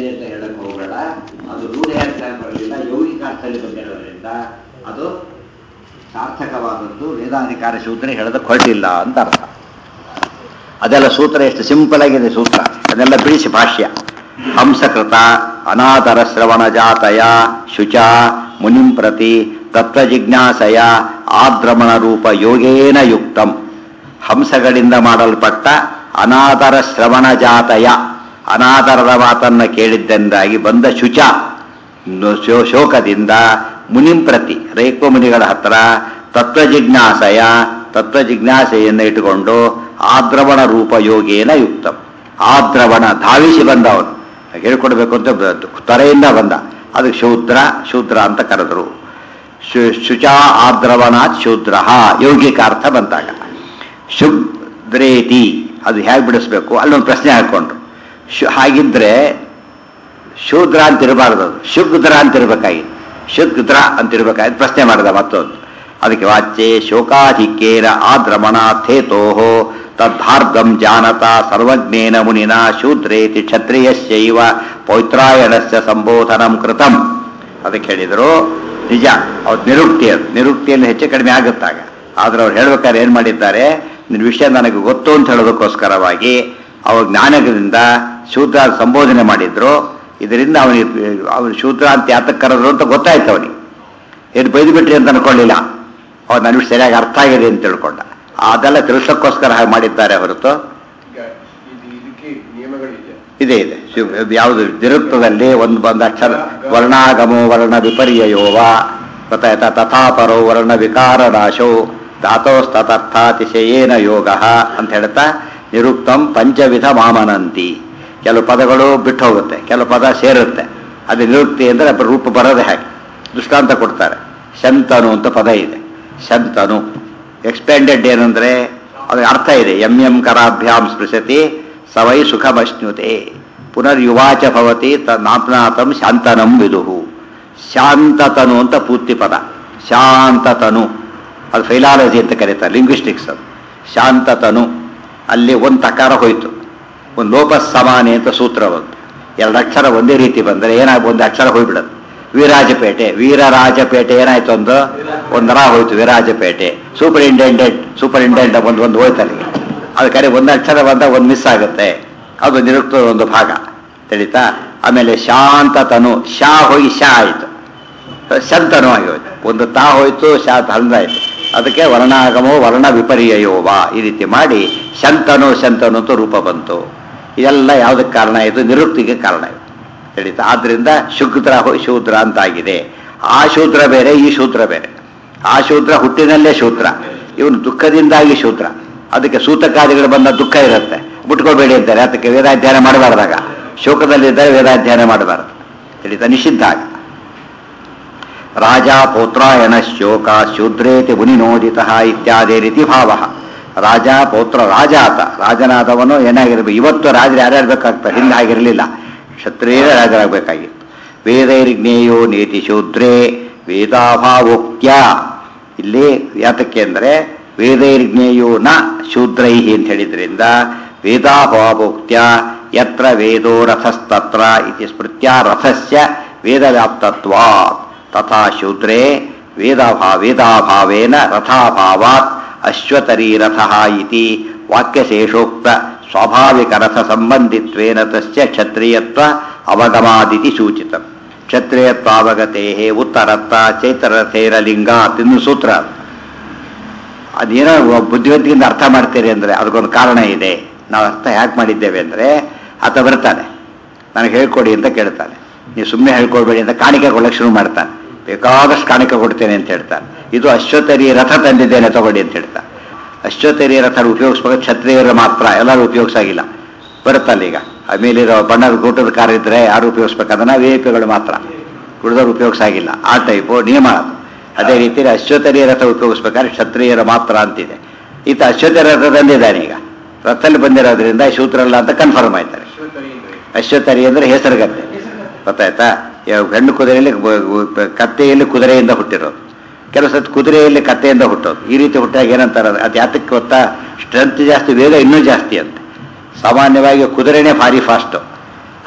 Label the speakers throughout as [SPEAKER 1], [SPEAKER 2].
[SPEAKER 1] ಅಂತ ಹೇಳಕ್ ಹೋಗಬೇಡ ಅದು ರೂಢಿ ಅರ್ಥ ಬರಲಿಲ್ಲ ಯೌಗಿಕ ಅರ್ಥದಲ್ಲಿ ಬಂದಿರೋದ್ರಿಂದ ಅದು ಸಾರ್ಥಕವಾದದ್ದು ವೇದಾಧಿಕಾರ ಸೂತ್ರ ಹೇಳೋದಕ್ಕೆ ಹೊರಟಿಲ್ಲ ಅಂತ ಅರ್ಥ ಅದೆಲ್ಲ ಸೂತ್ರ ಎಷ್ಟು ಸಿಂಪಲ್ ಆಗಿದೆ ಸೂತ್ರ ಅದೆಲ್ಲ ಬಿಡಿಸಿ ಭಾಷ್ಯ ಹಂಸಕೃತ ಅನಾದರ ಶ್ರವಣ ಜಾತಯ ಶುಚ ಮುನಿಂ ಪ್ರತಿ ತತ್ವಜಿಜ್ಞಾಸಯ ಆದ್ರಮಣ ರೂಪ ಯೋಗೇನ ಯುಕ್ತಂ ಹಂಸಗಳಿಂದ ಮಾಡಲ್ಪಟ್ಟ ಅನಾದರ ಶ್ರವಣ ಜಾತಯ ಅನಾದರದ ಮಾತನ್ನ ಕೇಳಿದ್ದೆಂದಾಗಿ ಬಂದ ಶುಚ ಶೋ- ಶೋಕದಿಂದ ಮುನಿಂ ಪ್ರತಿ ರೈಕ್ವ ಮುನಿಗಳ ಹತ್ರ ತತ್ವಜಿಜ್ಞಾಸಯ ತತ್ವಜಿಜ್ಞಾಸೆಯನ್ನು ಇಟ್ಟುಕೊಂಡು ಆದ್ರವಣ ರೂಪ ಯೋಗೇನ ಯುಕ್ತಂ ಆದ್ರವಣ ಧಾವಿಸಿ ಬಂದವನು ಹೇಳ್ಕೊಡ್ಬೇಕು ಅಂತ ಬ- ತೊರೆಯಿಂದ ಬಂದ ಅದಕ್ಕೆ ಶೂದ್ರ ಶೂದ್ರ ಅಂತ ಕರೆದರು ಶು- ಶುಚಾ ಆದ್ರವಣಾತ್ ಶೂದ್ರ ಯೌಗಿಕ ಅರ್ಥ ಬಂದಾಗ ಶುದ್ರೇತಿ ಅದು ಹೇಗೆ ಬಿಡಿಸ್ಬೇಕು ಅಲ್ಲೊಂದು ಪ್ರಶ್ನೆ ಹಾಕೊಂಡ್ರು ಶು ಹಾಗಿದ್ರೆ ಶೂದ್ರ ಅಂತ ಇರಬಾರ್ದು ಅದು ಶುಗ್ದ್ರ ಅಂತ ಇರಬೇಕಾಗಿತ್ತು ಶುಗ್ದ್ರ ಅಂತ ಇರಬೇಕಾಗಿತ್ತು ಪ್ರಶ್ನೆ ಮಾಡಿದ ಮತ್ತೊಂದು ಅದಕ್ಕೆ ವಾಚ್ಯೆ ಶೋಕಾಧಿಕ್ಯೇನ ಆದ್ರಮಣಾಥೇತೋ ತದ್ಧಾರ್ಧಂ ಜಾನತ ಸರ್ವಜ್ಞೇನ ಮುನಿನ ಶೂದ್ರೇತಿ ಕ್ಷತ್ರಿಯಸ್ಯೈವ ಪೌತ್ರಾಯಣಸ್ಯ ಸಂಬೋಧನಂ ಕೃತಂ ಅದಕ್ಕೆ ಹೇಳಿದರು ನಿಜ ಅವ್ರು ನಿರುಕ್ತಿ ಅದು ನಿರುಕ್ತಿಯಲ್ಲಿ ಹೆಚ್ಚು ಕಡಿಮೆ ಆಗುತ್ತಾಗ ಆದ್ರೆ ಅವ್ರು ಹೇಳ್ಬೇಕಾದ್ರೆ ಏನ್ ಮಾಡಿದ್ದಾರೆ ನಿನ್ನ ವಿಷಯ ನನಗೆ ಗೊತ್ತು ಅಂತ ಹೇಳೋದಕ್ಕೋಸ್ಕರವಾಗಿ ಅವ್ರ ಜ್ಞಾನದಿಂದ ಶೂದ್ರ ಸಂಬೋಧನೆ ಮಾಡಿದ್ರು ಇದರಿಂದ ಅವನಿಗೆ ಅವನು ಶೂದ್ರ ಅಂತ ಯಾತಕ್ಕೆ ಕರೆದ್ರು ಅಂತ ಗೊತ್ತಾಯ್ತು ಅವನಿಗೆ ಏನು ಬೈದು ಬಿಟ್ರಿ ಅಂತ ಅನ್ಕೊಳ್ಳಿಲ್ಲ ಅವ್ರು ನನ್ನ ವಿಷಯ ಸರಿಯಾಗಿ ಅರ್ಥ ಆಗಿದೆ ಅಂತ ತಿಳ್ಕೊಂಡ ಅದೆಲ್ಲ ತಿಳಿಸೋಕ್ಕೋಸ್ಕರ ಹಾಗೆ ಮಾಡಿದ್ದಾರೆ ಹೊರತು
[SPEAKER 2] ಈಗ ಇದು ಇದಕ್ಕೆ ನಿಯಮಗಳಿದೆ
[SPEAKER 1] ಇದೆ ಇದೆ ಶಿವ್- ಯಾವುದು ನಿರುಕ್ತದಲ್ಲಿ ಒಂದು ಬಂದ ಅಕ್ಷರ ವರ್ಣಾಗಮೋ ವರ್ಣ ವಿಪರ್ಯಯೋವ ಗೊತ್ತಾಯ್ತಾ ತಥಾಪರೋ ವರ್ಣ ವಿಕಾರ ನಾಶೋ ಧಾತೋಸ್ತಥಾತಿಶಯೇನ ಯೋಗ ಅಂತ ಹೇಳ್ತಾ ನಿರುಕ್ತಂ ಪಂಚವಿಧ ಮಾಮನಂತಿ ಕೆಲವು ಪದಗಳು ಬಿಟ್ಟು ಹೋಗುತ್ತೆ ಕೆಲವು ಪದ ಸೇರುತ್ತೆ ಅದು ನಿರುಕ್ತಿ ಅಂದ್ರೆ ರೂಪ ಬರೋದೇ ಹಾಗೆ ದೃಷ್ಟಾಂತ ಕೊಡ್ತಾರೆ ಶಂತನು ಅಂತ ಪದ ಇದೆ ಶಂತನು ಎಕ್ಸ್ಪ್ಯಾಂಡೆಡ್ ಏನಂದ್ರೆ ಅದು ಅರ್ಥ ಇದೆ ಎಂ ಎಂ ಕರಾಭ್ಯಾಂ ಸ್ಪೃಶತಿ ಸವೈ ಸುಖಮಶ್ನುತೆ ಪುನರ್ಯುವಾಚ ಭವತಿ ನಾಪ್ನಾಥಂ ಶಾಂತನಂ ವಿದುಹು ಶಾಂತತನು ಅಂತ ಪೂರ್ತಿ ಪದ ಶಾಂತತನು ಅದು ಫೈಲಾಲಜಿ ಅಂತ ಕರೀತಾರೆ ಲಿಂಗ್ವಿಸ್ಟಿಕ್ಸ್ ಅದು ಶಾಂತತನು ಅಲ್ಲಿ ಒಂದು ತಕಾರ ಹೋಯ್ತು ಒಂದು ಲೋಪಸ್ ಸಮಾನೆ ಅಂತ ಸೂತ್ರ ಬಂತು ಎರಡು ಅಕ್ಷರ ಒಂದೇ ರೀತಿ ಬಂದರೆ ಏನಾಗ ಒಂದು ಅಕ್ಷರ ಹೋಗ್ಬಿಡೋದು ವೀರಾಜಪೇಟೆ ವೀರರಾಜಪೇಟೆ ಏನಾಯ್ತು ಒಂದು ಒಂದರ ಹೋಯ್ತು ವೀರಾಜಪೇಟೆ ಸೂಪರಿಂಟೆಂಡೆಂಟ್ ಸೂಪರಿಂಟೆಂಡೆಂಟ್ ಒಂದು ಒಂದು ಹೋಯ್ತು ಅಲ್ಲಿಗೆ ಅದಕ್ಕೆ ಒಂದು ಅಕ್ಷರ ಬಂದ ಒಂದು ಮಿಸ್ ಆಗುತ್ತೆ ಅದು ನಿರುಕ್ತದ ಒಂದು ಭಾಗ ತಿಳಿತಾ ಆಮೇಲೆ ಶಾಂತತನು ಶಾ ಹೋಗಿ ಶಾ ಆಯಿತು ಶಂತನು ಆಗಿ ಹೋಯ್ತು ಒಂದು ತಾ ಹೋಯ್ತು ಶಾ ಹಂದಾಯ್ತು ಅದಕ್ಕೆ ವರ್ಣಾಗಮೋ ವರ್ಣ ವಿಪರ್ಯಯೋವ ಈ ರೀತಿ ಮಾಡಿ ಶಂತನು ಶಂತನು ಅಂತ ರೂಪ ಬಂತು ಇದೆಲ್ಲ ಯಾವುದಕ್ಕೆ ಕಾರಣ ಇದು ನಿರುಕ್ತಿಗೆ ಕಾರಣ ಇದು ತಿಳಿತಾ ಆದ್ರಿಂದ ಶುದ್ರ ಹೋಯ್ ಶೂದ್ರ ಅಂತಾಗಿದೆ ಆ ಶೂದ್ರ ಬೇರೆ ಈ ಶೂದ್ರ ಬೇರೆ ಆ ಶೂದ್ರ ಹುಟ್ಟಿನಲ್ಲೇ ಶೂದ್ರ ಇವನು ದುಃಖದಿಂದಾಗಿ ಶೂದ್ರ ಅದಕ್ಕೆ ಸೂತಕಾದಿಗಳು ಬಂದ ದುಃಖ ಇರುತ್ತೆ ಮುಟ್ಕೋಬೇಡಿ ಅಂತಾರೆ ಅದಕ್ಕೆ ವೇದಾಧ್ಯಯನ ಮಾಡಬಾರ್ದಾಗ ಶೋಕದಲ್ಲಿದ್ದರೆ ವೇದಾಧ್ಯಯನ ಮಾಡಬಾರದು ತಿಳಿತಾ ನಿಷಿದ್ಧ ಆಗ ರಾಜ ಪೌತ್ರಾಯಣ ಶೋಕ ಶೂದ್ರೇತಿ ಮುನಿನೋದಿತ ಇತ್ಯಾದಿ ರೀತಿ ಭಾವ ರಾಜ ಪೌತ್ರ ರಾಜ ಆತ ರಾಜನಾದವನು ಏನಾಗಿರ್ಬೇಕು ಇವತ್ತು ರಾಜರು ಯಾರ್ಯಾರು ಬೇಕಾಗ್ತಾರೆ ಹಿಂದೆ ಆಗಿರಲಿಲ್ಲ ಕ್ಷತ್ರಿಯ ರಾಜರಾಗಬೇಕಾಗಿತ್ತು ವೇದೈರ್ಜ್ಞೇಯೋ ನೇತಿ ಶೂದ್ರೇ ವೇದಾಭಾವೋಕ್ತ್ಯ ಇಲ್ಲಿ ಯಾತಕ್ಕೆ ಅಂದರೆ ವೇದೈರ್ಜ್ಞೇಯೋ ನ ಶೂದ್ರೈಹಿ ಅಂತ ಹೇಳಿದ್ರಿಂದ ವೇದಾಭಾವೋಕ್ತ್ಯ ಯತ್ರ ವೇದೋ ರಥಸ್ತತ್ರ ಇತಿ ಸ್ಮೃತ್ಯ ರಥಸ್ಯ ವೇದವ್ಯಾಪ್ತತ್ವಾತ್ ತಥಾ ಶೂದ್ರೇ ವೇದಾಭಾ ವೇದಾಭಾವೇನ ರಥಾಭಾವಾತ್ ಅಶ್ವತರೀ ರಥಃ ಇತಿ ವಾಕ್ಯಶೇಷೋಕ್ತ ಸ್ವಾಭಾವಿಕ ರಥ ಸಂಬಂಧಿತ್ವೇನ ತಸ್ಯ ಕ್ಷತ್ರಿಯತ್ವ ಅವಗಮಾದಿತಿ ಸೂಚಿತಂ ಕ್ಷತ್ರಿಯತ್ವಾವಗತೆ ಉತ್ತರತ್ತ ಚೈತ್ರರಥೇರ ಲಿಂಗ ತಿನ್ನು ಸೂತ್ರ ಅದು. ಅದೇನೋ ಬುದ್ಧಿವಂತಿಯಿಂದ ಅರ್ಥ ಮಾಡ್ತೀರಿ ಅಂದ್ರೆ ಅದಕ್ಕೊಂದು ಕಾರಣ ಇದೆ ನಾವು ಅರ್ಥ ಯಾಕೆ ಮಾಡಿದ್ದೇವೆ ಅಂದ್ರೆ ಆತ ಬರ್ತಾನೆ ನನಗೆ ಹೇಳ್ಕೊಡಿ ಅಂತ ಕೇಳ್ತಾನೆ ನೀವು ಸುಮ್ಮನೆ ಹೇಳ್ಕೊಡ್ಬೇಡಿ ಅಂತ ಕಾಣಿಕೆ ಕೊಡಕ್ಕೆ ಶುರು ಮಾಡ್ತಾನೆ ಬೇಕಾದಷ್ಟು ಕಾಣಿಕೆ ಕೊಡ್ತೇನೆ ಅಂತ ಹೇಳ್ತಾನೆ ಇದು ಅಶ್ವತರಿ ರಥ ತಂದಿದ್ದೇನೆ ತಗೊಳ್ಳಿ ಅಂತ ಹೇಳ್ತಾನೆ ಅಶ್ವತರಿ ರಥ ಉಪಯೋಗಿಸ್ಬೇಕು ಕ್ಷತ್ರಿಯರು ಮಾತ್ರ ಎಲ್ಲರೂ ಉಪಯೋಗಿಸಾಗಿಲ್ಲ ಬರುತ್ತಲ್ಲ ಈಗ ಆಮೇಲಿರೋ ಬಣ್ಣದ ಗೂಟದ ಕಾರ್ ಇದ್ರೆ ಯಾರು ಉಪಯೋಗಿಸ್ಬೇಕಂದ್ರೆ ವಿ ಐ ಪಿಗಳು ಮಾತ್ರ ಉಳಿದವರು ಉಪಯೋಗಿಸಾಗಿಲ್ಲ ಆ ಟೈಪು ನಿಯಮ ಅದು ಅದೇ ರೀತಿ ಅಶ್ವತರಿ ರಥ ಉಪಯೋಗಿಸ್ಬೇಕಾದ್ರೆ ಕ್ಷತ್ರಿಯರ ಮಾತ್ರ ಅಂತಿದೆ ಈತ ಅಶ್ವತರಿ ರಥ ತಂದಿದ್ದಾನೆ ಈಗ ರಥದಲ್ಲಿ ಬಂದಿರೋದ್ರಿಂದ ಶೂದ್ರಲ್ಲ ಅಂತ ಕನ್ಫರ್ಮ್ ಆಯ್ತಾರೆ
[SPEAKER 2] ಅಶ್ವತರಿ ಅಂದ್ರೆ
[SPEAKER 1] ಅಶ್ವತರಿ ಅಂದ್ರೆ ಹೆಸರುಗತ್ತೆ ಗೊತ್ತಾಯ್ತಾ ಯಾವ ಹೆಣ್ಣು ಕುದುರೆಯಲ್ಲಿ ಬ- ಬ- ಕತ್ತೆಯಲ್ಲಿ ಕುದುರೆಯಿಂದ ಹುಟ್ಟಿರೋದು ಕೆಲವು ಸತ್ ಕುದುರೆಯಲ್ಲಿ ಕತ್ತೆಯಿಂದ ಹುಟ್ಟೋದು ಈ ರೀತಿ ಹುಟ್ಟಾಗ ಏನಂತಾರೆ ಅದು ಯಾತಕ್ಕೆ ಗೊತ್ತಾ ಸ್ಟ್ರೆಂತ್ ಜಾಸ್ತಿ ವೇಗ ಇನ್ನೂ ಜಾಸ್ತಿ ಅಂತೆ ಸಾಮಾನ್ಯವಾಗಿ ಕುದುರೆನೇ ಭಾರಿ ಫಾಸ್ಟು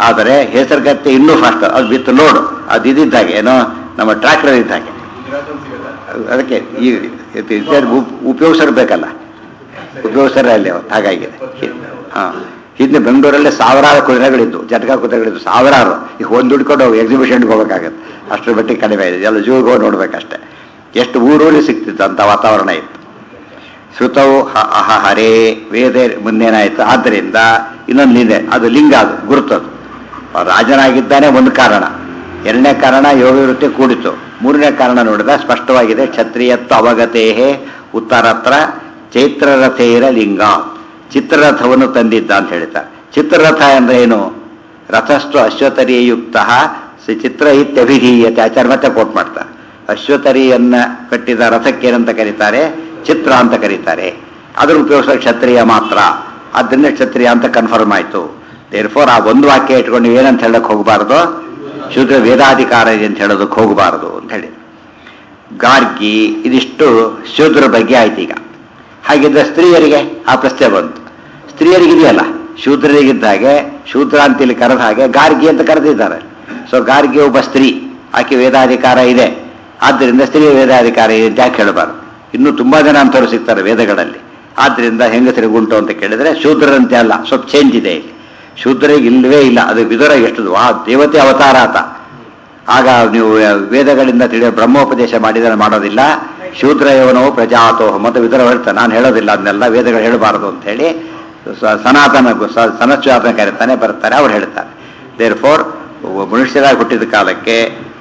[SPEAKER 1] ಆದರೆ ಹೆಸರುಗತ್ತೆ ಇನ್ನೂ ಫಾಸ್ಟ್ ಅದು ವಿತ್ ಲೋಡ್ ಅದು ಇದ್ದಿದ್ದಾಗೆ ಏನೋ ನಮ್ಮ ಟ್ರ್ಯಾಕ್ಟರ್ ಇದ್ದಾಗೆ
[SPEAKER 2] ಗುಜರಾತಲ್ಲಿ ಸಿಗಲ್ಲ
[SPEAKER 1] ಅದಕ್ಕೆ ಈ ಇತ್ಯಾದಿ ಉಪ್- ಉಪಯೋಗಿಸೋರು ಬೇಕಲ್ಲ ಉಪಯೋಗಿಸೋರೇ ಅಲ್ಲಿ ಅವತ್ತು ಹಾಗಾಗಿದೆ ಹಾ ಹಿಂದೆ ಬೆಂಗಳೂರಲ್ಲಿ ಸಾವಿರಾರು ಕುದುರೆಗಳಿದ್ದು ಜಟಕ ಕುದುರೆಗಳಿದ್ದು ಸಾವಿರಾರು ಈಗ ಒಂದು ದುಡ್ಕೊಂಡು ಎಕ್ಸಿಬಿಷನ್ಗೆ ಹೋಗ್ಬೇಕಾಗತ್ತೆ ಅಷ್ಟರ ಮಟ್ಟಿಗೆ ಕಡಿಮೆ ಇದೆ ಎಲ್ಲ ಜೂಗೆ ಹೋಗಿ ನೋಡ್ಬೇಕಷ್ಟೇ ಎಷ್ಟು ಊರೂರಿ ಸಿಗ್ತಿತ್ತು ಅಂತ ವಾತಾವರಣ ಇತ್ತು ಶ್ರುತವು ಹ ಅಹ ಹರೇ ವೇದ ಮುಂದೇನಾಯ್ತು ಆದ್ದರಿಂದ ಇನ್ನೊಂದು ಇದೆ ಅದು ಲಿಂಗ ಅದು ಗುರುತದು ರಾಜನಾಗಿದ್ದಾನೆ ಒಂದು ಕಾರಣ ಎರಡನೇ ಕಾರಣ ಯೋಗ ವೃತ್ತಿ ಕೂಡಿತು ಮೂರನೇ ಕಾರಣ ನೋಡಿದ ಸ್ಪಷ್ಟವಾಗಿದೆ ಕ್ಷತ್ರಿಯತ್ವ ಅವಗತೇಹೇ ಉತ್ತರತ್ರ ಚೈತ್ರರಥೇರ ಲಿಂಗ ಚಿತ್ರರಥವನ್ನು ತಂದಿದ್ದ ಅಂತ ಹೇಳ್ತಾರೆ ಚಿತ್ರರಥ ಅಂದ್ರೆ ಏನು ರಥಸ್ತು ಅಶ್ವತರಿಯುಕ್ತ ಚಿತ್ರ ಇತ್ಯಭಿಧೀಯತೆ ಆಚಾರ್ಯ ಮತ್ತೆ ಕೋಟ್ ಮಾಡ್ತಾರೆ ಅಶ್ವತರಿಯನ್ನ ಕಟ್ಟಿದ ರಥಕ್ಕೆ ಏನಂತ ಕರೀತಾರೆ ಚಿತ್ರ ಅಂತ ಕರೀತಾರೆ ಅದನ್ನು ಉಪಯೋಗಿಸೋ ಕ್ಷತ್ರಿಯ ಮಾತ್ರ ಆದ್ದರಿಂದ ಕ್ಷತ್ರಿಯ ಅಂತ ಕನ್ಫರ್ಮ್ ಆಯ್ತು ದೇರ್ಫೋರ್ ಆ ಒಂದು ವಾಕ್ಯ ಇಟ್ಕೊಂಡು ಏನಂತ ಹೇಳಕ್ ಹೋಗಬಾರ್ದು ಶೂದ್ರ ವೇದಾಧಿಕಾರ ಇದೆ ಅಂತ ಹೇಳೋದಕ್ಕೆ ಹೋಗಬಾರದು ಅಂತ ಹೇಳಿ ಗಾರ್ಗಿ ಇದಿಷ್ಟು ಶೂದ್ರ ಬಗ್ಗೆ ಆಯ್ತು ಈಗ ಹಾಗಿದ್ರೆ ಸ್ತ್ರೀಯರಿಗೆ ಆ ಪ್ರಶ್ನೆ ಬಂತು ಸ್ತ್ರೀಯರಿಗೆ ಇದೆಯಲ್ಲ ಶೂದ್ರರಿಗಿದ್ದ ಹಾಗೆ ಶೂದ್ರ ಅಂತ ಇಲ್ಲಿ ಕರೆದ ಹಾಗೆ ಗಾರ್ಗಿ ಅಂತ ಕರೆದಿದ್ದಾರೆ ಸೊ ಗಾರ್ಗಿ ಒಬ್ಬ ಸ್ತ್ರೀ ಆಕೆ ವೇದಾಧಿಕಾರ ಇದೆ ಆದ್ದರಿಂದ ಸ್ತ್ರೀ ವೇದಾಧಿಕಾರ ಇದೆ ಅಂತ ಯಾಕೆ ಹೇಳಬಾರ್ದು ಇನ್ನೂ ತುಂಬಾ ಜನ ಅಂತವ್ರು ಸಿಗ್ತಾರೆ ವೇದಗಳಲ್ಲಿ ಆದ್ರಿಂದ ಹೆಂಗಸರಿಗೆ ಉಂಟು ಅಂತ ಕೇಳಿದ್ರೆ ಶೂದ್ರರಂತೆ ಅಲ್ಲ ಸ್ವಲ್ಪ ಚೇಂಜ್ ಇದೆ ಇಲ್ಲಿ ಶೂದ್ರಿಗೆ ಇಲ್ಲವೇ ಇಲ್ಲ ಅದು ವಿದುರ ಎಷ್ಟು ಆ ದೇವತೆ ಅವತಾರ ಆತ ಆಗ ನೀವು ವೇದಗಳಿಂದ ತಿಳಿಯೋ ಬ್ರಹ್ಮೋಪದೇಶ ಮಾಡಿದರೆ ಮಾಡೋದಿಲ್ಲ ಶೂದ್ರಯವನೋ ಪ್ರಜಾತೋ ಮತ್ತು ವಿದುರ ಹೇಳ್ತಾನೆ ನಾನು ಹೇಳೋದಿಲ್ಲ ಅದನ್ನೆಲ್ಲ ವೇದಗಳು ಹೇಳಬಾರದು ಅಂತ ಹೇಳಿ ಸ- ಸನಾತನ ಗು- ಸ- ಸನಚ್ಚಾತನ ಕರೀತಾನೆ ಬರ್ತಾರೆ ಅವ್ರು ಹೇಳ್ತಾರೆ ದೇರ್ ಫೋರ್ ಮನುಷ್ಯರಾಗಿ ಹುಟ್ಟಿದ ಕಾಲಕ್ಕೆ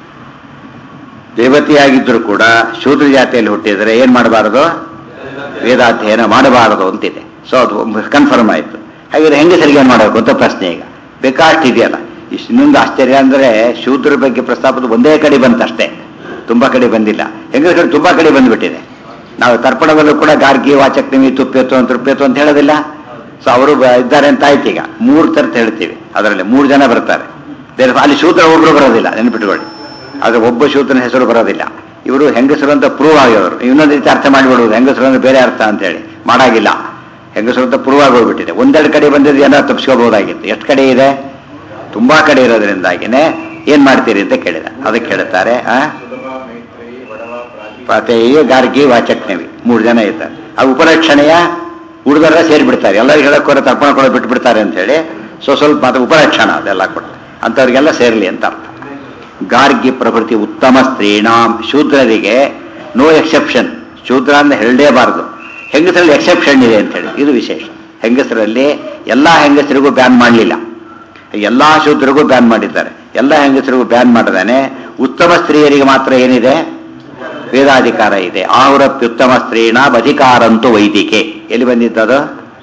[SPEAKER 1] ದೇವತೆಯಾಗಿದ್ದರೂ ಕೂಡ ಶೂದ್ರ ಜಾತಿಯಲ್ಲಿ ಹುಟ್ಟಿದರೆ ಏನ್ ಮಾಡಬಾರದು ವೇದಾಧ್ಯಯನ ಮಾಡಬಾರದು ಅಂತಿದೆ ಸೊ ಅದು ಕನ್ಫರ್ಮ್ ಆಯಿತು ಹಾಗಿದ್ರೆ ಹೆಂಗಸರಿಗೆ ಏನು ಮಾಡಬೇಕು ಅಂತ ಪ್ರಶ್ನೆ ಈಗ ಬೇಕಾಷ್ಟು ಇದೆಯಲ್ಲ ಇಷ್ಟು ಇನ್ನೊಂದು ಆಶ್ಚರ್ಯ ಅಂದ್ರೆ ಶೂದ್ರ ಬಗ್ಗೆ ಪ್ರಸ್ತಾಪದ ಒಂದೇ ಕಡೆ ಬಂತಷ್ಟೇ ತುಂಬಾ ಕಡೆ ಬಂದಿಲ್ಲ ಹೆಂಗಸರ ಕಡೆ ತುಂಬಾ ಕಡೆ ಬಂದ್ಬಿಟ್ಟಿದೆ ನಾವು ತರ್ಪಣದಲ್ಲೂ ಕೂಡ ಗಾರ್ಗಿ ವಾಚಕ್ನಿಮಿ ತುಪ್ಯತು ಅಂತ ತೃಪ್ಯತು ಅಂತ ಹೇಳೋದಿಲ್ಲ ಸೊ ಅವರು ಬ- ಇದ್ದಾರೆ ಅಂತ ಆಯ್ತು ಈಗ ಮೂರು ತರ್ತ ಹೇಳ್ತೀವಿ ಅದರಲ್ಲಿ ಮೂರು ಜನ ಬರ್ತಾರೆ ಬೇರೆ ಅಲ್ಲಿ ಶೂದ್ರ ಒಬ್ರು ಬರೋದಿಲ್ಲ ನೆನ್ಪಿಟ್ಕೊಳ್ಳಿ ಆದ್ರೆ ಒಬ್ಬ ಶೂದ್ರನ ಹೆಸರು ಬರೋದಿಲ್ಲ ಇವರು ಹೆಂಗಸರು ಅಂತ ಪ್ರೂವ್ ಆಗಿರೋರು ಇನ್ನೊಂದು ರೀತಿ ಅರ್ಥ ಮಾಡಿಬಿಡುವುದು ಹೆಂಗಸರು ಅಂದ್ರೆ ಬೇರೆ ಅರ್ಥ ಅಂತ ಹೇಳಿ ಮಾಡಾಗಿಲ್ಲ ಹೆಂಗಸರು ಅಂತ ಪ್ರೂವ್ ಆಗಿ ಹೋಗ್ಬಿಟ್ಟಿದೆ ಒಂದೆರಡು ಕಡೆ ಬಂದಿದ್ದು ಏನಾದ್ರು ತಪ್ಪಿಸ್ಕೋಬಹುದಾಗಿತ್ತು ಎಷ್ಟು ಕಡೆ ಇದೆ ತುಂಬಾ ಕಡೆ ಇರೋದ್ರಿಂದಾಗಿನೇ ಏನ್ ಮಾಡ್ತೀರಿ ಅಂತ ಕೇಳಿದ ಅದಕ್ಕೆ ಹೇಳ್ತಾರೆ ಆ
[SPEAKER 2] ಸುಲಭ ಮೈತ್ರಿ ವಡವ ಪ್ರಾಚಿ
[SPEAKER 1] ಪಾತೇಯ ಗಾರ್ಗಿ ವಾಚಕ್ನವಿ ಮೂರು ಜನ ಇದ್ದಾರೆ ಆ ಉಪರಕ್ಷಣೆಯ ಹುಡುಗರ ಸೇರಿಬಿಡ್ತಾರೆ ಎಲ್ಲರಿಗೂ ಹೇಳಕ್ಕೋರ ತರ್ಪಣ ಕೂಡ ಬಿಟ್ಬಿಡ್ತಾರೆ ಅಂತ ಹೇಳಿ ಸೊ ಸ್ವಲ್ಪ ಮಾತ್ರ ಉಪರಕ್ಷಣ ಅದೆಲ್ಲ ಕೂಡ ಅಂಥವ್ರಿಗೆಲ್ಲ ಸೇರಲಿ ಅಂತ ಅರ್ಥ ಗಾರ್ಗಿ ಪ್ರಭೃತಿ ಉತ್ತಮ ಸ್ತ್ರೀಣಾಂ ಶೂದ್ರರಿಗೆ ನೋ ಎಕ್ಸೆಪ್ಷನ್ ಶೂದ್ರ ಅಂತ ಹೇಳಲೇಬಾರದು ಹೆಂಗಸರಲ್ಲಿ ಎಕ್ಸೆಪ್ಷನ್ ಇದೆ ಅಂತ ಹೇಳಿ ಇದು ವಿಶೇಷ ಹೆಂಗಸರಲ್ಲಿ ಎಲ್ಲಾ ಹೆಂಗಸರಿಗೂ ಬ್ಯಾನ್ ಮಾಡಲಿಲ್ಲ ಎಲ್ಲಾ ಶೂದ್ರಿಗೂ ಬ್ಯಾನ್ ಮಾಡಿದ್ದಾರೆ ಎಲ್ಲ ಹೆಂಗಸರಿಗೂ ಬ್ಯಾನ್ ಮಾಡಿದಾನೆ ಉತ್ತಮ ಸ್ತ್ರೀಯರಿಗೆ ಮಾತ್ರ ಏನಿದೆ ವೇದಾಧಿಕಾರ ಇದೆ ಆಹುರಪ್ಯುತ್ತಮ ಸ್ತ್ರೀಣ ಅಧಿಕಾರಂತೂ ವೈದಿಕೆ ಎಲ್ಲಿ ಬಂದಿದ್ದದು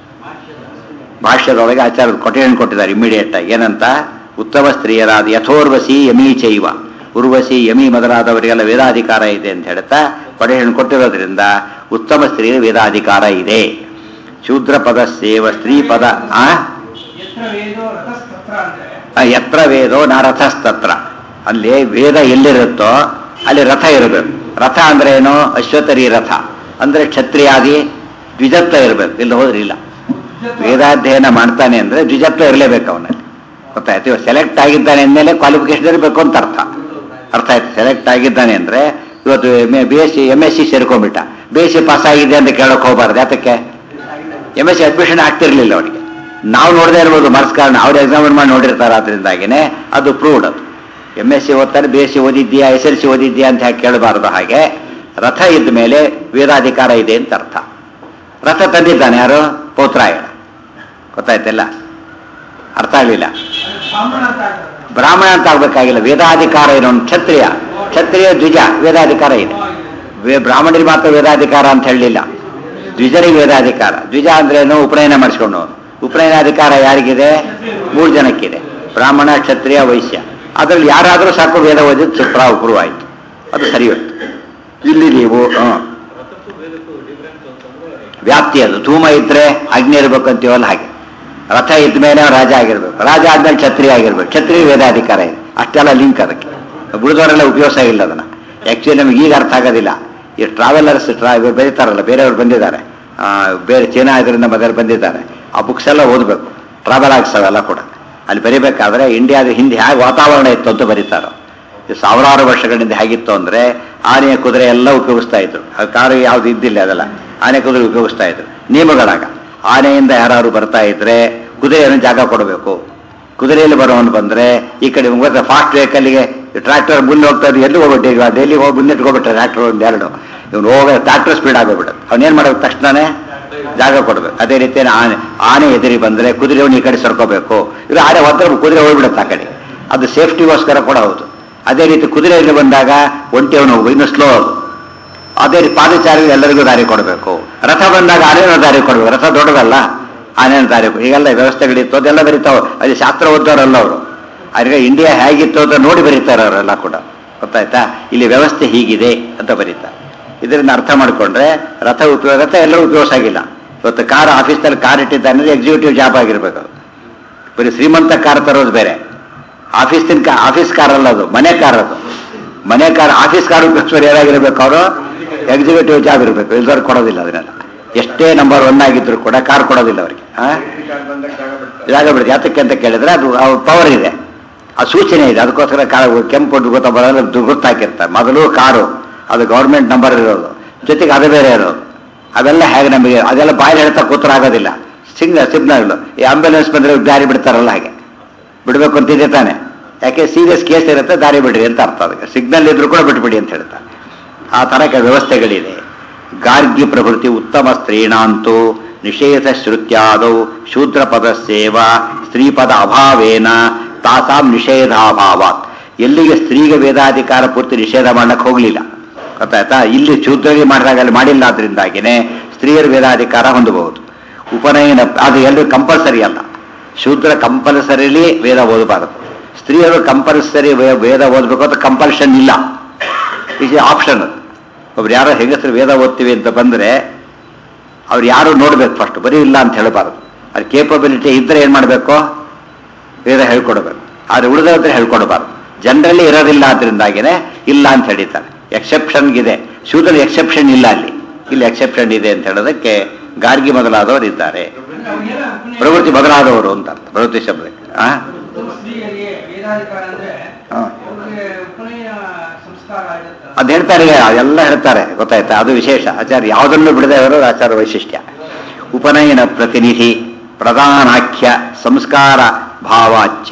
[SPEAKER 1] ಭಾಷ್ಯದೊಳಗೆ ಆಚಾರ್ಯರು ಕೊಟೇಶನ್ ಕೊಟ್ಟಿದ್ದಾರೆ ಇಮಿಡಿಯೇಟ್ ಆಗಿ ಏನಂತ ಉತ್ತಮ ಸ್ತ್ರೀಯರಾದ ಯಥೋರ್ವಸಿ ಯಮೀ ಚೈವ ಉರ್ವಶಿ ಯಮಿ ಮೊದಲಾದವರಿಗೆಲ್ಲ ವೇದಾಧಿಕಾರ ಇದೆ ಅಂತ ಹೇಳ್ತಾ ಕೊಟೇಶನ್ ಕೊಟ್ಟಿರೋದ್ರಿಂದ ಉತ್ತಮ ಸ್ತ್ರೀಯ ವೇದಾಧಿಕಾರ ಇದೆ ಶೂದ್ರ ಪದ ಸೇವ ಸ್ತ್ರೀ ಪದ ಆ
[SPEAKER 3] ಯತ್ರ ವೇದೋ ರಥಸ್ತತ್ರ ಅಂದ್ರೆ
[SPEAKER 1] ಆ, ಯತ್ರ ವೇದೋ ನ ರಥಸ್ತತ್ರ ಅಲ್ಲಿ ವೇದ ಎಲ್ಲಿರುತ್ತೋ ಅಲ್ಲಿ ರಥ ಇರಬೇಕು ರಥ ಅಂದ್ರೆ ಏನು ಅಶ್ವತರಿ ರಥ ಅಂದ್ರೆ ಕ್ಷತ್ರಿಯಾದಿ ದ್ವಿಜತ್ವ ಇರಬೇಕು ಇಲ್ಲಿ ಹೋದ್ರೆ ಇಲ್ಲ ವೇದಾಧ್ಯಯನ ಮಾಡ್ತಾನೆ ಅಂದ್ರೆ ದ್ವಿಜತ್ವ ಇರಲೇಬೇಕು ಅವನಲ್ಲಿ ಗೊತ್ತಾಯ್ತು ಇವಾಗ ಸೆಲೆಕ್ಟ್ ಆಗಿದ್ದಾನೆ ಅಂದಮೇಲೆ ಕ್ವಾಲಿಫಿಕೇಶನ್ ಇರಬೇಕು ಅಂತ ಅರ್ಥ ಅರ್ಥ ಆಯ್ತು ಸೆಲೆಕ್ಟ್ ಆಗಿದ್ದಾನೆ ಅಂದ್ರೆ ಇವತ್ತು B S C M S C ಸೇರ್ಕೊಂಡ್ಬಿಟ್ಟ ಬಿ ಎಸ್ ಸಿ ಪಾಸ್ ಆಗಿದೆ ಅಂತ ಕೇಳಕ್ ಹೋಗ್ಬಾರ್ದು ಯಾತಕ್ಕೆ ಎಮ್ ಎಸ್ ಸಿ ಅಡ್ಮಿಷನ್ ಆಗ್ತಿರ್ಲಿಲ್ಲ ಅವರಿಗೆ ನಾವು ನೋಡದೇ ಇರ್ಬೋದು ಮಾರ್ಕ್ಸ್ ಕಾರಣ ಅವ್ರು ಎಕ್ಸಾಮಿನ್ ಮಾಡಿ ನೋಡಿರ್ತಾರೆ ಅದರಿಂದಾಗಿನೇ ಅದು ಪ್ರೂವ್ಡ್ ಅದು ಎಮ್ ಎಸ್ ಸಿ ಓದ್ತಾರೆ ಬಿ ಎಸ್ ಸಿ ಓದಿದ್ಯಾ ಎಸ್ ಎಲ್ ಸಿ ಓದಿದ್ಯಾ ಅಂತ ಯಾಕೆ ಕೇಳಬಾರದು ಹಾಗೆ ರಥ ಇದ್ದ ಮೇಲೆ ವೇದಾಧಿಕಾರ ಇದೆ ಅಂತ ಅರ್ಥ ರಥ ತಂದಿದ್ದಾನೆ ಯಾರು ಪೌತ್ರಾಯಣ ಗೊತ್ತಾಯ್ತಲ್ಲ ಅರ್ಥ ಆಗಲಿಲ್ಲ
[SPEAKER 3] ಬ್ರಾಹ್ಮಣ ಅಂತ ಆಗ್ತದೆ
[SPEAKER 1] ಬ್ರಾಹ್ಮಣ ಅಂತ ಆಗ್ಬೇಕಾಗಿಲ್ಲ ವೇದಾಧಿಕಾರ ಇರೋನು ಕ್ಷತ್ರಿಯ ಕ್ಷತ್ರಿಯ ದ್ವಿಜ ವೇದಾಧಿಕಾರ ಇದೆ ವೇ- ಬ್ರಾಹ್ಮಣರಿಗೆ ಮಾತ್ರ ವೇದಾಧಿಕಾರ ಅಂತ ಹೇಳಲಿಲ್ಲ ದ್ವಿಜರಿಗೆ ವೇದಾಧಿಕಾರ ದ್ವಿಜ ಅಂದ್ರೇನು ಉಪನಯನ ಮಾಡಿಸ್ಕೊಂಡು ಉಪನಯನಾಧಿಕಾರ ಯಾರಿಗಿದೆ ಮೂರು ಜನಕ್ಕಿದೆ ಬ್ರಾಹ್ಮಣ ಕ್ಷತ್ರಿಯ ವೈಶ್ಯ ಅದರಲ್ಲಿ ಯಾರಾದರೂ ಸಾಕು ವೇದ ಓದಿದ್ದು ಸುಪ್ರ ಉಪರು ಆಯಿತು ಅದು ಸರಿ ಹೋಯ್ತು ಇಲ್ಲಿ ನೀವು ಹ. ವ್ಯಾಪ್ತಿ ಅದು ಧೂಮ ಇದ್ರೆ ಅಗ್ನಿ ಇರ್ಬೇಕು ಅಂತೀವಲ್ಲ ಹಾಗೆ ರಥ ಇದ್ಮೇಲೆ ಅವ್ನು ರಾಜ ಆಗಿರ್ಬೇಕು ರಾಜ ಆದ್ಮೇಲೆ ಕ್ಷತ್ರಿಯ ಆಗಿರ್ಬೇಕು ಕ್ಷತ್ರಿಯ ವೇದಾಧಿಕಾರ ಇದೆ ಅಷ್ಟೆಲ್ಲ ಲಿಂಕ್ ಅದಕ್ಕೆ ಉಳಿದವರೆಲ್ಲ ಉಪಯೋಗ ಇಲ್ಲ ಅದನ್ನ ಆಕ್ಚುಲಿ ನಮ್ಗೆ ಈಗ ಅರ್ಥ ಆಗೋದಿಲ್ಲ ಈ ಟ್ರಾವೆಲರ್ಸ್ ಟ್ರಾ ಬೆರೀತಾರಲ್ಲ ಬೇರೆಯವ್ರು ಬಂದಿದ್ದಾರೆ ಆ, ಬೇರೆ ಚೀನಾ ಇದರಿಂದ ಮೊದಲು ಬಂದಿದ್ದಾರೆ ಆ ಬುಕ್ಸ್ ಎಲ್ಲ ಓದಬೇಕು ಟ್ರಾವೆಲ್ ಆಗ್ಸ್ ಅವೆಲ್ಲ ಕೂಡ ಅಲ್ಲಿ ಬರಿಬೇಕಾದ್ರೆ ಇಂಡಿಯಾದ ಹಿಂದೆ ಹೇಗೆ ವಾತಾವರಣ ಇತ್ತು ಅಂತ ಬರೀತಾರೆ ಈ ಸಾವಿರಾರು ವರ್ಷಗಳಿಂದ ಹೇಗಿತ್ತು ಅಂದ್ರೆ ಆನೆಯ ಕುದುರೆ ಎಲ್ಲ ಉಪಯೋಗಿಸ್ತಾ ಇದ್ರು ಆ ಕಾರು ಯಾವ್ದು ಇದ್ದಿಲ್ಲ ಅದೆಲ್ಲ ಆನೆ ಕುದುರೆ ಉಪಯೋಗಿಸ್ತಾ ಇದ್ರು ನಿಯಮಗಳಾಗ ಆನೆಯಿಂದ ಯಾರು ಬರ್ತಾ ಇದ್ರೆ ಕುದುರೆಯನ್ನು ಜಾಗ ಕೊಡಬೇಕು ಕುದುರೆಯಲ್ಲಿ ಬರೋನು ಬಂದ್ರೆ ಈ ಕಡೆ ಫಾಸ್ಟ್ ವೆಹಿಕಲ್ಗೆ ಟ್ರ್ಯಾಕ್ಟರ್ ಮುಂದೆ ಹೋಗ್ತಾ ಇದ್ದು ಎಲ್ಲಿ ಹೋಗ್ಬಿಟ್ಟು ಡೈಲಿ ಹೋಗಿ ಮುಂದೆ ಇಟ್ಕೊಬಿಟ್ರೆ ಟ್ರ್ಯಾಕ್ಟರ್ ಒಂದು ಎರಡು ಇವನು ಹೋಗ ಟ್ರ್ಯಾಕ್ಟರ್ ಸ್ಪೀಡ್ ಆಗೋಗ್ಬಿಡುತ್ತೆ ಅವನೇನ್ ಮಾಡ್ಬೇಕು ತಕ್ಷಣನೇ ಜಾಗ ಕೊಡ್ಬೇಕು ಅದೇ ರೀತಿ ಆನೆ ಆನೆ ಎದುರಿ ಬಂದ್ರೆ ಕುದುರೆಯವನು ಈ ಕಡೆ ಸರ್ಕೋಬೇಕು ಇದು ಆನೆ ಒತ್ತರ ಕುದುರೆ ಹೋಗ್ಬಿಡುತ್ತೆ ಆ ಕಡೆ ಅದು ಸೇಫ್ಟಿಗೋಸ್ಕರ ಕೂಡ ಹೌದು ಅದೇ ರೀತಿ ಕುದುರೆಯಲ್ಲಿ ಬಂದಾಗ ಒಂಟಿಯವನು ಹೋಗು ಇನ್ನು ಸ್ಲೋ ಅದು ಅದೇ ರೀತಿ ಪಾದಚಾರಿ ಎಲ್ಲರಿಗೂ ದಾರಿ ಕೊಡಬೇಕು ರಥ ಬಂದಾಗ ಆನೆಯನ್ನು ದಾರಿ ಕೊಡಬೇಕು ರಥ ದೊಡ್ಡದಲ್ಲ ಆನೆಯನ್ನು ದಾರಿ ಕೊಡು. ಹೀಗೆಲ್ಲ ವ್ಯವಸ್ಥೆಗಳಿತ್ತು ಅದೆಲ್ಲ ಬರೀತಾವೆ ಅದು ಶಾಸ್ತ್ರ ಓದೋರಲ್ಲ ಅವರು ಅದಕ್ಕೆ ಇಂಡಿಯಾ ಹೇಗಿತ್ತು ಅಂತ ನೋಡಿ ಬರೀತಾರೆ ಅವರೆಲ್ಲ ಕೂಡ ಗೊತ್ತಾಯ್ತಾ ಇಲ್ಲಿ ವ್ಯವಸ್ಥೆ ಹೀಗಿದೆ ಅಂತ ಬರೀತಾರೆ ಇದರಿಂದ ಅರ್ಥ ಮಾಡಿಕೊಂಡ್ರೆ ರಥ ಉಪಯೋಗ ರಥ ಎಲ್ಲರೂ ಉಪಯೋಗ ಆಗಿಲ್ಲ ಇವತ್ತು ಕಾರ್ ಆಫೀಸ್ನಲ್ಲಿ ಕಾರ್ ಇಟ್ಟಿದ್ದಾರೆ ಅಂದ್ರೆ ಎಕ್ಸಿಕ್ಯೂಟಿವ್ ಜಾಬ್ ಆಗಿರ್ಬೇಕು ಅದು. ಬರೀ ಶ್ರೀಮಂತ ಕಾರ್ ತರೋದು ಬೇರೆ ಆಫೀಸಿನ ಕಾ ಆಫೀಸ್ ಕಾರ್ ಅಲ್ಲ ಅದು ಮನೆ ಕಾರ್ ಅದು ಮನೆ ಕಾರ್ ಆಫೀಸ್ ಕಾರ್ ಉಪಯೋಗಿಸೋರು ಏನಾಗಿರ್ಬೇಕು ಅವರು ಎಕ್ಸಿಕ್ಯೂಟಿವ್ ಜಾಬ್ ಇರಬೇಕು ಇಲ್ದವ್ರು ಕೊಡೋದಿಲ್ಲ ಅದನ್ನೆಲ್ಲ ಎಷ್ಟೇ ನಂಬರ್ ಒನ್ ಆಗಿದ್ರು ಕೂಡ ಕಾರ್ ಕೊಡೋದಿಲ್ಲ ಅವರಿಗೆ ಆ
[SPEAKER 2] ಕಾರ್ ಬಂದಾಗ ಜಾಗ ಬಿಡ್ತಾರೆ
[SPEAKER 1] ಜಾಗ ಬಿಡುತ್ತೆ ಯಾತಕ್ಕೆ ಅಂತ ಕೇಳಿದ್ರೆ ಅದು ಪವರ್ ಇದೆ ಆ ಸೂಚನೆ ಇದೆ ಅದಕ್ಕೋಸ್ಕರ ಕಾರ್ ಕೆಂಪು ಗೊತ್ತ ಬರೋಲ್ಲ ಗುರ್ತಾಕಿರ್ತಾರೆ ಮೊದಲು ಕಾರು ಅದು ಗೌರ್ಮೆಂಟ್ ನಂಬರ್ ಇರೋದು ಜೊತೆಗೆ ಅದು ಬೇರೆ ಇರೋದು ಅವೆಲ್ಲ ಹೇಗೆ ನಮಗೆ ಅದೆಲ್ಲ ಬಾಯಲ್ಲಿ ಹೇಳ್ತಾ ಕೂತ್ರ ಆಗೋದಿಲ್ಲ ಸಿಗ್ನಲ್ ಸಿಗ್ನಲ್ ಈ ಆಂಬ್ಯುಲೆನ್ಸ್ ಬಂದ್ರೆ ದಾರಿ ಬಿಡ್ತಾರಲ್ಲ ಹಾಗೆ ಬಿಡಬೇಕು ಅಂತಿದೆ ತಾನೆ ಯಾಕೆ ಸೀರಿಯಸ್ ಕೇಸ್ ಇರುತ್ತೆ ದಾರಿ ಬಿಡ್ರಿ ಅಂತ ಅರ್ಥ ಅದಕ್ಕೆ ಸಿಗ್ನಲ್ ಇದ್ರೂ ಕೂಡ ಬಿಟ್ಬಿಡಿ ಅಂತ ಹೇಳ್ತಾರೆ ಆ ತರ ಕೆ- ವ್ಯವಸ್ಥೆಗಳಿದೆ ಗಾರ್ಗ್ಯ ಪ್ರಭೃತಿ ಉತ್ತಮ ಸ್ತ್ರೀಣಾಂತೂ ನಿಷೇಧ ಶ್ರುತ್ಯಾದೌ ಶೂದ್ರ ಪದ ಸೇವಾ ಸ್ತ್ರೀಪದ ಅಭಾವೇನ ತಾಸಾಂ ನಿಷೇಧಾಭಾವಾತ್ ಎಲ್ಲಿಗೆ ಸ್ತ್ರೀಗೆ ವೇದಾಧಿಕಾರ ಪೂರ್ತಿ ನಿಷೇಧ ಮಾಡಕ್ ಹೋಗ್ಲಿಲ್ಲ ಗೊತ್ತಾಯ್ತಾ ಇಲ್ಲಿ ಶೂದ್ರರಿಗೆ ಮಾಡಿದಾಗ ಅಲ್ಲಿ ಮಾಡಿಲ್ಲ ಆದ್ರಿಂದಾಗಿನೇ ಸ್ತ್ರೀಯರು ವೇದಾಧಿಕಾರ ಹೊಂದಬಹುದು ಉಪನಯನ ಅದು ಎಲ್ಲರೂ ಕಂಪಲ್ಸರಿ ಅಲ್ಲ ಶೂದ್ರ ಕಂಪಲ್ಸರಿಲಿ ವೇದ ಓದಬಾರದು ಸ್ತ್ರೀಯರು ಕಂಪಲ್ಸರಿ ವೇದ ಓದಬೇಕು ಅಂತ ಕಂಪಲ್ಷನ್ ಇಲ್ಲ ಇಸ್ ಆಪ್ಷನ್ ಒಬ್ರು ಯಾರೋ ಹೆಂಗಸರು ವೇದ ಓದ್ತೀವಿ ಅಂತ ಬಂದ್ರೆ ಅವ್ರು ಯಾರು ನೋಡ್ಬೇಕು ಫಸ್ಟ್ ಬರೀ ಇಲ್ಲ ಅಂತ ಹೇಳಬಾರದು ಅದು ಕೇಪಬಿಲಿಟಿ ಇದ್ರೆ ಏನ್ ಮಾಡಬೇಕು ವೇದ ಹೇಳ್ಕೊಡ್ಬೇಕು ಆದ್ರೆ ಉಳಿದವ್ರ ಹೇಳ್ಕೊಡಬಾರದು ಜನರಲಿ ಇರೋದಿಲ್ಲ ಆದ್ರಿಂದಾಗಿನೇ ಇಲ್ಲ ಅಂತ ಹೇಳಿದ್ದಾರೆ ಎಕ್ಸೆಪ್ಷನ್ ಇದೆ ಶೂದ್ರ ಎಕ್ಸೆಪ್ಷನ್ ಇಲ್ಲ ಅಲ್ಲಿ ಇಲ್ಲಿ ಎಕ್ಸೆಪ್ಷನ್ ಇದೆ ಅಂತ ಹೇಳೋದಕ್ಕೆ ಗಾರ್ಗಿ ಮೊದಲಾದವರು ಇದ್ದಾರೆ
[SPEAKER 3] ಅವ್ರಿಗೆಲ್ಲ ಉಪನಯನ-
[SPEAKER 1] ಪ್ರವೃತ್ತಿ ಮೊದಲಾದವರು ಅಂತ ಅರ್ಥ ಪ್ರವೃತ್ತಿ ಶಬ್ದಕ್ಕೆ ಆ
[SPEAKER 3] ಉತ್ತಮ ಸ್ತ್ರೀಯರಿಗೆ ವೇದಾಧಿಕಾರ ಅಂದ್ರೆ
[SPEAKER 1] ಹಾ.
[SPEAKER 3] ಅವ್ರಿಗೆ ಉಪನಯನ ಸಂಸ್ಕಾರ ಆಗುತ್ತೆ
[SPEAKER 1] ಅದ್ ಹೇಳ್ತಾರೆ ಎಲ್ಲ ಹೇಳ್ತಾರೆ ಗೊತ್ತಾಯ್ತಾ ಅದು ವಿಶೇಷ ಆಚಾರ್ಯ ಯಾವುದನ್ನು ಬಿಡದೆ ಅವರು ಆಚಾರ ವೈಶಿಷ್ಟ್ಯ ಉಪನಯನ ಪ್ರತಿನಿಧಿ ಪ್ರಧಾನಾಖ್ಯ ಸಂಸ್ಕಾರ ಭಾವಾಚ್ಯ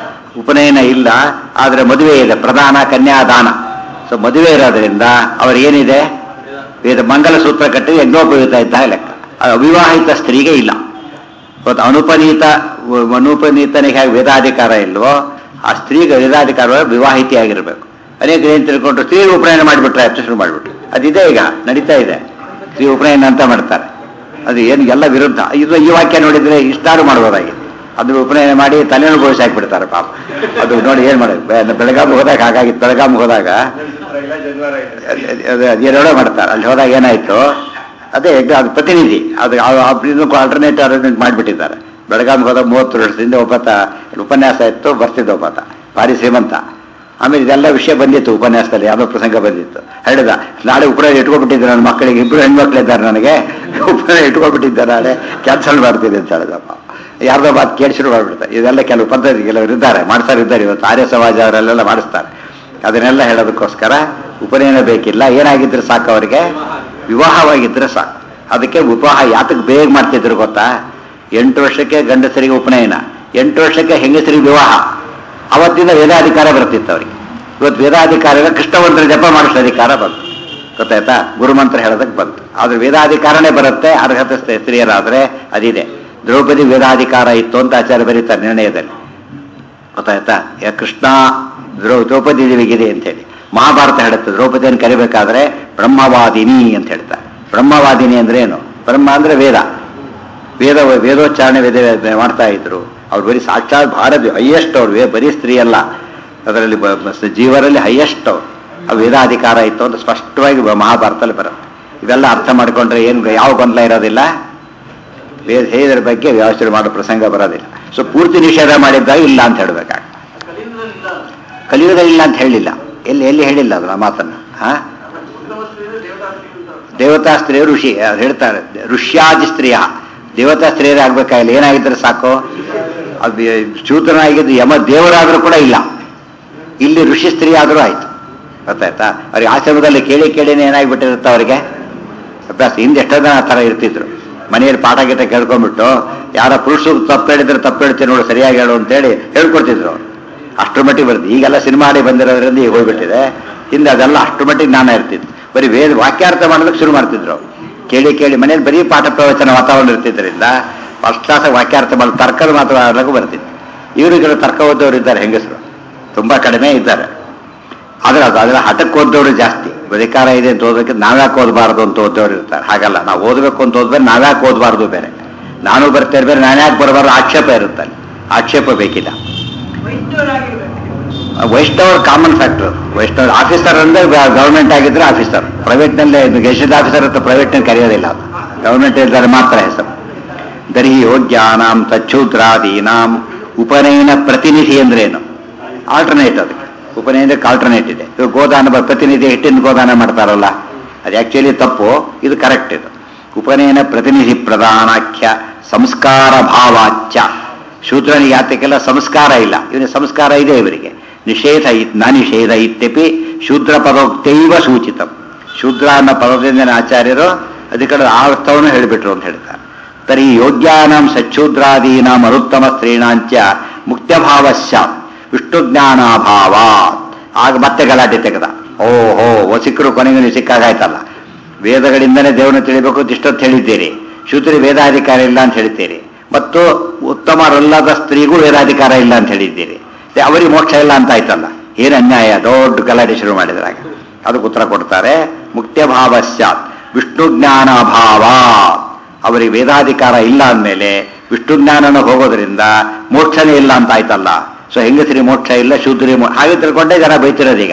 [SPEAKER 1] ಉಪನಯನ ಇಲ್ಲ ಆದ್ರೆ ಮದುವೆ ಇದೆ ಪ್ರಧಾನ ಕನ್ಯಾದಾನ ಸೊ ಮದುವೆ ಇರೋದ್ರಿಂದ ಅವ್ರಿಗೇನಿದೆ ವೇದ ಮಂಗಲ ಸೂತ್ರ ಕಟ್ಟಿ ಯಜ್ಞೋಪಯುಕ್ತ ಇದ್ದ ಲೆಕ್ಕ ಅದು ಅವಿವಾಹಿತ ಸ್ತ್ರೀಗೆ ಇಲ್ಲ ಇವತ್ತು ಅನುಪನೀತ ಅನುಪನೀತನಿಗೆ ಹೇಗೆ ವೇದಾಧಿಕಾರ ಇಲ್ವೋ ಆ ಸ್ತ್ರೀಗೆ ವೇದಾಧಿಕಾರ ವಿವಾಹಿತಿ ಆಗಿರ್ಬೇಕು ಅನೇಕ ಏನ್ ತಿಳ್ಕೊಂಡ್ರು ಸ್ತ್ರೀ ಉಪನಯನ ಮಾಡಿಬಿಟ್ರೆ ಅಷ್ಟು ಶುರು ಮಾಡಿಬಿಟ್ರು ಅದಿದೆ ಈಗ ನಡೀತಾ ಇದೆ ಸ್ತ್ರೀ ಉಪನಯನ ಅಂತ ಮಾಡ್ತಾರೆ ಅದು ಏನು ಎಲ್ಲ ವಿರುದ್ಧ ಇದು ಈ ವಾಕ್ಯ ನೋಡಿದ್ರೆ ಇಷ್ಟಾರು ಮಾಡ್ಬೋದಾಗಿದೆ ಅದು ಉಪನಯನ ಮಾಡಿ ತಲೆನೂ ಬೋಳಿಸಿ ಹಾಕ್ಬಿಡ್ತಾರೆ ಪಾಪ ಅದು ನೋಡಿ ಏನ್ ಮಾಡೋದು ಬೆಳಗಾವಿ ಹೋದಾಗ ಹಾಗಾಗಿತ್ತು ಬೆಳಗಾವಿ ಹೋದಾಗ
[SPEAKER 2] ನಕ್ಷತ್ರ ಇಲ್ಲ ಜನಿವಾರ ಇದೆ
[SPEAKER 1] ಅದ್- ಅದ್- ಅದ್ ಏನೇಳೋ ಮಾಡ್ತಾರೆ ಅಲ್ಲಿ ಹೋದಾಗ ಏನಾಯ್ತು ಅದೇ ಈಗ ಅದು ಪ್ರತಿನಿಧಿ ಅದು ಆಲ್ಟರ್ನೇಟ್ ಅರೇಂಜ್ಮೆಂಟ್ ಮಾಡಿಬಿಟ್ಟಿದ್ದಾರೆ ಬೆಳಗಾವಿ ಹೋದಾಗ ಮೂವತ್ತು ವರ್ಷದಿಂದ ಒಬ್ಬತ ಉಪನ್ಯಾಸ ಇತ್ತು ಬರ್ತಿದ್ದ ಒಬ್ಬತ ಭಾರಿ ಶ್ರೀಮಂತ ಆಮೇಲೆ ಇದೆಲ್ಲ ವಿಷಯ ಬಂದಿತ್ತು ಉಪನ್ಯಾಸದಲ್ಲಿ ಯಾವುದೋ ಪ್ರಸಂಗ ಬಂದಿತ್ತು ಹೇಳಿದ ನಾಳೆ ಉಪನಯನ ಇಟ್ಕೊಬಿಟ್ಟಿದ್ದೆ ನನ್ನ ಮಕ್ಕಳಿಗೆ ಇಬ್ಬರು ಹೆಣ್ಮಕ್ಳಿದ್ದಾರೆ ನನಗೆ ಉಪನಯನ ಇಟ್ಕೊಬಿಟ್ಟಿದ್ದೆ ನಾಳೆ ಕ್ಯಾನ್ಸಲ್ ಮಾಡ್ತೀನಿ ಅಂತ ಹೇಳಿದಪ್ಪ ಯಾರ್ದೋ ಮಾತು ಕೇಳಿ ಶುರು ಮಾಡ್ಬಿಡ್ತಾರೆ ಇದೆಲ್ಲ ಕೆಲವು ಪದ್ಧತಿ ಕೆಲವರು ಇದ್ದಾರೆ ಮಾಡ್ತಾರೆ ಇದ್ದಾರೆ ಇವತ್ತು ಆರ್ಯ ಸಮಾಜ ಅವರೆಲ್ಲ ಮಾಡಿಸ್ತಾರೆ ಅದನ್ನೆಲ್ಲ ಹೇಳೋದಕ್ಕೋಸ್ಕರ ಉಪನಯನ ಬೇಕಿಲ್ಲ ಏನಾಗಿದ್ರೆ ಸಾಕು ಅವರಿಗೆ ವಿವಾಹವಾಗಿದ್ರೆ ಸಾಕು ಅದಕ್ಕೆ ವಿವಾಹ ಯಾತಕ್ಕೆ ಬೇಗ ಮಾಡ್ತಿದ್ರು ಗೊತ್ತಾ ಎಂಟು ವರ್ಷಕ್ಕೆ ಗಂಡಸರಿಗೆ ಉಪನಯನ ಎಂಟು ವರ್ಷಕ್ಕೆ ಹೆಂಗಸರಿಗೆ ವಿವಾಹ ಅವತ್ತಿಂದ ವೇದಾಧಿಕಾರ ಬರ್ತಿತ್ತು ಅವರಿಗೆ ಇವತ್ತು ವೇದಾಧಿಕಾರ ಇಲ್ಲ, ಕೃಷ್ಣವಂತರ ಜಪ ಮಾಡಿಸೋ ಅಧಿಕಾರ ಬಂತು ಗೊತ್ತಾಯ್ತಾ ಗುರುಮಂತ್ರ ಹೇಳೋದಕ್ಕೆ ಬಂತು ಆದ್ರೆ ವೇದಾಧಿಕಾರನೇ ಬರುತ್ತೆ ಅರ್ಹತೆ ಸ್ತ್ರೀ- ಸ್ತ್ರೀಯರಾದ್ರೆ ಅದಿದೆ ದ್ರೌಪದಿ ವೇದಾಧಿಕಾರ ಇತ್ತು ಅಂತ ಆಚಾರ್ಯ ಬರೀತಾರೆ ನಿರ್ಣಯದಲ್ಲಿ ಗೊತ್ತಾಯ್ತಾ ಯಾ ಕೃಷ್ಣ ದ್ರೌ ದ್ರೌಪದಿ ದೇವಿಗಿದೆ ಅಂತ ಹೇಳಿ ಮಹಾಭಾರತ ಹೇಳುತ್ತೆ ದ್ರೌಪದಿಯನ್ನು ಕರಿಬೇಕಾದ್ರೆ ಬ್ರಹ್ಮವಾದಿನಿ ಅಂತ ಹೇಳ್ತಾರೆ ಬ್ರಹ್ಮವಾದಿನಿ ಅಂದ್ರೆ ಏನು ಬ್ರಹ್ಮ ಅಂದ್ರೆ ವೇದ ವೇದ ವೇದೋಚ್ಚಾರಣೆ ವೇದ ಮಾಡ್ತಾ ಇದ್ರು ಅವ್ರು ಬರೀ ಸಾಕ್ಷಾತ್ ಭಾರತ ಹೈಯೆಸ್ಟ್ ಅವ್ರು ವೇ- ಬರೀ ಸ್ತ್ರೀ ಅಲ್ಲ ಅದರಲ್ಲಿ ಬ- ಬ- ಜೀವರಲ್ಲಿ ಹೈಯೆಸ್ಟ್ ಅವ್ರು ಆ ವೇದಾಧಿಕಾರ ಇತ್ತು ಅಂತ ಸ್ಪಷ್ಟವಾಗಿ ಬ- ಮಹಾಭಾರತದಲ್ಲಿ ಬರುತ್ತೆ ಇವೆಲ್ಲ ಅರ್ಥ ಮಾಡ್ಕೊಂಡ್ರೆ ಏನು ಯಾವ ಗೊಂದಲ ಇರೋದಿಲ್ಲ ವೇದ ಹೇದರ ಬಗ್ಗೆ ವ್ಯವಸ್ಥೆ ಮಾಡೋ ಪ್ರಸಂಗ ಬರೋದಿಲ್ಲ ಸೊ ಪೂರ್ತಿ ನಿಷೇಧ ಮಾಡಿದ್ದಾಗ ಇಲ್ಲ ಅಂತ ಹೇಳ್ಬೇಕಾಗ ಕಲಿಯುಗ ಇಲ್ಲ ಅಂತ ಹೇಳಿಲ್ಲ ಎಲ್ಲಿ ಎಲ್ಲಿ ಹೇಳಿಲ್ಲ ಅದು ಆ ಮಾತನ್ನ ಹಾ ದೇವತಾ ಸ್ತ್ರೀಯ ಋಷಿ ಅವ್ರು ಹೇಳ್ತಾರೆ ಋಷ್ಯಾದಿ ಸ್ತ್ರೀಯ ದೇವತಾ ಸ್ತ್ರೀಯರೇ ಆಗ್ಬೇಕಾಗಿಲ್ಲ ಏನಾಗಿದ್ರೆ ಸಾಕು ಅದು ಶೂದ್ರನಾಗಿದ್ದು ಯಮ ದೇವರಾದ್ರೂ ಕೂಡ ಇಲ್ಲ ಇಲ್ಲಿ ಋಷಿ ಸ್ತ್ರೀ ಆದರೂ ಆಯ್ತು ಗೊತ್ತಾಯ್ತಾ ಅವ್ರಿಗೆ ಆಶ್ರಮದಲ್ಲಿ ಕೇಳಿ ಕೇಳಿನೇ ಏನಾಗ್ಬಿಟ್ಟಿರುತ್ತೆ ಅವರಿಗೆ ಅಭ್ಯಾಸ ಹಿಂದೆ ಎಷ್ಟೋ ಜನ ಆ ಥರ ಇರ್ತಿದ್ರು ಮನೆಯಲ್ಲಿ ಪಾಠ ಗೀಟ ಕೇಳ್ಕೊಂಡ್ಬಿಟ್ಟು ಯಾರ ಪುರುಷರು ತಪ್ಪು ಹೇಳಿದ್ರೆ ತಪ್ಪು ಹೇಳ್ತೀನಿ ನೋಡು ಸರಿಯಾಗಿ ಹೇಳು ಅಂತೇಳಿ ಹೇಳ್ಕೊಡ್ತಿದ್ರು ಅವ್ರು ಅಷ್ಟ್ರ ಮಟ್ಟಿಗೆ ಬರ್ತದೆ ಈಗೆಲ್ಲ ಸಿನಿಮಾ ಆಡಿ ಬಂದಿರೋದ್ರಿಂದ ಈಗ ಹೋಗ್ಬಿಟ್ಟಿದೆ ಹಿಂದೆ ಅದೆಲ್ಲ ಅಷ್ಟ್ರ ಮಟ್ಟಿಗೆ ಜ್ಞಾನ ಇರ್ತಿತ್ತು ಬರೀ ವೇದ ವಾಕ್ಯಾರ್ಥ ಮಾಡೋದಕ್ಕೆ ಶುರು ಮಾಡ್ತಿದ್ರು ಅವ್ರು. ಕೇಳಿ ಕೇಳಿ ಮನೇಲಿ ಬರೀ ಪಾಠ ಪ್ರವಚನ ವಾತಾವರಣ ಇರ್ತಿದ್ರಿಂದ ಫಸ್ಟ್ ಕ್ಲಾಸ್ ವಾಕ್ಯಾರ್ಥ ಮಾಡಿ ತರ್ಕದ ಮಾತ್ರ ಆಡಲಿಕ್ಕೂ ಬರ್ತಿತ್ತು ಇವರುಗಳು ತರ್ಕ ಓದೋರು ಇದ್ದಾರೆ ಹೆಂಗಸರು ತುಂಬಾ ಕಡಿಮೆ ಇದ್ದಾರೆ ಆದ್ರೆ ಅದು ಅದರ ಹಠಕ್ಕೆ ಓದೋರು ಜಾಸ್ತಿ ಅಧಿಕಾರ ಇದೆ ಅಂತ ಓದೋಕೆ ನಾವ್ಯಾಕೆ ಓದಬಾರದು ಅಂತ ಓದೋರು ಇರ್ತಾರೆ ಹಾಗಲ್ಲ ನಾವು ಓದಬೇಕು ಅಂತ ಓದ್ಬೇರೆ ನಾವ್ಯಾಕೆ ಓದಬಾರ್ದು ಬೇರೆ ನಾನು ಬರ್ತಾ ಇರ್ಬೇರೆ ನಾನು ಯಾಕೆ ಬರಬಾರ್ದು ಆಕ್ಷೇಪ ಇರುತ್ತೆ ಅಲ್ಲಿ. ಆಕ್ಷೇಪ ಬೇಕಿಲ್ಲ ವೈಷ್ಣವರ್ ಕಾಮನ್ ಫ್ಯಾಕ್ಟರ್ ವೈಷ್ಣವ್ ಆಫೀಸರ್ ಅಂದ್ರೆ ಗವರ್ಮೆಂಟ್ ಆಗಿದ್ರೆ ಆಫೀಸರ್ ಪ್ರೈವೇಟ್ ನಲ್ಲಿ ಗೆಸ್ಟ್ ಆಫೀಸರ್ ಅಂತ ಪ್ರೈವೇಟ್ ನಲ್ಲಿ ಕರೆಯೋದಿಲ್ಲ ಗವರ್ಮೆಂಟ್ ಇದ್ದಾರೆ ಮಾತ್ರ ಹೆಸರು ದರ್ಹಿ ಯೋಗ್ಯಾನಾಂ ತಚ್ಚೂದ್ರಾದೀನಾಂ ಉಪನಯನ ಪ್ರತಿನಿಧಿ ಅಂದ್ರೆ ಏನು ಆಲ್ಟರ್ನೇಟ್ ಅದು ಉಪನಯನಕ್ಕೆ ಆಲ್ಟರ್ನೇಟ್ ಇದೆ ಇವಾಗ ಗೋದಾನ ಬ- ಪ್ರತಿನಿಧಿ ಹಿಟ್ಟಿನ ಗೋದಾನ ಮಾಡ್ತಾರಲ್ಲ ಅದು ಆಕ್ಚುಲಿ ತಪ್ಪು ಇದು ಕರೆಕ್ಟ್ ಇದು ಉಪನಯನ ಪ್ರತಿನಿಧಿ ಪ್ರಧಾನಾಖ್ಯ ಸಂಸ್ಕಾರ ಭಾವಾಚ್ಯ ಶೂದ್ರನಿಗೆ ಯಾತಕ್ಕೆಲ್ಲ ಸಂಸ್ಕಾರ ಇಲ್ಲ ಇವನಿಗೆ ಸಂಸ್ಕಾರ ಇದೆ ಇವರಿಗೆ ನಿಷೇಧ ಇತ್ ನ ನಿಷೇಧ ಇತ್ಯಪಿ ಶೂದ್ರ ಪದೋಕ್ತೈವ ಸೂಚಿತಂ ಶೂದ್ರ ಅನ್ನೋ ಪದದಿಂದ ಆಚಾರ್ಯರು ಅದಕ್ಕೆ ಆ ಅರ್ಥವನ್ನು ಹೇಳಿಬಿಟ್ರು ಅಂತ ಹೇಳ್ತಾರೆ ತರ್ಹಿ ಯೋಗ್ಯಾನಾಂ ಸಚ್ಛೂದ್ರಾದೀನಾಂ ಅನುತ್ತಮ ಸ್ತ್ರೀಣಾಂಚ ಮುಕ್ತ್ಯಭಾವಶ್ಯ ವಿಷ್ಣು ಜ್ಞಾನಾಭಾವ ಆಗ ಮತ್ತೆ ಗಲಾಟೆ ತೆಗೆದ ಓಹೋ ಓ ಸಿಕ್ಕರು ಕೊನೆಗೆ ನೀವು ಸಿಕ್ಕಾಗಾಯ್ತಲ್ಲ ವೇದಗಳಿಂದನೇ ದೇವರನ್ನು ತಿಳಿಬೇಕು ಅಂತ ಇಷ್ಟೊತ್ತು ಹೇಳಿದ್ದೀರಿ ಶೂದ್ರಿ ವೇದಾಧಿಕಾರ ಇಲ್ಲ ಅಂತ ಹೇಳ್ತೀರಿ ಮತ್ತು ಉತ್ತಮರಲ್ಲದ ಸ್ತ್ರೀಗೂ ವೇದಾಧಿಕಾರ ಇಲ್ಲ ಅಂತ ಹೇಳಿದ್ದೀರಿ ತೆ- ಅವರಿಗೆ ಮೋಕ್ಷ ಇಲ್ಲ ಅಂತ ಆಯ್ತಲ್ಲ ಏನು ಅನ್ಯಾಯ ದೊಡ್ಡ ಗಲಾಟೆ ಶುರು ಮಾಡಿದ್ರಾಗ ಅದಕ್ಕೆ ಉತ್ತರ ಕೊಡ್ತಾರೆ ಮುಕ್ತ್ಯಭಾವ ಸ್ಯಾತ್ ವಿಷ್ಣು ಜ್ಞಾನಾಭಾವ ಅವರಿಗೆ ವೇದಾಧಿಕಾರ ಇಲ್ಲ ಅಂದಮೇಲೆ ವಿಷ್ಣು ಜ್ಞಾನನ ಹೋಗೋದ್ರಿಂದ ಮೋಕ್ಷನೇ ಇಲ್ಲ ಅಂತ ಆಯ್ತಲ್ಲ ಸೊ ಹೆಂಗಸರಿ ಮೋಕ್ಷ ಇಲ್ಲ ಶೂದ್ರಿ ಮೋ- ಹಾಗೆ ತಿಳ್ಕೊಂಡೇ ಜನ ಬೈತಿರೋದೀಗ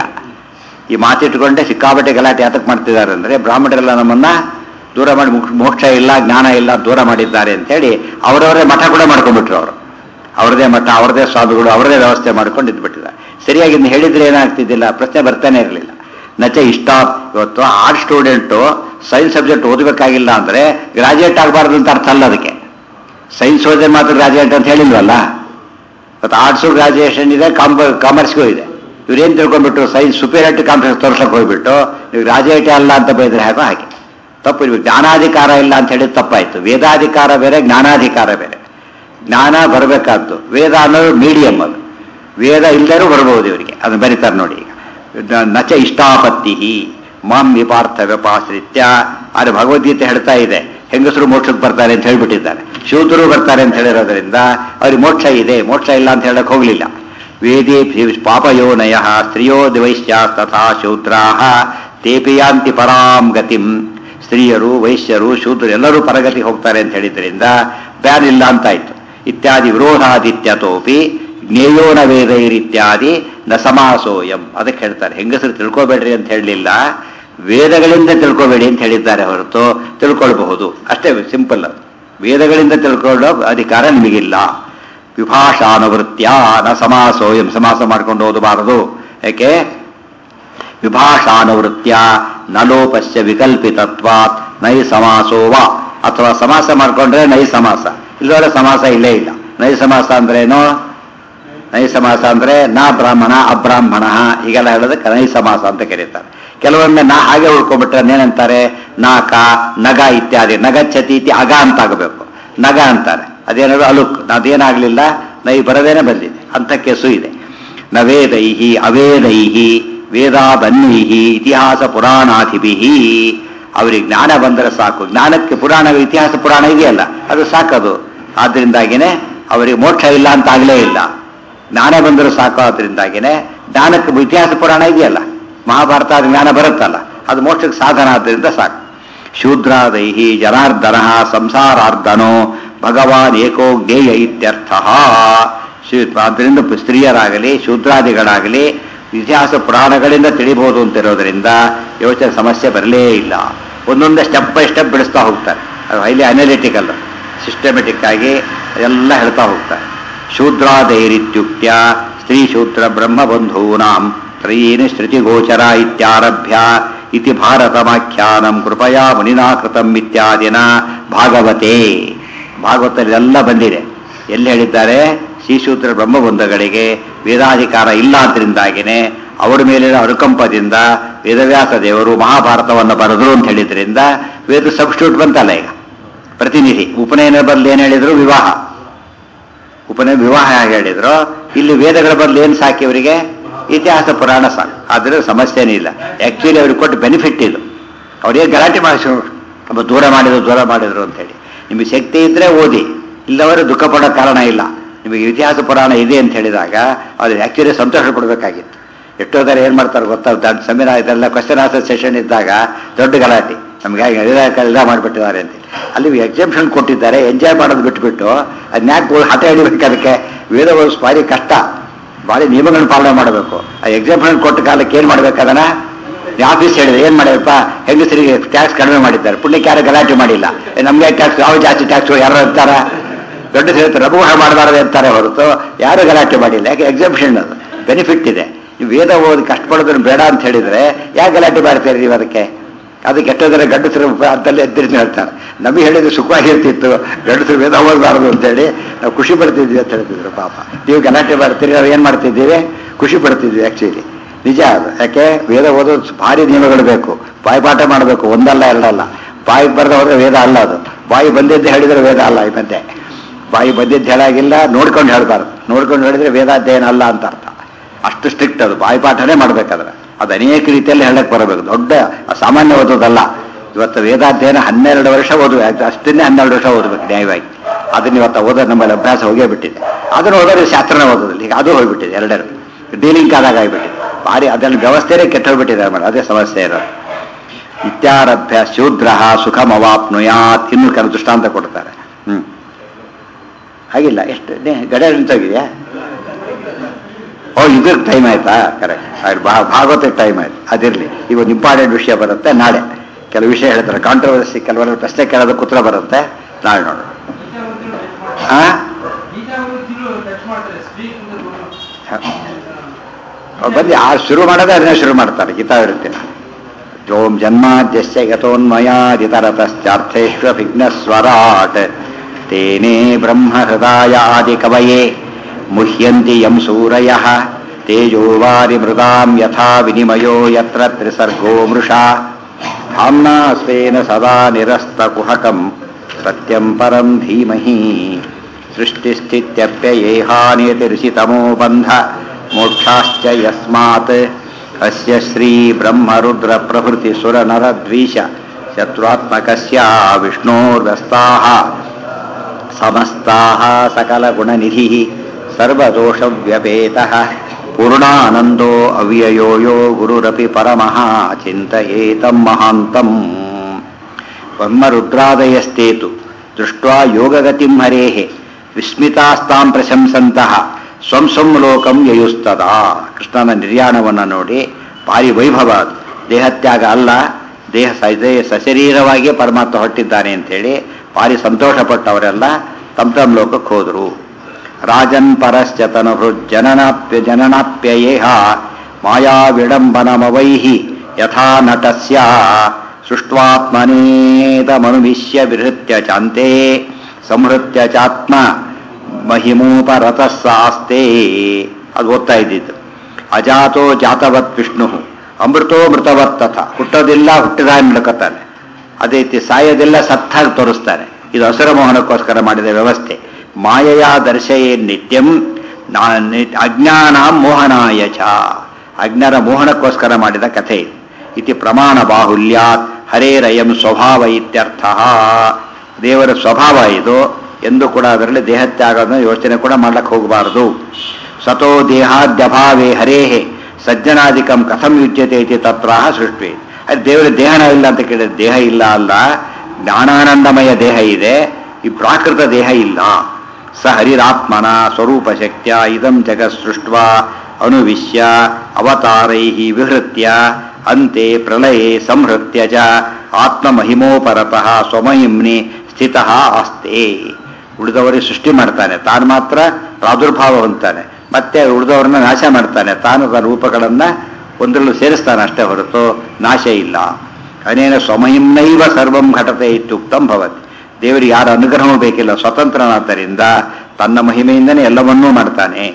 [SPEAKER 1] ಈ ಮಾತಿಟ್ಕೊಂಡೆ ಸಿಕ್ಕಾಬಟ್ಟೆ ಗಲಾಟೆ ಯಾತಕ್ ಮಾಡ್ತಿದ್ದಾರೆ ಅಂದ್ರೆ ಬ್ರಾಹ್ಮಣರೆಲ್ಲ ನಮ್ಮನ್ನ ದೂರ ಮಾಡಿ ಮುಕ್- ಮೋಕ್ಷ ಇಲ್ಲ ಜ್ಞಾನ ಇಲ್ಲ ದೂರ ಮಾಡಿದ್ದಾರೆ ಅಂತೇಳಿ ಅವರವರೇ ಮಠ ಕೂಡ ಮಾಡ್ಕೊಂಡ್ಬಿಟ್ರು ಅವರು ಅವ್ರದೇ ಮಠ ಅವ್ರದೇ ಸ್ವಾಮಿಗಳು ಅವರದೇ ವ್ಯವಸ್ಥೆ ಮಾಡ್ಕೊಂಡು ಇದ್ಬಿಟ್ಟಿದ್ದಾರೆ ಸರಿಯಾಗಿ ಇನ್ನು ಹೇಳಿದ್ರೆ ಏನಾಗ್ತಿದ್ದಿಲ್ಲ ಪ್ರಶ್ನೆ ಬರ್ತಾನೆ ಇರಲಿಲ್ಲ ನಚ ಇಷ್ಟ ಇವತ್ತು ಆರ್ಟ್ ಸ್ಟೂಡೆಂಟು ಸೈನ್ಸ್ ಸಬ್ಜೆಕ್ಟ್ ಓದಬೇಕಾಗಿಲ್ಲ ಅಂದ್ರೆ ಗ್ರಾಜುಯೇಟ್ ಆಗಬಾರ್ದು ಅಂತ ಅರ್ಥ ಅಲ್ಲ ಅದಕ್ಕೆ ಸೈನ್ಸ್ ಓದಿದ್ರೆ ಮಾತ್ರ ಗ್ರಾಜುಯೇಟ್ ಅಂತ ಹೇಳಿಲ್ವಲ್ಲ ಮತ್ತು ಆರ್ಟ್ಸು ಗ್ರಾಜುಯೇಷನ್ ಇದೆ ಕಾಮರ್ಸ್ಗೂ ಇದೆ ಇವ್ರೇನು ತಿಳ್ಕೊಂಡ್ಬಿಟ್ರು ಸೈನ್ಸ್ ಸುಪೀರಿಯರ್ ಕಾಂಪ್ಲೆಕ್ಸ್ ತೋರ್ಸಕ್ಕೆ ಹೋಗ್ಬಿಟ್ಟು ನೀವು ಗ್ರಾಜುಯೇಟೇ ಅಲ್ಲ ಅಂತ ಬೈದ್ರೆ ಹಾಗೋ ಹಾಗೆ ತಪ್ಪು ಇರ್ಬೇಕು ಜ್ಞಾನಾಧಿಕಾರ ಇಲ್ಲ ಅಂತ ಹೇಳಿದ್ ತಪ್ಪಾಯ್ತು ವೇದಾಧಿಕಾರ ಬೇರೆ ಜ್ಞಾನಾಧಿಕಾರ ಬೇರೆ ಜ್ಞಾನ ಬರಬೇಕಾದ್ದು ವೇದ ಅನ್ನೋದು ಮೀಡಿಯಂ ಅದು ವೇದ ಇಲ್ಲರೂ ಬರಬಹುದು ಇವರಿಗೆ ಅದನ್ನ ಬರೀತಾರೆ ನೋಡಿ ಈಗ ನ- ನಚ ಇಷ್ಟಾಪತ್ತಿ ಮಾಂ ವಿಪಾರ್ಥ ವ್ಯಪಾಶ್ರಿತ್ಯ ಆದರೆ ಭಗವದ್ಗೀತೆ ಹೇಳ್ತಾ ಇದೆ ಹೆಂಗಸರು ಮೋಕ್ಷಕ್ಕೆ ಬರ್ತಾರೆ ಅಂತ ಹೇಳ್ಬಿಟ್ಟಿದ್ದಾರೆ ಶೂದ್ರರು ಬರ್ತಾರೆ ಅಂತ ಹೇಳಿರೋದ್ರಿಂದ ಅವ್ರಿಗೆ ಮೋಕ್ಷ ಇದೆ ಮೋಕ್ಷ ಇಲ್ಲ ಅಂತ ಹೇಳಕ್ ಹೋಗ್ಲಿಲ್ಲ ವೇದೇ ಪಾಪಯೋನಯ ಸ್ತ್ರೀಯೋ ದಿವೈಶ್ಯ ತಥಾ ಶೂದ್ರಾ ತೇಪಿಯಾಂತಿ ಪರಾಂ ಗತಿಂ ಸ್ತ್ರೀಯರು ವೈಶ್ಯರು ಶೂದ್ರರು ಎಲ್ಲರೂ ಪರಗತಿ ಹೋಗ್ತಾರೆ ಅಂತ ಹೇಳಿದ್ರಿಂದ ಬ್ಯಾನ್ ಇಲ್ಲ ಅಂತಾಯ್ತು ಇತ್ಯಾದಿ ವಿರೋಧಾದಿತ್ಯತೋಪಿ ಜ್ಞೇಯೋನ ವೇದೈರಿತ್ಯಾದಿ ನ ಸಮಾಸೋಯಂ ಅದಕ್ಕೆ ಹೇಳ್ತಾರೆ ಹೆಂಗಸರು ತಿಳ್ಕೋಬೇಡ್ರಿ ಅಂತ ಹೇಳಲಿಲ್ಲ ವೇದಗಳಿಂದ ತಿಳ್ಕೋಬೇಡಿ ಅಂತ ಹೇಳಿದ್ದಾರೆ ಹೊರತು ತಿಳ್ಕೊಳ್ಬಹುದು ಅಷ್ಟೇ ಸಿಂಪಲ್ ಅದು ವೇದಗಳಿಂದ ತಿಳ್ಕೊಳ್ಳೋ ಅಧಿಕಾರ ನಿಮಗಿಲ್ಲ ವಿಭಾಷಾನುವೃತ್ಯ ನ ಸಮಾಸೋಯಂ ಸಮಾಸ ಮಾಡ್ಕೊಂಡು ಓದಬಾರದು ಯಾಕೆ ವಿಭಾಷಾನುವೃತ್ಯ ನಲೋಪಸ್ಯ ವಿಕಲ್ಪಿತತ್ವಾತ್ ನೈ ಸಮಾಸೋ ವಾ ಅಥವಾ ಸಮಾಸ ಮಾಡ್ಕೊಂಡ್ರೆ ನೈ ಸಮಾಸ ಇಲ್ಲವರೆ ಸಮಾಸ ಇಲ್ಲೇ ಇಲ್ಲ ನೈ ಸಮಾಸ ಅಂದ್ರೇನು ನೈ ಸಮಾಸ ಅಂದ್ರೆ ನಾ ಬ್ರಾಹ್ಮಣ ಅಬ್ರಾಹ್ಮಣ ಹೀಗೆಲ್ಲ ಹೇಳೋದಕ್ಕೆ ನೈ ಸಮಾಸ ಅಂತ ಕರೀತಾರೆ ಕೆಲವೊಮ್ಮೆ ನಾ ಹಾಗೆ ಉಳ್ಕೊಂಡ್ಬಿಟ್ರೆ ಏನಂತಾರೆ ನಾಕ ನಗ ಇತ್ಯಾದಿ ನಗಚ್ಚತಿ ಇತಿ ಅಗ ಅಂತ ಆಗಬೇಕು ನಗ ಅಂತಾರೆ ಅದೇನಾದ್ರು ಅಲುಕ್ ಅದೇನಾಗ್ಲಿಲ್ಲ ನೈ ಬರದೇನೆ ಬಂದಿದೆ ಅಂತ ಕೇಸು ಇದೆ ನ ವೇದೈಹಿ ಅವೇದೈಹಿ ವೇದಾದನ್ಯೈಹಿ ಇತಿಹಾಸ ಪುರಾಣಾಧಿಭಿಹಿ ಅವರಿಗೆ ಜ್ಞಾನ ಬಂದರೆ ಸಾಕು ಜ್ಞಾನಕ್ಕೆ ಪುರಾಣ ಇತಿಹಾಸ ಪುರಾಣ ಇದೆಯಲ್ಲ ಅದು ಸಾಕದು ಆದ್ರಿಂದಾಗಿನೇ ಅವರಿಗೆ ಮೋಕ್ಷ ಇಲ್ಲ ಅಂತ ಆಗ್ಲೇ ಇಲ್ಲ ಜ್ಞಾನ ಬಂದರೂ ಸಾಕು ಆದ್ರಿಂದಾಗಿನೇ ಜ್ಞಾನಕ್ಕೆ ಇತಿಹಾಸ ಪುರಾಣ ಇದೆಯಲ್ಲ ಮಹಾಭಾರತ ಅದು ಜ್ಞಾನ ಬರುತ್ತಲ್ಲ ಅದು ಮೋಕ್ಷಕ್ಕೆ ಸಾಧನ ಆದ್ರಿಂದ ಸಾಕು ಶೂದ್ರಾದೈಹಿ ಜನಾರ್ದನ ಸಂಸಾರಾರ್ಧನೋ ಭಗವಾನ್ ಏಕೋ ಜ್ಞೇಯ ಇತ್ಯರ್ಥ ಆದ್ದರಿಂದ ಸ್ತ್ರೀಯರಾಗಲಿ ಶೂದ್ರಾದಿಗಳಾಗಲಿ ಇತಿಹಾಸ ಪುರಾಣಗಳಿಂದ ತಿಳಿಬಹುದು ಅಂತಿರೋದ್ರಿಂದ ಯೋಚನೆ ಸಮಸ್ಯೆ ಬರಲೇ ಇಲ್ಲ ಒಂದೊಂದೇ ಸ್ಟೆಪ್ ಬೈ ಸ್ಟೆಪ್ ಬಿಡಿಸ್ತಾ ಹೋಗ್ತಾರೆ ಅದು ಹೈಲಿ ಅನಾಲಿಟಿಕಲ್ ಸಿಸ್ಟಮೆಟಿಕ್ ಆಗಿ ಎಲ್ಲ ಹೇಳ್ತಾ ಹೋಗ್ತಾರೆ ಶೂದ್ರಾದೈರಿತ್ಯುಕ್ತ್ಯ ಸ್ತ್ರೀ ಶೂದ್ರ ಬ್ರಹ್ಮಬಂಧೂನಾಂ ತ್ರಯೀನಿ ಶ್ರುತಿಗೋಚರ ಇತ್ಯಾರಭ್ಯ ಇತಿ ಭಾರತಮಾಖ್ಯಾನಂ ಕೃಪಯಾ ಮುನಿನಾ ಕೃತಂ ಇತ್ಯಾದಿನ ಭಾಗವತೆ ಭಾಗವತದಲ್ಲೆಲ್ಲ ಬಂದಿದೆ ಎಲ್ಲಿ ಹೇಳಿದ್ದಾರೆ ಶ್ರೀಶೂದ್ರ ಬ್ರಹ್ಮಬಂಧಗಳಿಗೆ ವೇದಾಧಿಕಾರ ಇಲ್ಲ ಆದ್ರಿಂದಾಗಿನೇ ಅವರ ಮೇಲಿನ ಅನುಕಂಪದಿಂದ ವೇದವ್ಯಾಸ ದೇವರು ಮಹಾಭಾರತವನ್ನು ಬರೆದ್ರು ಅಂತ ಹೇಳಿದ್ರಿಂದ ವೇದ ಸಬ್ಸ್ಟಿಟ್ಯೂಟ್ ಬಂತಲ್ಲ ಈಗ ಪ್ರತಿನಿಧಿ ಉಪನಯನ ಬದಲು ಏನು ಹೇಳಿದ್ರು ವಿವಾಹ ಉಪನಯನ ವಿವಾಹ ಹೇಗೆ ಹೇಳಿದ್ರು ಇಲ್ಲಿ ವೇದಗಳ ಬದಲು ಏನು ಸಾಕಿ ಅವರಿಗೆ ಇತಿಹಾಸ ಪುರಾಣ ಸಾಕು ಆದ್ರೆ ಸಮಸ್ಯೆನೇ ಇಲ್ಲ ಆಕ್ಚುಲಿ ಅವ್ರಿಗೆ ಕೊಟ್ಟು ಬೆನಿಫಿಟ್ ಇದು ಅವ್ರಿಗೆ ಗಲಾಟೆ ಮಾಡಿಸೋ ಒಬ್ಬ ದೂರ ಮಾಡಿದ್ರು ದೂರ ಮಾಡಿದ್ರು ಅಂತೇಳಿ ನಿಮಗೆ ಶಕ್ತಿ ಇದ್ರೆ ಓದಿ ಇಲ್ಲವರು ದುಃಖ ಪಡೋ ಕಾರಣ ಇಲ್ಲ ನಿಮಗೆ ಇತಿಹಾಸ ಪುರಾಣ ಇದೆ ಅಂತ ಹೇಳಿದಾಗ ಅವ್ರು ಆಕ್ಚುಲಿ ಸಂತೋಷ ಪಡಬೇಕಾಗಿತ್ತು ಎಷ್ಟೋ ಥರ ಏನು ಮಾಡ್ತಾರೆ ಗೊತ್ತಾ ದೊಡ್ಡ ಸಮಿರ ಇದೆಲ್ಲ ಕ್ವಶನ್ ಆನ್ಸರ್ ಸೆಷನ್ ಇದ್ದಾಗ ದೊಡ್ಡ ಗಲಾಟೆ ನಮಗೆ ಎಲ್ಲ ಮಾಡಿಬಿಟ್ಟಿದ್ದಾರೆ ಅಂತ ಅಲ್ಲಿ ಎಕ್ಸಾಮ್ಷನ್ ಕೊಟ್ಟಿದ್ದಾರೆ ಎಂಜಾಯ್ ಮಾಡೋದು ಬಿಟ್ಬಿಟ್ಟು ಅದನ್ನ ಯಾಕೆ ಹಠ ಹಿಡಿಬೇಕು ಅದಕ್ಕೆ ವೇದ ಓದಿಸ್ ಭಾರಿ ಕಷ್ಟ ಭಾರಿ ನಿಯಮಗಳನ್ನ ಪಾಲನೆ ಮಾಡಬೇಕು ಆ ಎಕ್ಸಾಮ್ಷನ್ ಕೊಟ್ಟ ಕಾಲಕ್ಕೆ ಏನು ಮಾಡ್ಬೇಕು ಅದನ್ನ ಆಫೀಸ್ ಹೇಳಿದ್ರೆ ಏನು ಮಾಡ್ಯಪ್ಪ ಹೆಂಗಸರಿಗೆ ಟ್ಯಾಕ್ಸ್ ಕಡಿಮೆ ಮಾಡಿದ್ದಾರೆ ಪುಣ್ಯಕ್ಕೆ ಯಾರು ಗಲಾಟೆ ಮಾಡಿಲ್ಲ ಏ, ನಮ್ಗೆ ಟ್ಯಾಕ್ಸ್ ಯಾವ ಜಾಸ್ತಿ ಟ್ಯಾಕ್ಸ್ ಯಾರು ಅಂತಾರ ದೊಡ್ಡ ಹೇಳ್ತಾರೆ ರಘು ಮಾಡಬಾರದು ಅಂತಾರೆ ಹೊರತು ಯಾರು ಗಲಾಟೆ ಮಾಡಿಲ್ಲ ಯಾಕೆ ಎಕ್ಸಾಮ್ಷನ್ ಅದು ಬೆನಿಫಿಟ್ ಇದೆ ನೀವು ವೇದ ಓದಿ ಕಷ್ಟಪಡೋದನ್ನು ಬೇಡ ಅಂತ ಹೇಳಿದ್ರೆ ಯಾಕೆ ಗಲಾಟೆ ಮಾಡ್ತೀರಿ ನೀವು ಅದಕ್ಕೆ ಅದಕ್ಕೆ ಎಷ್ಟೋ ಜನ ಗಂಡಸರು ಅಂತಲ್ಲಿ ಎದ್ದಿರ್ತೀನಿ ಹೇಳ್ತಾರೆ ನಮಗೆ ಹೇಳಿದ್ರೆ ಸುಖವಾಗಿರ್ತಿತ್ತು ಗಂಡಸರು ವೇದ ಓದಬಾರದು ಅಂತೇಳಿ ನಾವು ಖುಷಿ ಪಡ್ತಿದ್ವಿ ಅಂತ ಹೇಳ್ತಿದ್ರು ಪಾಪ ನೀವು ಗಲಾಟೆ ಮಾಡ್ತೀರಿ ನಾವು ಏನು ಮಾಡ್ತಿದ್ದೀವಿ ಖುಷಿ ಪಡ್ತಿದ್ವಿ ಆ್ಯಕ್ಚುಲಿ ನಿಜ ಅದು ಯಾಕೆ ವೇದ ಓದೋದು ಭಾರಿ ನಿಯಮಗಳು ಬೇಕು ಬಾಯಿಪಾಠ ಮಾಡಬೇಕು ಒಂದಲ್ಲ ಎರಡಲ್ಲ ಬಾಯಿ ಬರೆದ ಹೋದ್ರೆ ವೇದ ಅಲ್ಲ ಅದು ಬಾಯಿ ಬಂದಿದ್ದು ಹೇಳಿದ್ರೆ ವೇದ ಅಲ್ಲ ಈ ಮಧ್ಯೆ ಬಾಯಿ ಬಂದಿದ್ದು ಹೇಳಾಗಿಲ್ಲ ನೋಡ್ಕೊಂಡು ಹೇಳ್ಬಾರ್ದು ನೋಡ್ಕೊಂಡು ಹೇಳಿದ್ರೆ ವೇದಾಧ್ಯಯನ ಅಲ್ಲ ಅಂತ ಅರ್ಥ ಅಷ್ಟು ಸ್ಟ್ರಿಕ್ಟ್ ಅದು ಬಾಯಿಪಾಠನೇ ಮಾಡ್ಬೇಕಾದ್ರೆ ಅದು ಅನೇಕ ರೀತಿಯಲ್ಲಿ ಹೇಳಕ್ ಬರಬೇಕು ದೊಡ್ಡ ಸಾಮಾನ್ಯ ಓದೋದಲ್ಲ ಇವತ್ತು ವೇದಾಧ್ಯಯನ ಹನ್ನೆರಡು ವರ್ಷ ಓದಬೇಕು ಅಷ್ಟನ್ನೇ ಹನ್ನೆರಡು ವರ್ಷ ಓದಬೇಕು ನ್ಯಾಯವಾಗಿ ಅದನ್ನ ಇವತ್ತು ಓದೋದು ನಮ್ಮಲ್ಲಿ ಅಭ್ಯಾಸ ಹೋಗೇ ಬಿಟ್ಟಿದೆ ಅದನ್ನು ಓದೋದು ಶಾಸ್ತ್ರನೇ ಓದೋದಿಲ್ಲ ಈಗ ಅದು ಹೋಗ್ಬಿಟ್ಟಿದೆ ಎರಡೆರಡು ಡೀಲಿಂಗ್ ಆದಾಗ ಆಗಿಬಿಟ್ಟಿದೆ ಭಾರಿ ಅದನ್ನ ವ್ಯವಸ್ಥೆನೇ ಕೆಟ್ಟೋಗ್ಬಿಟ್ಟಿದೆ ಮೇಡಮ್ ಅದೇ ಸಮಸ್ಯೆ ಇರೋದು ಇತ್ಯಾರಭ್ಯ ಶೂದ್ರ ಸುಖಮವಾಪ್ನುಯಾತ್ ಇನ್ನು ಕೆಲವು ದೃಷ್ಟಾಂತ ಕೊಡ್ತಾರೆ ಹ್ಮ್ ಹಾಗಿಲ್ಲ ಎಷ್ಟು ನೇ- ಗಡಿಯಾರ ನಿಂತೋಗಿದೆಯಾ ಓ ಇದು ಟೈಮ್ ಆಯ್ತಾ ಕರೆಕ್ಟ್ ಭಾಗವತ ಟೈಮ್ ಆಯ್ತು ಅದಿರಲಿ ಈಗ ಒಂದು ಇಂಪಾರ್ಟೆಂಟ್ ವಿಷಯ ಬರುತ್ತೆ ನಾಳೆ ಕೆಲವು ವಿಷಯ ಹೇಳ್ತಾರೆ ಕಾಂಟ್ರವರ್ಸಿ ಕೆಲವರು ಪ್ರಶ್ನೆ ಕೇಳೋದಕ್ಕೆ ಉತ್ತರ ಬರುತ್ತೆ ನಾಳೆ ನೋಡೋಣ ಆ?
[SPEAKER 3] ಟಚ್ ಮಾಡ್ತಾರೆ ಸ್ತ್ರೀ
[SPEAKER 1] ಅವ್ರು ಬಂದು ಆ ಶುರು ಮಾಡೋದೇ ಅದನ್ನೇ ಶುರು ಮಾಡ್ತಾರೆ ಗೀತಾ ಇರುತ್ತೆ ಓಂ ಜನ್ಮಾದ್ಯಸ್ಯ ಗತೋನ್ಮಯಾದಿತರತಶ್ಚಾರ್ಥೇಶ್ವ ಸ್ವರಾಟ್ ತೇನೇ ಬ್ರಹ್ಮ ಹೃದಯ ಆದಿ ಕವಯೇ ಮುಹ್ಯಂತಿ ಯಂ ಸೂರಯ ತೇಜೋವಾರಿ ಮೃದಾಂ ಯಥಾ ವಿನಿಮಯೋ ಯತ್ರ ತ್ರಿಸರ್ಗೋ ಮೃಷಾ ಧಾಮ್ನಾ ಸ್ವೇನ ಸದಾ ನಿರಸ್ತಕುಹಕಂ ಸತ್ಯಂ ಪರಂ ಧೀಮಹಿ ಸೃಷ್ಟಿಸ್ಥಿತ್ಯಪ್ಯಯೇಹಾನೇತಿರಿಷಿತಮೋ ಬಂಧ ಮೋಕ್ಷಾಶ್ಚ ಯಸ್ಮಾತ್ ಅಸ್ಯ ಶ್ರೀ ಬ್ರಹ್ಮರುದ್ರ ಪ್ರಭೃತಿ ಸುರ ನರ ದ್ವೇಷ ಶತ್ರುತ್ಮಕಸ್ಯ ವಿಷ್ಣೋರ್ವ್ಯಸ್ತಾಃ ಸಮಸ್ತಾಃ ಸಕಲಗುಣನಿಧಿಃ ಸರ್ವದೋಷವ್ಯಪೇತಃ ಪೂರ್ಣಾನಂದೋ ಅವ್ಯಯೋ ಯೋ ಗುರುರಪಿ ಪರಮಃ ಚಿಂತಯೇತಂ ಮಹಾಂತಂ ಬ್ರಹ್ಮರುದ್ರಾದಯಸ್ತೇತು ದೃಷ್ಟ್ವಾ ಯೋಗಗತಿಂ ಹರೇಃ ವಿಸ್ಮಿತಾಸ್ತಾಂ ಪ್ರಶಂಸಂತಹ ಸ್ವಂ ಸ್ವಂ ಲೋಕಂ ಯಯುಸ್ತದ ಕೃಷ್ಣನ ನಿರ್ಯಾಣವನ್ನು ನೋಡಿ ಭಾರಿ ವೈಭವ ಅದು ದೇಹತ್ಯಾಗ ಅಲ್ಲ ದೇಹ ಸಜ ಸಶರೀರವಾಗಿಯೇ ಪರಮಾತ್ಮ ಹೊಟ್ಟಿದ್ದಾನೆ ಅಂತೇಳಿ ಭಾರಿ ಸಂತೋಷಪಟ್ಟವರೆಲ್ಲ ತಮ್ಮ ತಮ್ಮ ಲೋಕಕ್ಕೆ ಹೋದರು ರಾಜನ್ ಪರಶ್ಚತನು ಜನನಾಪ್ಯ ಜನನಾಪ್ಯಯೇಹ ಮಾಯಾ ವಿಡಂಬನಮವೈಹಿ ಯಥಾ ನಟಸ್ಯ ಸೃಷ್ಟ್ವಾತ್ಮನೇದಮನುವಿಶ್ಯ ವಿಹೃತ್ಯ ಚಾಂತೆ ಸಂಹೃತ್ಯ ಚಾತ್ಮ ಮಹಿಮೋಪರತಃ ಸಾಸ್ತೆ ಅದು ಓದ್ತಾ ಇದ್ದಿದ್ದು ಅಜಾತೋ ಜಾತವತ್ ವಿಷ್ಣು ಅಮೃತೋ ಮೃತವತ್ ತಥ ಹುಟ್ಟೋದಿಲ್ಲ ಹುಟ್ಟಿದ ನಡ್ಕೋತಾನೆ ಅದೇ ರೀತಿ ಸಾಯೋದಿಲ್ಲ ಸತ್ತಾಗಿ ತೋರಿಸ್ತಾನೆ ಇದು ಹಸುರ ಮೋಹನಕ್ಕೋಸ್ಕರ ಮಾಡಿದ ವ್ಯವಸ್ಥೆ ಮಾಯೆಯ ದರ್ಶಯೇ ನಿತ್ಯಂ ನಾ- ನಿ- ಅಜ್ಞಾನ ಮೋಹನಾಯ ಚ ಅಜ್ಞಾನ ಮೋಹನಕ್ಕೋಸ್ಕರ ಮಾಡಿದ ಕಥೆ ಇದು ಇತಿ ಪ್ರಮಾಣ ಬಾಹುಲ್ಯಾತ್ ಹರೇರಯಂ ಸ್ವಭಾವ ಇತ್ಯರ್ಥ ದೇವರ ಸ್ವಭಾವ ಇದು ಎಂದು ಕೂಡ ಅದರಲ್ಲಿ ದೇಹತ್ಯಾಗವನ್ನು ಯೋಚನೆ ಕೂಡ ಮಾಡ್ಲಕ್ಕೆ ಹೋಗಬಾರದು ಸತೋ ದೇಹಾದ್ಯಭಾವೇ ಹರೇಹೆ ಸಜ್ಜನಾಧಿಕಂ ಕಥಂ ಯುಜ್ಯತೆ ಇತಿ ತತ್ರ ಸೃಷ್ಟಿ ಅದು ದೇವರ ದೇಹನ ಇಲ್ಲ ಅಂತ ಕೇಳಿದ್ರೆ ದೇಹ ಇಲ್ಲ ಅಲ್ಲ ಜ್ಞಾನಾನಂದಮಯ ದೇಹ ಇದೆ ಈ ಪ್ರಾಕೃತ ದೇಹ ಇಲ್ಲ ಸ ಹರಿರಾತ್ಮನ ಸ್ವರೂಪ ಶಕ್ತ್ಯ ಇದಂ ಜಗತ್ ಸೃಷ್ಟ ಅನುವಿಶ್ಯ ಅವತಾರೈ ವಿಹೃತ್ಯ ಅಂತೆ ಪ್ರಳಯೇ ಸಂಹೃತ್ಯ ಚ ಆತ್ಮಮಹಿಮೋಪರತಃ ಸ್ವಮಹಿಮ್ನಿ ಸ್ಥಿತ ಆಸ್ತೆ ಉಳಿದವರಿಗೆ ಸೃಷ್ಟಿ ಮಾಡ್ತಾನೆ ತಾನು ಮಾತ್ರ ಪ್ರಾದುರ್ಭಾವ ಹೊಂದ್ತಾನೆ ಮತ್ತೆ ಉಳಿದವರನ್ನ ನಾಶ ಮಾಡ್ತಾನೆ ತಾನು ತನ್ನ ರೂಪಗಳನ್ನ ಒಂದರಲ್ಲೂ ಸೇರಿಸ್ತಾನೆ ಅಷ್ಟೇ ಹೊರತು ನಾಶ ಇಲ್ಲ ಅನೇನ ಸ್ವಮಹಿಮ್ನೈವ ಸರ್ವಂ ಘಟತೆ ಇತ್ಯುಕ್ತಂ ಭವತಿ ದೇವರಿಗೆ ಯಾರ ಅನುಗ್ರಹವೂ ಬೇಕಿಲ್ಲ ಸ್ವತಂತ್ರನಾದ್ದರಿಂದ ತನ್ನ ಮಹಿಮೆಯಿಂದನೇ ಎಲ್ಲವನ್ನೂ ಮಾಡ್ತಾನೆ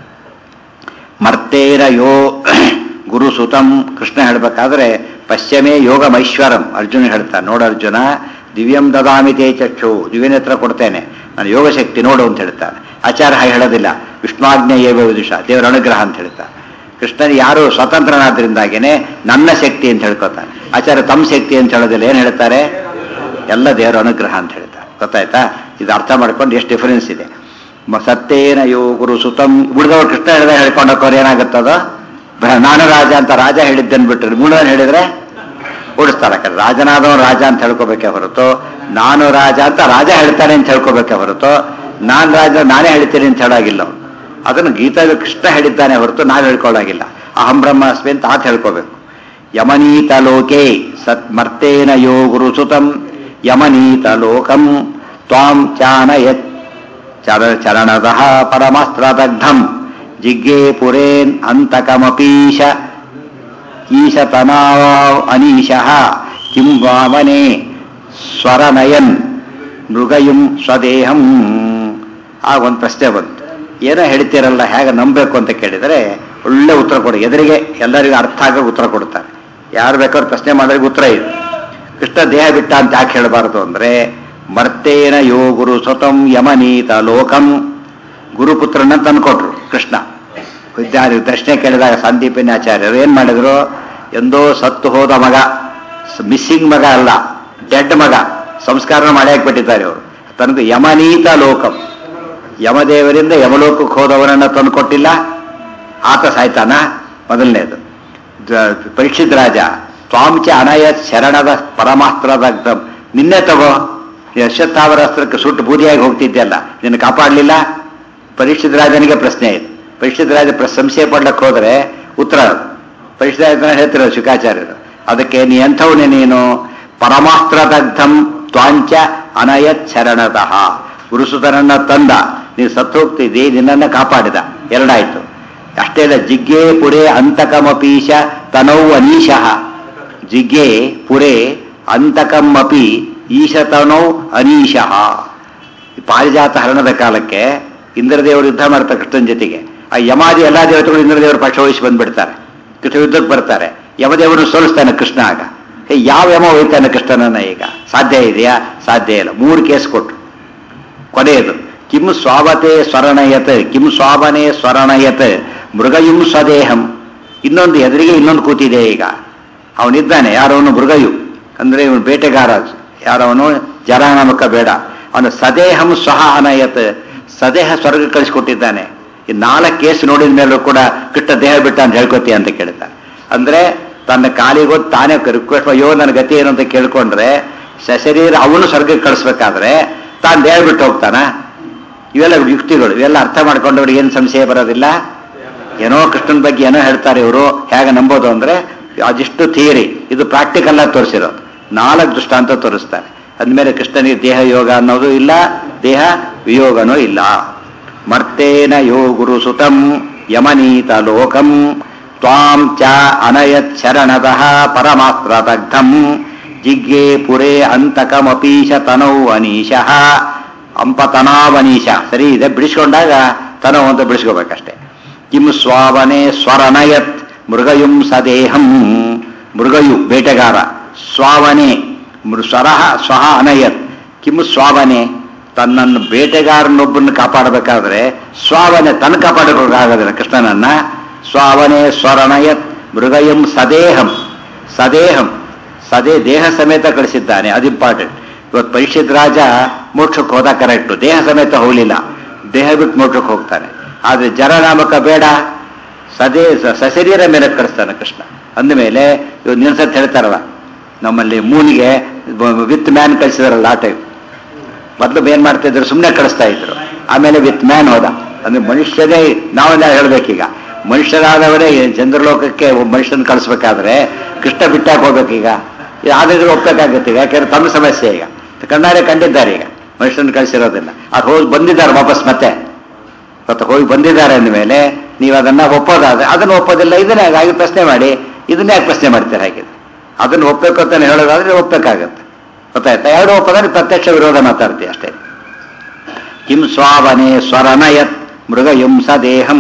[SPEAKER 1] ಮರ್ತೇರ ಯೋ ಗುರುಸುತಂ ಕೃಷ್ಣ ಹೇಳ್ಬೇಕಾದ್ರೆ ಪಶ್ಚಿಮೇ ಯೋಗಮೈಶ್ವರಂ ಅರ್ಜುನ ಹೇಳ್ತಾನೆ ನೋಡು ಅರ್ಜುನ ದಿವ್ಯಂ ದದಾಮಿ ತೇ ಚಕ್ಷು ದಿವ್ಯನೇತ್ರ ಕೊಡ್ತೇನೆ ನಾನು ಯೋಗಶಕ್ತಿ ನೋಡು ಅಂತ ಹೇಳ್ತಾನೆ ಆಚಾರ ಹಾಗೆ ಹೇಳೋದಿಲ್ಲ ವಿಷ್ಣುವಾಜ್ಞೆ ಏವ ವಿದುಷ ದೇವರ ಅನುಗ್ರಹ ಅಂತ ಹೇಳ್ತಾನೆ ಕೃಷ್ಣನ ಯಾರು ಸ್ವತಂತ್ರನಾದ್ರಿಂದಾಗೇನೆ ನನ್ನ ಶಕ್ತಿ ಅಂತ ಹೇಳ್ಕೊತಾನೆ ಆಚಾರ್ಯ ತಮ್ಮ ಶಕ್ತಿ ಅಂತ ಹೇಳೋದಿಲ್ಲ ಏನ್ ಹೇಳ್ತಾರೆ ಎಲ್ಲ ದೇವರ ಅನುಗ್ರಹ ಅಂತ ಹೇಳ್ತಾರೆ ಗೊತ್ತಾಯ್ತಾ ಇದು ಅರ್ಥ ಮಾಡ್ಕೊಂಡು ಎಷ್ಟು ಡಿಫರೆನ್ಸ್ ಇದೆ ಮ- ಸತ್ತೇನ ಯೋ ಗುರು ಸುತಂ ಉಳಿದವ್ರು ಕೃಷ್ಣ ಹೇಳಿದ ಹೇಳ್ಕೊಂಡೋಕೋರು ಏನಾಗುತ್ತದ ನಾನು ರಾಜ ಅಂತ ರಾಜ ಹೇಳಿದ್ದನ್ ಬಿಟ್ಟರೆ ಮೂಡನ್ ಹೇಳಿದ್ರೆ ಓಡಿಸ್ತಾರೆ ಯಾಕಂದ್ರೆ ರಾಜನಾದವನು ರಾಜ ಅಂತ ಹೇಳ್ಕೋಬೇಕೆ ಹೊರತು ನಾನು ರಾಜ ಅಂತ ರಾಜ ಹೇಳ್ತಾನೆ ಅಂತ ಹೇಳ್ಕೋಬೇಕೆ ಹೊರತು ನಾನ್ ರಾಜ ನಾನೇ ಹೇಳ್ತೀನಿ ಅಂತ ಹೇಳಾಗಿಲ್ಲ ಅವ್ನು. ಅದನ್ನು ಗೀತಾ ಕೃಷ್ಣ ಹೇಳಿದ್ದಾನೆ ಹೊರತು ನಾವು ಹೇಳ್ಕೊಳ್ಳಾಗಿಲ್ಲ ಅಹಂ ಬ್ರಹ್ಮಾಸ್ಮಿ ಅಂತ ಆತ ಹೇಳ್ಕೋಬೇಕು ಯಮನೀತ ಲೋಕೆ ಸತ್ ಮರ್ತೇನ ಯೋ ಗುರು ಸುತಂ ಯಮನೀತ ಲೋಕಂ ತ್ವಾಂ ಚಾನಯತ್ ಚರ ಚರಣದಃ ಪರಮಸ್ತ್ರದಗ್ಧಂ ಜಿಗ್ಗೆ ಪುರೇನ್ ಅಂತಕಮಪೀಶ ಈಶತನಾ ಅನೀಶಃ ಕಿಂ ವಾಮನೆ ಸ್ವರನಯನ್ ಮೃಗಯುಂ ಸ್ವದೇಹಂ ಆಗ ಒಂದು ಪ್ರಶ್ನೆ ಬಂತು ಏನೋ ಹೇಳ್ತೀರಲ್ಲ ಹೇಗೆ ನಂಬಬೇಕು ಅಂತ ಕೇಳಿದರೆ ಒಳ್ಳೆ ಉತ್ತರ ಕೊಡಿ ಎದುರಿಗೆ ಎಲ್ಲರಿಗೂ ಅರ್ಥ ಆಗೋ ಉತ್ತರ ಕೊಡ್ತಾರೆ ಯಾರು ಬೇಕಾದ್ರೂ ಪ್ರಶ್ನೆ ಮಾಡೋರಿಗೆ ಉತ್ತರ ಇದೆ ಕೃಷ್ಣ ದೇಹ ಬಿಟ್ಟ ಅಂತ ಯಾಕೆ ಹೇಳಬಾರದು ಅಂದ್ರೆ ಮರ್ತೇನ ಯೋ ಗುರು ಸ್ವತಂ ಯಮನೀತ ಲೋಕಂ ಗುರುಪುತ್ರನ ತಂದ್ಕೊಟ್ರು ಕೃಷ್ಣ ವಿದ್ಯಾರ್ಥಿ ಪ್ರಶ್ನೆ ಕೇಳಿದಾಗ ಸಂದೀಪಿನ ಆಚಾರ್ಯರು ಏನ್ ಮಾಡಿದ್ರು ಎಂದೋ ಸತ್ತು ಹೋದ ಮಗ ಮಿಸ್ಸಿಂಗ್ ಮಗ ಅಲ್ಲ ಡೆಡ್ ಮಗ ಸಂಸ್ಕಾರ ಮಾಡಿ ಹಾಕ್ಬಿಟ್ಟಿದ್ದಾರೆ ಅವರು ತನಗೆ ಯಮನೀತ ಲೋಕಂ ಯಮದೇವರಿಂದ ಯಮಲೋಕಕ್ಕೆ ಹೋದವರನ್ನ ತಂದುಕೊಟ್ಟಿಲ್ಲ ಆತ ಸಾಯ್ತಾನ ಮೊದಲನೇದು ದ- ಪರೀಕ್ಷಿತ್ ರಾಜ ತ್ವಾಂಚ ಅನಯ ಶರಣದ ಪರಮಾಸ್ತ್ರದ ನಿನ್ನೆ ತಗೋ ಯಶತ್ತಾವರ ಅಸ್ತ್ರಕ್ಕೆ ಸುಟ್ಟು ಬೂದಿಯಾಗಿ ಹೋಗ್ತಿದ್ದೆಲ್ಲ ನಿನ್ನ ಕಾಪಾಡಲಿಲ್ಲ ಪರೀಕ್ಷಿತ್ ರಾಜನಿಗೆ ಪ್ರಶ್ನೆ ಇದೆ ಪರೀಕ್ಷಿತ್ ರಾಜ ಪ್ರ- ಸಂಶಯ ಪಡ್ಲಕ್ಕೆ ಹೋದ್ರೆ ಉತ್ತರ ಅದು. ಪರೀಕ್ಷಿತ್ ರಾಜನ ಹೇಳ್ತಿರೋದು ಶುಕಾಚಾರ್ಯರು ಅದಕ್ಕೆ ನೀ ಎಂಥವನೇ ನೀನು ಪರಮಾಸ್ತ್ರದಗ್ಧಂ ತ್ವಾಂಚ ಅನಯತ್ ಶರಣತಃ ಗುರುಸುತನನ್ನ ತಂದ ನೀನು ಸತ್ತು ಹೋಗ್ತಿದ್ದಿ ನಿನ್ನನ್ನ ಕಾಪಾಡಿದ ಎರಡಾಯ್ತು ಅಷ್ಟೇ ಅಲ್ಲ ಜಿಗ್ಗೆ ಪುರೇ ಅಂತಕಮಪೀಶ ತನೌ ಅನೀಶಃ ಜಿಗ್ಗೆ ಪುರೇ ಅಂತಕಮಪಿ ಈಶತನೌ ಅನೀಶಃ ಈ ಪಾರಿಜಾತ ಹರಣದ ಕಾಲಕ್ಕೆ ಇಂದ್ರದೇವರು ಯುದ್ಧ ಮಾಡ್ತಾರೆ ಕೃಷ್ಣನ ಜೊತೆಗೆ ಆ ಯಮಾದಿ ಎಲ್ಲಾ ದೇವತೆಗಳು ಇಂದ್ರದೇವರ ಪಕ್ಷ ವಹಿಸಿ ಬಂದ್ಬಿಡ್ತಾರೆ ಕೃಷ್ಣ ಯುದ್ಧಕ್ಕೆ ಬರ್ತಾರೆ ಯಮದೇವರನ್ನು ಸೋಲಿಸ್ತಾನೆ ಕೃಷ್ಣ ಆಗ ಹೇ, ಯಾವ ಯಮ ಹೋಯ್ತಾನೆ ಕೃಷ್ಣನನ್ನ ಈಗ ಸಾಧ್ಯ ಇದೆಯಾ ಸಾಧ್ಯ ಇಲ್ಲ ಮೂರು ಕೇಸ್ ಕೊಟ್ರು ಕೊನೆಯದು ಕಿಂ ಸ್ವಾವತೆ ಸ್ವರಣಯತ್ ಕಿಂ ಸ್ವಾವನೆ ಸ್ವರಣಯತ್ ಮೃಗಯುಂ ಸ್ವದೇಹಂ ಇನ್ನೊಂದು ಎದುರಿಗೆ ಇನ್ನೊಂದು ಕೂತಿದೆ ಈಗ ಅವನಿದ್ದಾನೆ ಯಾರವನು ಮೃಗಯು ಅಂದ್ರೆ ಇವನು ಬೇಟೆಗಾರ ಯಾರವನು ಜರಾನಮಕ ಬೇಡ ಅವನು ಸದೇಹಂ ಸ್ವಹ ಅನಯತ್ ಸದೇಹ ಸ್ವರ್ಗ ಕಳಿಸ್ಕೊಟ್ಟಿದ್ದಾನೆ ಈ ನಾಲ್ಕು ಕೇಸ್ ನೋಡಿದ ಮೇಲೂ ಕೂಡ ಕೃಷ್ಣ ದೇಹ ಬಿಟ್ಟ ಅಂತ ಹೇಳ್ಕೊತೀಯ ಅಂತ ಕೇಳ್ತಾನೆ ಅಂದ್ರೆ ತನ್ನ ಕಾಲಿಗೊತ್ತು ತಾನೇ ರಿಕ್ವೆಸ್ಟ್ ಅಯ್ಯೋ ನನ್ನ ಗತಿ ಏನು ಅಂತ ಕೇಳ್ಕೊಂಡ್ರೆ ಸಶರೀರ ಅವನು ಸ್ವರ್ಗಕ್ಕೆ ಕಳಿಸ್ಬೇಕಾದ್ರೆ ತಾನು ದೇಹ ಬಿಟ್ಟು ಹೋಗ್ತಾನ ಇವೆಲ್ಲ ಯುಕ್ತಿಗಳು ಇವೆಲ್ಲ ಅರ್ಥ ಮಾಡ್ಕೊಂಡವ್ರಿಗೆ ಏನು ಸಂಶಯ ಬರೋದಿಲ್ಲ ಏನೋ ಕೃಷ್ಣನ ಬಗ್ಗೆ ಏನೋ ಹೇಳ್ತಾರೆ ಇವರು ಹೇಗೆ ನಂಬೋದು ಅಂದ್ರೆ ಅದಿಷ್ಟು ಥಿಯರಿ ಇದು ಪ್ರಾಕ್ಟಿಕಲ್ ಆಗಿ ತೋರಿಸಿರೋದು ನಾಲ್ಕು ದೃಷ್ಟಾಂತ ತೋರಿಸ್ತಾರೆ ಅಂದಮೇಲೆ ಕೃಷ್ಣನಿಗೆ ದೇಹ ಯೋಗ ಅನ್ನೋದು ಇಲ್ಲ ದೇಹ ವಿಯೋಗನೂ ಇಲ್ಲ ಮರ್ತೇನ ಯೋ ಗುರು ಸುತಂ ಯಮನೀತ ಲೋಕಂ ತ್ವಾಂ ಚ ಅನಯತ್ ಶರಣದಃ ಪರಮಾಸ್ತ್ರದಗ್ಧಂ ಜಿಗ್ಗೆ ಪುರೇ ಅಂತಕಮಪೀಶ ತನೌ ಅನೀಶಃ ಅಂಪತನಾವನೀಶ ಸರಿ ಇದೆ ಬಿಡಿಸ್ಕೊಂಡಾಗ ತನೋ ಅಂತ ಬಿಡಿಸ್ಕೋಬೇಕಷ್ಟೇ ಕಿಂ ಸ್ವಾವನೆ ಸ್ವರನಯತ್ ಮೃಗಯುಂ ಸದೇಹಂ ಮೃಗಯು ಬೇಟೆಗಾರ ಸ್ವಾವನೆ ಮೃ- ಸ್ವರಃ ಸ್ವಹ ಅನಯತ್ ಕಿಂ ಸ್ವಾವನೆ ತನ್ನನ್ನು ಬೇಟೆಗಾರನೊಬ್ಬನ್ನು ಕಾಪಾಡಬೇಕಾದ್ರೆ ಸ್ವಾವನೆ ತನ್ನ ಕಾಪಾಡಬೇಕಾಗೋದಿಲ್ಲ ಕೃಷ್ಣನನ್ನ ಸ್ವಾವನೆ ಸ್ವರಣಯತ್ ಮೃಗಯಂ ಸದೇಹಂ ಸದೇಹಂ ಸದೇ ದೇಹ ಸಮೇತ ಕಳಿಸಿದ್ದಾನೆ ಅದು ಇಂಪಾರ್ಟೆಂಟ್ ಇವತ್ತು ಪರೀಕ್ಷಿತ್ ರಾಜ ಮೋಕ್ಷಕ್ಕೆ ಹೋದ ಕರೆಕ್ಟು ದೇಹ ಸಮೇತ ಹೋಗಲಿಲ್ಲ ದೇಹ ಬಿಟ್ಟು ಮೋಕ್ಷಕ್ಕೆ ಹೋಗ್ತಾನೆ ಆದ್ರೆ ಜರನಾಮಕ ಬೇಡ ಸದೇ ಸ- ಸಶರೀರ ಮೇಲೆ ಕಳಿಸ್ತಾನೆ ಕೃಷ್ಣ ಅಂದಮೇಲೆ ಇವತ್ತು ನಿಲ್ಸತ್ ಹೇಳ್ತಾರಲ್ಲ ನಮ್ಮಲ್ಲಿ ಮೂನಿಗೆ ವಿತ್ ಮ್ಯಾನ್ ಕಳಿಸಿದಾರಲ್ಲ ಆ ಟೈಪ್ ಮೊದಲು ಏನ್ ಮಾಡ್ತಾ ಇದ್ರು ಸುಮ್ಮನೆ ಕಳಿಸ್ತಾ ಇದ್ರು ಆಮೇಲೆ ವಿತ್ ಮ್ಯಾನ್ ಹೋದ ಅಂದ್ರೆ ಮನುಷ್ಯನೇ ನಾವೆಲ್ಲ ಹೇಳ್ಬೇಕೀಗ ಮನುಷ್ಯರಾದವರೇ ಚಂದ್ರಲೋಕಕ್ಕೆ ಒಬ್ಬ ಮನುಷ್ಯನ ಕಳಿಸ್ಬೇಕಾದ್ರೆ ಕೃಷ್ಣ ಬಿಟ್ಟಾಕ್ ಹೋಗ್ಬೇಕೀಗ ಇದು ಆದ್ರೆ ಒಪ್ಬೇಕಾಗುತ್ತೆ ಈಗ ಯಾಕೆಂದ್ರೆ ತಮ್ಮ ಸಮಸ್ಯೆ ಈಗ ಕಣ್ಣಾರೆ ಕಂಡಿದ್ದಾರೆ ಈಗ ಮನುಷ್ಯನ ಕಳಿಸಿರೋದಿಲ್ಲ ಅದು ಹೋಗಿ ಬಂದಿದ್ದಾರೆ ವಾಪಸ್ ಮತ್ತೆ ಮತ್ತೆ ಹೋಗಿ ಬಂದಿದ್ದಾರೆ ಅಂದಮೇಲೆ ನೀವು ಅದನ್ನ ಒಪ್ಪೋದಾದ್ರೆ ಅದನ್ನ ಒಪ್ಪೋದಿಲ್ಲ ಇದನ್ನೇ ಹಾಗಾಗಿ ಪ್ರಶ್ನೆ ಮಾಡಿ ಇದನ್ನೇ ಯಾಕೆ ಪ್ರಶ್ನೆ ಮಾಡ್ತೀರಾ ಹಾಗಿದ್ರೆ ಅದನ್ನ ಒಪ್ಪಬೇಕು ಅಂತ ಹೇಳೋದಾದ್ರೆ ಒಪ್ಪಬೇಕಾಗತ್ತೆ ಗೊತ್ತಾಯ್ತಾ ಎರಡು ಒಪ್ಪದ್ರೆ ಪ್ರತ್ಯಕ್ಷ ವಿರೋಧ ಮಾತಾಡ್ತೀವಿ ಅಷ್ಟೇ ಕಿಂ ಸ್ವಾವನೆ ಸ್ವರನಯತ್ ಮೃಗಯುಂ ಸ ದೇಹಂ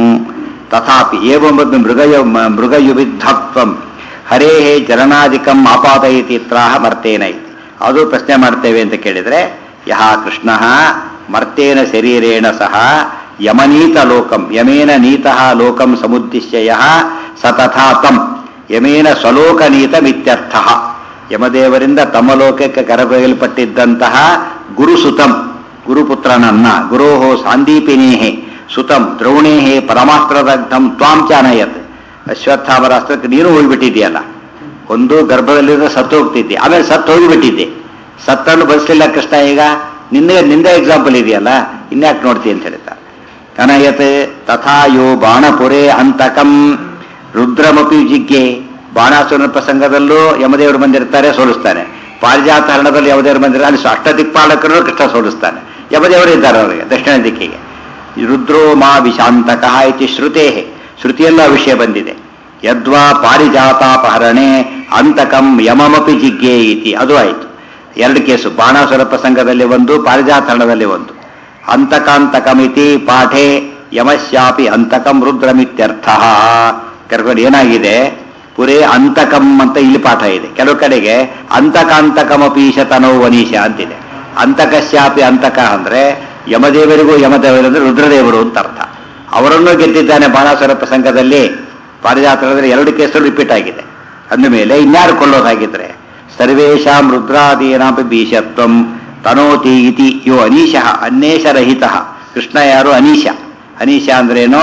[SPEAKER 1] ತಥಾಪಿ ಏವಮಪಿ ಮೃಗಯ ಮೃಗಯುವಿದ್ಧತ್ವಂ ಹರೇ ಜನನಾಧಿಕಂ ಆಪಾದಯತಿ ತ್ರಾಹ ಮರ್ತೇನ ಇತಿ ಅದು ಪ್ರಶ್ನೆ ಮಾಡ್ತೇವೆ ಅಂತ ಕೇಳಿದ್ರೆ ಯಹ ಕೃಷ್ಣ ಮರ್ತೇನ ಶರೀರೇಣ ಸಹ ಯಮನೀತ ಲೋಕಂ ಯಮೇನ ನೀತಃ ಲೋಕಂ ಸಮುದ್ದಿಶ್ಯ ಯಃ ಸ ತಥಾ ತಂ ಯಮೇನ ಸ್ವಲೋಕನೀತಮಿತ್ಯರ್ಥ ಯಮದೇವರಿಂದ ತಮ್ಮ ಲೋಕಕ್ಕೆ ಕರೆದೊಯ್ಯಲ್ಪಟ್ಟಿದ್ದಂತಹ ಗುರುಸುತಂ ಗುರುಪುತ್ರನನ್ನ ಗುರೋಹೋ ಸಾಂದೀಪಿನೇಹೆ ಸುತಂ ದ್ರೋಣೇಹೆ ಪರಮಾಸ್ತ್ರದಗ್ಧಂ ತ್ವಾಂ ಚಾನಯತ್ ಅಶ್ವತ್ಥಾಮರ ಅಸ್ತ್ರಕ್ಕೆ ನೀನು ಹೋಗಿಬಿಟ್ಟಿದ್ಯಲ್ಲ ಒಂದು ಗರ್ಭದಲ್ಲಿರೋ ಸತ್ತು ಹೋಗ್ತಿದ್ದೆ ಆಮೇಲೆ ಸತ್ತು ಹೋಗಿಬಿಟ್ಟಿದ್ದೆ ಸತ್ತನ್ನು ಬದುಸಲಿಲ್ಲ ಕೃಷ್ಣ ಈಗ ನಿನ್ನೆ ನಿಂದ ಎಕ್ಸಾಂಪಲ್ ಇದೆಯಲ್ಲ ಇನ್ಯಾಕೆ ನೋಡ್ತಿ ಅಂತ ಹೇಳ್ತಾರೆ ಅನಯತ್ ತಥಾ ಯೋ ಬಾಣಪುರೇ ಅಂತಕಂ ರುದ್ರಮಪಿ ಜಿಗ್ಗೆ ಬಾಣಾಸುರನ ಪ್ರಸಂಗದಲ್ಲೂ ಯಮದೇವರು ಬಂದಿರ್ತಾರೆ ಸೋಲಿಸ್ತಾನೆ ಪಾರಿಜಾತ ಹರಣದಲ್ಲಿ ಯಮದೇವರು ಬಂದಿರ್ತಾರೆ ಅಲ್ಲಿ ಅಷ್ಟದಿಕ್ಪಾಲಕರು ಕೃಷ್ಣ ಸೋಲಿಸ್ತಾನೆ ಯಮದೇವರು ಇದ್ದಾರೆ ಅವರಿಗೆ ದಕ್ಷಿಣ ದಿಕ್ಕಿಗೆ ರುದ್ರೋ ಮಾ ವಿಶಾಂತಕಃ ಇತಿ ಶ್ರುತೇ ಶ್ರುತಿಯಲ್ಲ ವಿಷಯ ಬಂದಿದೆ ಯದ್ವಾ ಪಾರಿಜಾತಾಪಹರಣೆ ಅಂತಕಂ ಯಮಮಪಿ ಜಿಗ್ಗೆ ಇತಿ ಅದು ಆಯಿತು ಎರಡು ಕೇಸು ಬಾಣಾಸುರ ಪ್ರಸಂಗದಲ್ಲಿ ಒಂದು ಪಾರಿಜಾತರಣದಲ್ಲಿ ಒಂದು ಅಂತಕಾಂತಕಮಿತಿ ಪಾಠೆ ಯಮಶ್ಯಾಪಿ ಅಂತಕಂ ರುದ್ರಮಿತ್ಯರ್ಥ ಕರ್ಕೊಂಡು ಏನಾಗಿದೆ ಪುರೇ ಅಂತಕಂ ಅಂತ ಇಲ್ಲಿ ಪಾಠ ಇದೆ ಕೆಲವು ಕಡೆಗೆ ಅಂತಕಾಂತಕಮಪೀಶ ತನೋ ವನೀಶ ಅಂತಿದೆ ಅಂತಕಶ್ಯಾಪಿ ಅಂತಕ ಅಂದ್ರೆ ಯಮದೇವರಿಗೂ ಯಮದೇವರು ಅಂದ್ರೆ ರುದ್ರದೇವರು ಅಂತ ಅರ್ಥ ಅವರನ್ನು ಗೆದ್ದಿದ್ದಾನೆ ಬಾಣಾಸುರ ಪ್ರಸಂಗದಲ್ಲಿ ಪಾರಿಜಾತದಲ್ಲಿ ಎರಡು ಕೇಸು ರಿಪೀಟ್ ಆಗಿದೆ ಅಂದಮೇಲೆ ಇನ್ಯಾರು ಕೊಲ್ಲೋದಾಗಿದ್ರೆ ಸರ್ವೇಶಾಂ ರುದ್ರಾದೀನಾಪಿ ಬೀಶತ್ವಂ ತನೋತಿ ಇತಿ ಯೋ ಅನೀಶಃ ಅನ್ವೇಷರಹಿತ ಕೃಷ್ಣ ಯಾರು ಅನೀಶ ಅನೀಶ ಅಂದ್ರೇನು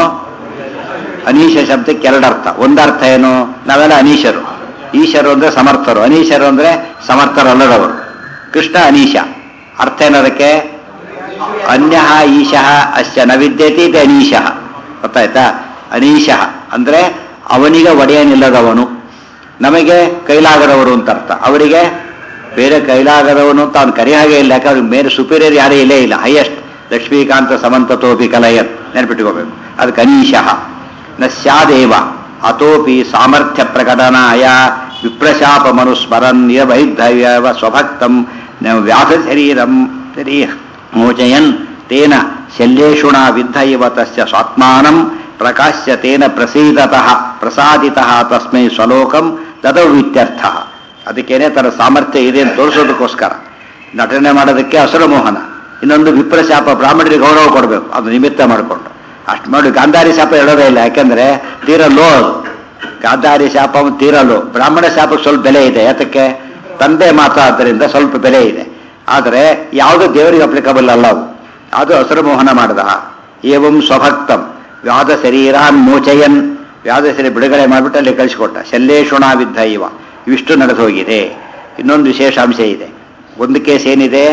[SPEAKER 1] ಅನೀಶ ಶಬ್ದಕ್ಕೆ ಎರಡರ್ಥ ಒಂದರ್ಥ ಏನು ನಾವೆಲ್ಲ ಅನೀಶರು ಈಶರು ಅಂದ್ರೆ ಸಮರ್ಥರು ಅನೀಶರು ಅಂದ್ರೆ ಸಮರ್ಥರಲ್ಲದವರು ಕೃಷ್ಣ ಅನೀಶ ಅರ್ಥ ಏನದಕ್ಕೆ ಅನ್ಯ ಈಶಃ ಅಶ್ಚ ನ ವಿದ್ಯತೆ ಇದು ಅನೀಶಃ ಗೊತ್ತಾಯ್ತಾ ಅನೀಶಃ ಅಂದ್ರೆ ಅವನಿಗೆ ಒಡೆಯನಿಲ್ಲದವನು ನಮಗೆ ಕೈಲಾಗದವರು ಅಂತ ಅರ್ಥ ಅವರಿಗೆ ಬೇರೆ ಕೈಲಾಗದವನು ಅಂತ ಅವ್ನು ಕರಿ ಹಾಗೆ ಇಲ್ಲ ಯಾಕಂದ್ರೆ ಅವ್ರಿಗೆ ಬೇರೆ ಸುಪೀರಿಯರ್ ಯಾರೇ ಇಲ್ಲೇ ಇಲ್ಲ ಹೈಯೆಸ್ಟ್ ಲಕ್ಷ್ಮೀಕಾಂತ ಸಮಂತತೋಪಿ ಕಲಯನ್ ನೆನಪಿಟ್ಕೋಬೇಕು ಅದಕ್ಕೆ ಅನೀಶಃ ನ ಸ್ಯಾದೇವ ಅತೋಪಿ ಸಾಮರ್ಥ್ಯ ಪ್ರಕಟನಾಯ ವಿಪ್ರಶಾಪ ಮನುಸ್ಮರನ್ ವೈದ್ಧವ್ಯವ ಸ್ವಭಕ್ತಂ ನ ವ್ಯಾಸ ಶರೀರಂ ಶರೀರ ಮೋಚಯನ್ ತೇನ ಶಲ್ಯೇಷುಣ ವಿದ್ಧ ಇವ ತಸ್ಯ ಸ್ವಾತ್ಮಾನಂ ಪ್ರಕಾಶ್ಯ ತೇನ ಪ್ರಸೀದತಃ ಪ್ರಸಾದಿತಃ ತಸ್ಮೈ ಸ್ವಲೋಕಂ ತದವಿತ್ಯರ್ಥ ಅದಕ್ಕೇನೆ ತನ್ನ ಸಾಮರ್ಥ್ಯ ಇದೆ ಅಂತ ತೋರಿಸೋದಕ್ಕೋಸ್ಕರ ನಟನೆ ಮಾಡೋದಕ್ಕೆ ಅಸುರ ಮೋಹನ ಇನ್ನೊಂದು ವಿಪ್ರಶಾಪ ಬ್ರಾಹ್ಮಣರಿಗೆ ಗೌರವ ಕೊಡಬೇಕು ಅದು ನಿಮಿತ್ತ ಮಾಡಿಕೊಂಡು ಅಷ್ಟು ಮಾಡಿ ಗಾಂಧಾರಿ ಶಾಪ ಹೇಳೋದೇ ಇಲ್ಲ ಯಾಕೆಂದ್ರೆ ತೀರ ಲೋ ಅದು ಗಾಂಧಾರಿ ಶಾಪ ತೀರ ಲೋ ಬ್ರಾಹ್ಮಣ ಶಾಪಕ್ಕೆ ಸ್ವಲ್ಪ ಬೆಲೆ ಇದೆ ಯಾತಕ್ಕೆ ತಂದೆ ಮಾತ್ರ ಆದ್ದರಿಂದ ಸ್ವಲ್ಪ ಬೆಲೆ ಇದೆ ಆದರೆ ಯಾವುದು ದೇವರಿಗೆ ಅಪ್ಲಿಕಬಲ್ ಅಲ್ಲ ಅವು ಅದು ಅಸುರ ಮೋಹನ ಮಾಡದ ಏವಂ ಸ್ವಭಕ್ತಂ ವ್ಯಾಧ ಶರೀರಾನ್ ಮೋಚಯನ್ ವ್ಯಾಧ ಶರೀರ ಬಿಡುಗಡೆ ಮಾಡಿಬಿಟ್ಟು ಅಲ್ಲಿ ಕಳಿಸಿಕೊಟ್ಟ ಶಲ್ಲೇಶುಣ ವಿದ್ಧ ಇವ ಇವಿಷ್ಟು ನಡೆದು ಹೋಗಿದೆ ಇನ್ನೊಂದು ವಿಶೇಷ ಅಂಶ ಇದೆ ಒಂದು ಕೇಸ್ ಏನಿದೆ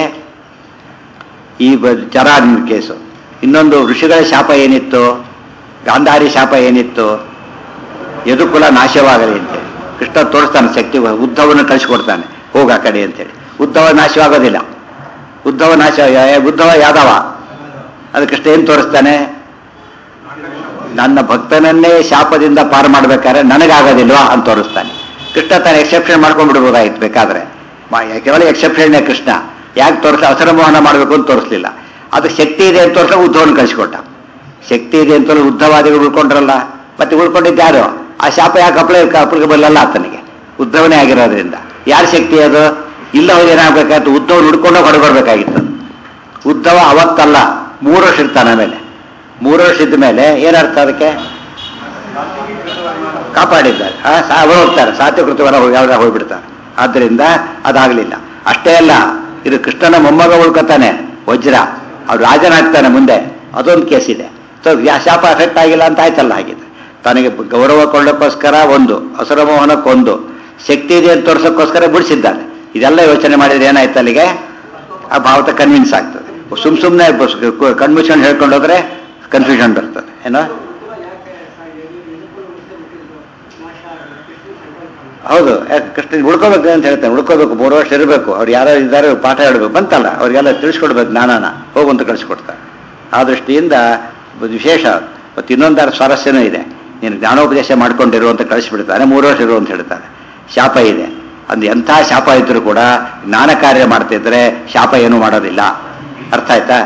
[SPEAKER 1] ಈ ಬ- ಚರ ಕೇಸು ಇನ್ನೊಂದು ಋಷಿಗಳ ಶಾಪ ಏನಿತ್ತು ಗಾಂಧಾರಿ ಶಾಪ ಏನಿತ್ತು ಯದುಕುಲ ನಾಶವಾಗಲಿ ಅಂತೇಳಿ ಕೃಷ್ಣ ತೋರಿಸ್ತಾನೆ ಶಕ್ತಿ ಉದ್ಧವನ ಕಳಿಸ್ಕೊಡ್ತಾನೆ ಹೋಗ ಆ ಕಡೆ ಅಂತೇಳಿ ಉದ್ಧವ ನಾಶವಾಗೋದಿಲ್ಲ ಉದ್ಧವ ನಾಶ ಯಾ- ಉದ್ಧವ ಯಾದವ ಅದು ಕೃಷ್ಣ ಏನ್ ತೋರಿಸ್ತಾನೆ ನನ್ನ ಭಕ್ತನನ್ನೇ ಶಾಪದಿಂದ ಪಾರು ಮಾಡ್ಬೇಕಾದ್ರೆ ನನಗಾಗೋದಿಲ್ವಾ ಅಂತ ತೋರಿಸ್ತಾನೆ ಕೃಷ್ಣ ತಾನು ಎಕ್ಸೆಪ್ಷನ್ ಮಾಡ್ಕೊಂಡ್ಬಿಡ್ಬೋದಾಯ್ತು ಬೇಕಾದ್ರೆ ಮ- ಕೇವಲ ಎಕ್ಸೆಪ್ಷನ್ನೇ ಕೃಷ್ಣ ಯಾಕೆ ತೋರಿಸ ಅಸರ ಮೋಹನ ಮಾಡಬೇಕು ಅಂತ ತೋರಿಸ್ಲಿಲ್ಲ ಅದು ಶಕ್ತಿ ಇದೆ ಅಂತ ತೋರಿಸ ಉದ್ಧವನ ಕಳಿಸ್ಕೊಟ್ಟ ಶಕ್ತಿ ಇದೆ ಅಂತ ಉದ್ಧವಾದಿಗಳು ಉಳ್ಕೊಂಡ್ರಲ್ಲ ಮತ್ತೆ ಉಳ್ಕೊಂಡಿದ್ದು ಯಾರು ಆ ಶಾಪ ಯಾಕೆ ಅಪ್ಲೈ ಅಪ್ಲಿಕಬಲ್ ಅಲ್ಲ ಆತನಿಗೆ ಉದ್ಧವನೇ ಆಗಿರೋದ್ರಿಂದ ಯಾರ ಶಕ್ತಿ ಅದು ಇಲ್ಲ ಹೋಗಿ ಏನಾಗಬೇಕಾಯ್ತು ಉದ್ಧವ್ ಹುಡ್ಕೊಂಡು ಹೊರಬರ್ಬೇಕಾಗಿತ್ತು ಉದ್ಧವ ಅವತ್ತಲ್ಲ ಮೂರು ವರ್ಷ ಇರ್ತಾನೆ ಆಮೇಲೆ ಮೂರು ವರ್ಷ ಇದ್ದ ಮೇಲೆ ಏನರ್ಥ ಅದಕ್ಕೆ ಕಾಪಾಡಿದ್ದಾರೆ ಆ, ಸಾ- ಅವರು ಹೋಗ್ತಾರೆ ಸಾತ್ಯಕೃತವರ ಯಾವಾಗ ಹೋಗ್ಬಿಡ್ತಾರೆ ಆದ್ದರಿಂದ ಅದಾಗಲಿಲ್ಲ ಅಷ್ಟೇ ಅಲ್ಲ ಇದು ಕೃಷ್ಣನ ಮೊಮ್ಮಗ ಉಳ್ಕೊತಾನೆ ವಜ್ರ ಅವ್ರು ರಾಜನಾಗ್ತಾನೆ ಮುಂದೆ ಅದೊಂದು ಕೇಸ್ ಇದೆ ಸೊ ಶಾಪ ಎಫೆಕ್ಟ್ ಆಗಿಲ್ಲ ಅಂತ ಆಯ್ತಲ್ಲ ಹಾಗಿದ್ರೆ ತನಗೆ ಗೌರವ ಕೊಳ್ಳೋಕ್ಕೋಸ್ಕರ ಒಂದು ಅಸುರ ಮೋಹನಕ್ಕೊಂದು ಶಕ್ತಿ ಇದೆ ಅಂತ ತೋರ್ಸೋಕ್ಕೋಸ್ಕರ ಬಿಡಿಸಿದ್ದಾನೆ ಇದೆಲ್ಲ ಯೋಚನೆ ಮಾಡಿದ್ರೆ ಏನಾಯ್ತು ಅಲ್ಲಿಗೆ ಆ ಭಾವತ ಕನ್ವಿನ್ಸ್ ಆಗ್ತದೆ ಸುಮ್ ಸುಮ್ಮನೆ ಕನ್ವಿಷನ್ ಹೇಳ್ಕೊಂಡು ಹೋದ್ರೆ ಕನ್ಫ್ಯೂಷನ್ ಬರ್ತದೆ ಏನೋ ಹೌದು ಯಾಕೆ ಕೃಷ್ಣ ಉಳ್ಕೋಬೇಕು ಅಂತ ಹೇಳ್ತಾನೆ ಉಳ್ಕೋಬೇಕು ಮೂರು ವರ್ಷ ಇರಬೇಕು ಅವ್ರು ಯಾರೋ ಇದ್ದಾರೆ ಪಾಠ ಹೇಳಬೇಕು ಬಂತಲ್ಲ ಅವ್ರಿಗೆಲ್ಲ ತಿಳಿಸ್ಕೊಡ್ಬೇಕು ಜ್ಞಾನನ ಹೋಗು ಕಳಿಸ್ಕೊಡ್ತಾರೆ ಆ ದೃಷ್ಟಿಯಿಂದ ಒಂದು ವಿಶೇಷ ಮತ್ತು ಇನ್ನೊಂದಾರ ಸ್ವಾರಸ್ಯನೂ ಇದೆ ನೀನು ಜ್ಞಾನೋಪದೇಶ ಮಾಡ್ಕೊಂಡಿರು ಅಂತ ಕಳಿಸ್ಬಿಡ್ತಾನೆ ಮೂರು ವರ್ಷ ಇರು ಅಂತ ಹೇಳ್ತಾನೆ ಶಾಪ ಇದೆ ಅಂದ್ ಎಂಥ ಶಾಪ ಇದ್ರೂ ಕೂಡ ಜ್ಞಾನ ಕಾರ್ಯ ಮಾಡ್ತಿದ್ರೆ ಶಾಪ ಏನು ಮಾಡೋದಿಲ್ಲ ಅರ್ಥ ಆಯ್ತಾ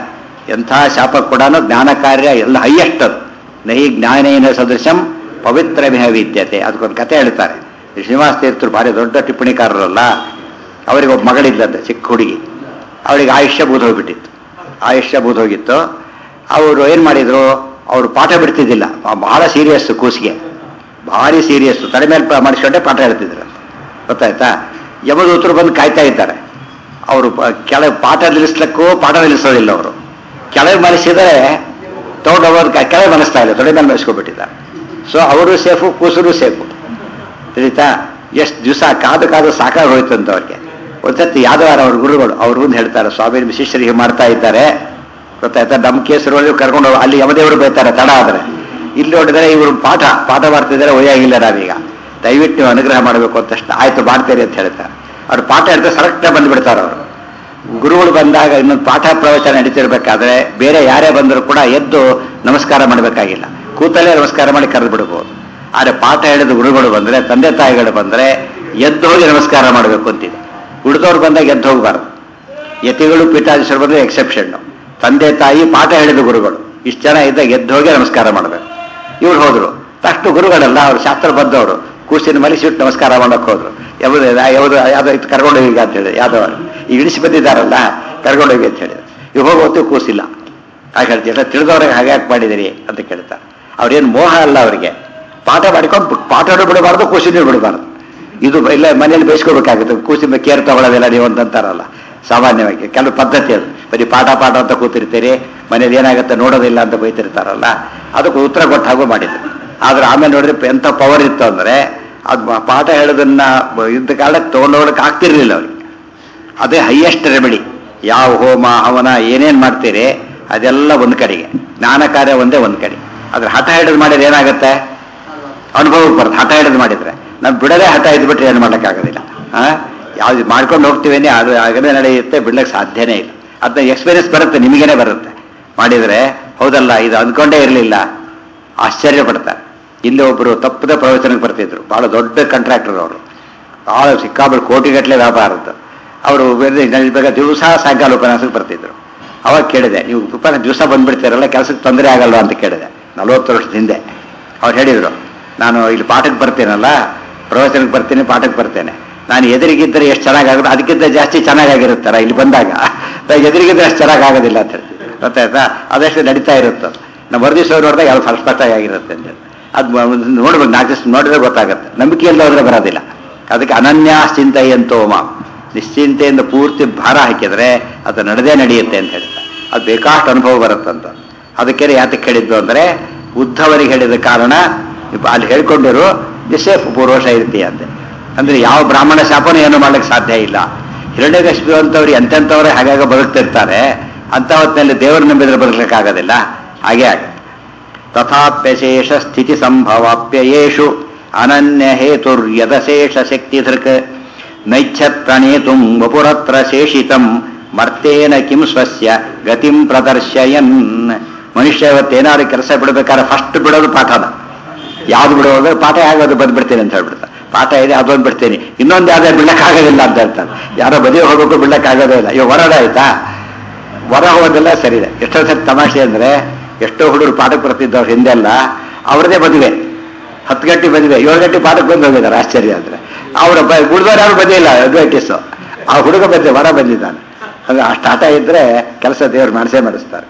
[SPEAKER 1] ಎಂಥ ಶಾಪ ಕೂಡ ಜ್ಞಾನ ಕಾರ್ಯ ಎಲ್ಲ ಹೈಯೆಸ್ಟ್ ಅದು ನಹಿ ಜ್ಞಾನೇನ ಸದೃಶಂ ಪವಿತ್ರಮಿಹ ವಿದ್ಯತೆ ಅದಕ್ಕೊಂದು ಕತೆ ಹೇಳ್ತಾರೆ ಈ ಶ್ರೀನಿವಾಸ ತೀರ್ಥರು ಭಾರಿ ದೊಡ್ಡ ಟಿಪ್ಪಣಿಕಾರರಲ್ಲ ಅವರಿಗೆ ಒಬ್ಬ ಮಗಳಿದ್ದಂತೆ ಚಿಕ್ಕ ಹುಡುಗಿ ಅವಳಿಗೆ ಆಯುಷ್ಯ ಬೂದ್ ಹೋಗ್ಬಿಟ್ಟಿತ್ತು ಆಯುಷ್ಯ ಬೂದ್ ಹೋಗಿತ್ತು ಅವರು ಏನು ಮಾಡಿದ್ರು ಅವರು ಪಾಠ ಬಿಡ್ತಿದ್ದಿಲ್ಲ ಬ- ಬಹಳ ಸೀರಿಯಸ್ ಕೂಸಿಗೆ ಭಾರಿ ಸೀರಿಯಸ್ ತಲೆ ಮೇಲೆ ಪ- ಮಾಡಿಸ್ಕೊಂಡೆ ಪಾಠ ಹೇಳ್ತಿದ್ರು ಗೊತ್ತಾಯ್ತಾ ಯಮದೂತರು ಬಂದು ಕಾಯ್ತಾ ಇದ್ದಾರೆ ಅವರು ಕೆಳಗೆ ಪಾಠ ನಿಲ್ಲಿಸ್ಲಿಕ್ಕೂ ಪಾಠ ನಿಲ್ಲಿಸೋದಿಲ್ಲ ಅವರು ಕೆಳಗೆ ಮಲಿಸಿದರೆ ತಗೊಂಡೋಗೋದು ಕೆಳಗೆ ಮನಸ್ತಾ ಇಲ್ಲ ತೊಡೆ ಮೇಲೆ ಮಲಿಸ್ಕೊಬಿಟ್ಟಿದ್ದಾರೆ ಸೊ ಅವರು ಸೇಫು ಕೂಸರು ಸೇಫು ತಿಳಿತಾ ಎಷ್ಟು ದಿವಸ ಕಾದು ಕಾದು ಸಾಕಾಗಿ ಹೋಯ್ತು ಅಂತ ಅವ್ರಿಗೆ ಒಂದ್ಸತಿ ಯಾದವಾರ ಅವ್ರ ಗುರುಗಳು ಅವ್ರು ಮುಂದೆ ಹೇಳ್ತಾರೆ ಸ್ವಾಮಿ ನಿಮ್ಮ ಶಿಷ್ಯರಿಗೆ ಮಾಡ್ತಾ ಇದ್ದಾರೆ ಗೊತ್ತಾಯ್ತಾ ನಮ್ಮ ಕೇಸರಲ್ಲಿ ಕರ್ಕೊಂಡು ಹೋಗಿ ಅಲ್ಲಿ ಯಮದೇವರು ಬೈತಾರೆ ತಡ ಆದ್ರೆ ಇಲ್ಲಿ ನೋಡಿದರೆ ಇವರು ಪಾಠ ಪಾಠ ಮಾಡ್ತಿದ್ದಾರೆ ಒಯ್ಯಾಗಿಲ್ಲ ನಾವೀಗ ದಯವಿಟ್ಟು ನೀವು ಅನುಗ್ರಹ ಮಾಡಬೇಕು ಅಂತ ತಕ್ಷಣ ಆಯ್ತು ಮಾಡ್ತೀರಿ ಅಂತ ಹೇಳ್ತಾರೆ ಅವ್ರು ಪಾಠ ಹೇಳ್ತಾರೆ ಸರಕ್ಟ ಬಂದ್ಬಿಡ್ತಾರೆ ಅವರು ಗುರುಗಳು ಬಂದಾಗ ಇನ್ನೊಂದು ಪಾಠ ಪ್ರವಚನ ನಡೀತಿರ್ಬೇಕಾದ್ರೆ ಬೇರೆ ಯಾರೇ ಬಂದರೂ ಕೂಡ ಎದ್ದು ನಮಸ್ಕಾರ ಮಾಡಬೇಕಾಗಿಲ್ಲ ಕೂತಲ್ಲೇ ನಮಸ್ಕಾರ ಮಾಡಿ ಕರೆದು ಬಿಡ್ಬೋದು ಆದರೆ ಪಾಠ ಹೇಳಿದ ಗುರುಗಳು ಬಂದರೆ ತಂದೆ ತಾಯಿಗಳು ಬಂದರೆ ಎದ್ದು ಹೋಗಿ ನಮಸ್ಕಾರ ಮಾಡಬೇಕು ಅಂತಿದೆ ಉಳಿದವ್ರು ಬಂದಾಗ ಎದ್ದು ಹೋಗಬಾರ್ದು ಯತಿಗಳು ಪೀಠಾಧೀಶರು ಬಂದರೆ ಎಕ್ಸೆಪ್ಷನ್ನು ತಂದೆ ತಾಯಿ ಪಾಠ ಹೇಳಿದ ಗುರುಗಳು ಇಷ್ಟು ಜನ ಇದ್ದಾಗ ಎದ್ದು ಹೋಗಿ ನಮಸ್ಕಾರ ಮಾಡಬೇಕು ಇವ್ರು ಹೋದ್ರು ತಕ್ಷಣ ಗುರುಗಳಲ್ಲ ಅವ್ರು ಶಾಸ್ತ್ರ ಬಂದವರು ಕೂಸಿನ ಮಲಿಸಿಬಿಟ್ಟು ನಮಸ್ಕಾರ ಮಾಡಕ್ಕೆ ಹೋದ್ರು ಯಾವುದು ಯಾವುದು ಯಾವ್ದು ಇದು ಕರ್ಕೊಂಡೋಗಿ ಈಗ ಅಂತ ಹೇಳಿ ಯಾವ್ದೋ ಈಗ ಇಳಿಸಿ ಬಂದಿದ್ದಾರಲ್ಲ ಕರ್ಕೊಂಡೋಗಿ ಅಂತ ಹೇಳಿದ್ರು ಇವ್ ಹೋಗಿ ಹೊತ್ತು ಕೂಸಿಲ್ಲ ಹಾಗೆ ಹೇಳ್ತೀವಿ ತಿಳಿದವ್ರಿಗೆ ಹಾಗೆ ಯಾಕೆ ಮಾಡಿದಿರಿ ಅಂತ ಕೇಳ್ತಾರೆ ಅವ್ರೇನು ಮೋಹ ಅಲ್ಲ ಅವರಿಗೆ ಪಾಠ ಮಾಡಿಕೊಂಡು ಪಾಠನೂ ಬಿಡಬಾರ್ದು ಕೂಸಿನೂ ಬಿಡಬಾರ್ದು ಇದು ಇಲ್ಲ ಮನೇಲಿ ಬೇಯಿಸ್ಕೋಬೇಕಾಗುತ್ತೆ ಕೂಸಿನ ಕೇರ್ ತಗೊಳ್ಳೋದಿಲ್ಲ ನೀವು ಅಂತಂತಾರಲ್ಲ ಸಾಮಾನ್ಯವಾಗಿ ಕೆಲವು ಪದ್ಧತಿ ಅದು ಬರೀ ಪಾಠ ಪಾಠ ಅಂತ ಕೂತಿರ್ತೀರಿ ಮನೇಲಿ ಏನಾಗುತ್ತೆ ನೋಡೋದಿಲ್ಲ ಅಂತ ಬೈತಿರ್ತಾರಲ್ಲ ಅದಕ್ಕೆ ಉತ್ತರ ಕೊಟ್ಟು ಹಾಗೂ ಮಾಡಿದ್ರು ಆದ್ರೆ ಆಮೇಲೆ ನೋಡಿದ್ರೆ ಎಂಥ ಪವರ್ ಇತ್ತು ಅಂದ್ರೆ ಅದು ಪಾಠ ಹೇಳೋದನ್ನ ಇದ್ದ ಕಾಲಕ್ಕೆ ತೊಗೊಂಡೋಗಕ್ಕೆ ಆಗ್ತಿರ್ಲಿಲ್ಲ ಅವ್ರಿಗೆ ಅದೇ ಹೈಯೆಸ್ಟ್ ರೆಮಿಡಿ ಯಾವ ಹೋಮ ಹವನ ಏನೇನು ಮಾಡ್ತೀರಿ ಅದೆಲ್ಲ ಒಂದು ಕಡೆಗೆ ಜ್ಞಾನ ಕಾರ್ಯ ಒಂದೇ ಒಂದು ಕಡೆ ಆದ್ರೆ ಹಠ ಹಿಡಿದು ಮಾಡಿದ್ರೆ ಏನಾಗುತ್ತೆ ಅನುಭವಕ್ಕೆ ಬರುತ್ತೆ ಹಠ ಹಿಡಿದು ಮಾಡಿದ್ರೆ ನಾವು ಬಿಡದೆ ಹಠ ಇದ್ಬಿಟ್ರೆ ಏನು ಮಾಡೋಕ್ಕಾಗೋದಿಲ್ಲ ಆ ಯಾವ್ದು ಮಾಡ್ಕೊಂಡು ಹೋಗ್ತೀವೇನೆ ಅದು ಆಗದೆ ನಡೆಯುತ್ತೆ ಬಿಡ್ಲಿಕ್ಕೆ ಸಾಧ್ಯನೇ ಇಲ್ಲ ಅದನ್ನ ಎಕ್ಸ್ಪೀರಿಯನ್ಸ್ ಬರುತ್ತೆ ನಿಮಗೇನೆ ಬರುತ್ತೆ ಮಾಡಿದರೆ ಹೌದಲ್ಲ ಇದು ಅಂದ್ಕೊಂಡೇ ಇರಲಿಲ್ಲ ಆಶ್ಚರ್ಯ ಪಡ್ತಾರೆ ಇಲ್ಲಿ ಒಬ್ಬರು ತಪ್ಪದ ಪ್ರವಚನಕ್ಕೆ ಬರ್ತಿದ್ರು ಬಹಳ ದೊಡ್ಡ ಕಾಂಟ್ರಾಕ್ಟರ್ ಅವರು ಬಹಳ ಸಿಕ್ಕಾಬಟ್ಟು ಕೋಟಿಗಟ್ಟಲೆ ವ್ಯಾಪಾರದ್ದು ಅವರು ಬೇಗ ದಿವಸ ಸಾಯಂಕಾಲ ಉಪನ್ಯಾಸಕ್ಕೆ ಬರ್ತಿದ್ರು ಅವಾಗ ಕೇಳಿದೆ ನೀವು ಉಪನ್ಯಾಸ ದಿವಸ ಬಂದ್ಬಿಡ್ತೀರಲ್ಲ ಕೆಲಸಕ್ಕೆ ತೊಂದರೆ ಆಗಲ್ವಾ ಅಂತ ಕೇಳಿದೆ ನಲವತ್ತು ವರ್ಷದ ಹಿಂದೆ ಅವ್ರು ಹೇಳಿದರು ನಾನು ಇಲ್ಲಿ ಪಾಠಕ್ಕೆ ಬರ್ತೀನಲ್ಲ ಪ್ರವಚನಕ್ಕೆ ಬರ್ತೀನಿ ಪಾಠಕ್ಕೆ ಬರ್ತೇನೆ ನಾನು ಎದುರಿಗಿದ್ದರೆ ಎಷ್ಟು ಚೆನ್ನಾಗಾಗುತ್ತೆ ಅದಕ್ಕಿಂತ ಜಾಸ್ತಿ ಚೆನ್ನಾಗಾಗಿರುತ್ತಲ್ಲ ಇಲ್ಲಿ ಬಂದಾಗ ನಾನು ಎದುರಿಗಿದ್ರೆ ಅಷ್ಟು ಚೆನ್ನಾಗಾಗೋದಿಲ್ಲ ಅಂತ ಹೇಳ್ತೀನಿ ಗೊತ್ತಾಯ್ತಾ ಅದಷ್ಟು ನಡೀತಾ ಇರುತ್ತೆ ನಾವು ಮರುದಿವಸ ನೋಡಿದಾಗ ಯಾವ್ದು ಫಸ್ಟ್ ಆಗಿರುತ್ತೆ ಅಂತ ಅದು ನೋಡ್ಬೇಕು ನಾಲ್ಕು ದಿವಸ ನೋಡಿದ್ರೆ ಗೊತ್ತಾಗುತ್ತೆ ನಂಬಿಕೆಯಿಂದ ಹೋದ್ರೆ ಬರೋದಿಲ್ಲ ಅದಕ್ಕೆ ಅನನ್ಯಾಸ್ ಚಿಂತೆಯಂತೋ ಮಾ ನಿಶ್ಚಿಂತೆಯಿಂದ ಪೂರ್ತಿ ಭಾರ ಹಾಕಿದ್ರೆ ಅದು ನಡೆದೇ ನಡೆಯುತ್ತೆ ಅಂತ ಹೇಳ್ತಾರೆ ಅದು ಬೇಕಾಷ್ಟು ಅನುಭವ ಬರುತ್ತಂತ ಅದಕ್ಕೆ ಯಾತಕ್ಕೆ ಹೇಳಿದ್ದು ಅಂದರೆ ಉದ್ಧವರಿಗೆ ಹೇಳಿದ ಕಾರಣ ಇಪ್ಪ ಅಲ್ಲಿ ಹೇಳ್ಕೊಂಡಿರು ನಿಶ್ಚಯ ಪೂರ್ವಶ ಇರ್ತೀಯ ಅಂತೆ ಅಂದ್ರೆ ಯಾವ ಬ್ರಾಹ್ಮಣ ಶಾಪನೂ ಏನು ಮಾಡ್ಲಿಕ್ಕೆ ಸಾಧ್ಯ ಇಲ್ಲ ಹಿರಣ್ಯಕಶಿಪು ಅಂತವ್ರು ಎಂತೆಂಥವ್ರೆ ಹಾಗಾಗಿ ಬದುಕ್ತಿರ್ತಾರೆ ಅಂತ ಹೊತ್ತಿನಲ್ಲಿ ದೇವರು ನಂಬಿದ್ರೆ ಬದುಕಲಿಕ್ಕಾಗೋದಿಲ್ಲ ಹಾಗೆ ಆಗುತ್ತೆ ತಥಾಪ್ಯಶೇಷ ಸ್ಥಿತಿ ಸಂಭವಾಪ್ಯಯೇಷು ಅನನ್ಯ ಹೇತುರ್ಯದಶೇಷ ಶಕ್ತಿಧೃಕ್ ನೈಚ್ಛತ್ ಪ್ರಣೇತುಂ ವಪುರತ್ರ ಶೇಷಿತಂ ಮರ್ತೇನ ಕಿಂ ಸ್ವಸ್ಯ ಗತಿಂ ಪ್ರದರ್ಶಯನ್ ಮನುಷ್ಯ ಇವತ್ತೇನಾದ್ರು ಕೆಲಸ ಬಿಡಬೇಕಾದ್ರೆ ಫಸ್ಟ್ ಬಿಡೋದು ಪಾಠನ ಯಾವ್ದು ಬಿಡೋದು ಪಾಠ ಆಗೋದು ಬಂದ್ಬಿಡ್ತೀನಿ ಅಂತ ಹೇಳ್ಬಿಡ್ತಾರೆ ಪಾಠ ಇದೆ ಅದೊಂದು ಬಿಡ್ತೀನಿ ಇನ್ನೊಂದು ಯಾವ್ದೇ ಬಿಡಕ್ಕಾಗೋದಿಲ್ಲ ಅಂತ ಹೇಳ್ತಾರೆ ಯಾರೋ ಬದಿಗೆ ಹೋಗೋಕ್ಕೂ ಬಿಡಕ್ಕಾಗೋದೇ ಇಲ್ಲ ಇವಾಗ ಹೊರಡ ಆಯ್ತಾ ಹೊರ ಹೋಗೋದೆಲ್ಲ ಸರಿ ಇದೆ ಎಷ್ಟೋ ಸರಿ ತಮಾಷೆ ಅಂದ್ರೆ ಎಷ್ಟೋ ಹುಡುಗರು ಪಾಠಕ್ಕೆ ಬರ್ತಿದ್ದವ್ರು ಹಿಂದೆಲ್ಲ ಅವ್ರದೇ ಮದುವೆ ಹತ್ತು ಗಂಟೆ ಮದುವೆ ಏಳು ಗಂಟೆ ಪಾಠಕ್ಕೆ ಬಂದು ಹೋಗಿದ್ದಾರೆ ಆಶ್ಚರ್ಯ ಅಂದ್ರೆ ಅವರ ಉಳಿದವ್ರು ಯಾರು ಬಂದಿಲ್ಲ ಅಡ್ವೈಟಿಸು ಆ ಹುಡುಗ ಬಂದೆ ಹೊರ ಬಂದಿದ್ದಾನೆ ಅಂದ್ರೆ ಅಷ್ಟು ಹಠ ಇದ್ರೆ ಕೆಲಸ ದೇವರು ಮಾಡಿಸೇ ಮಾಡಿಸ್ತಾರೆ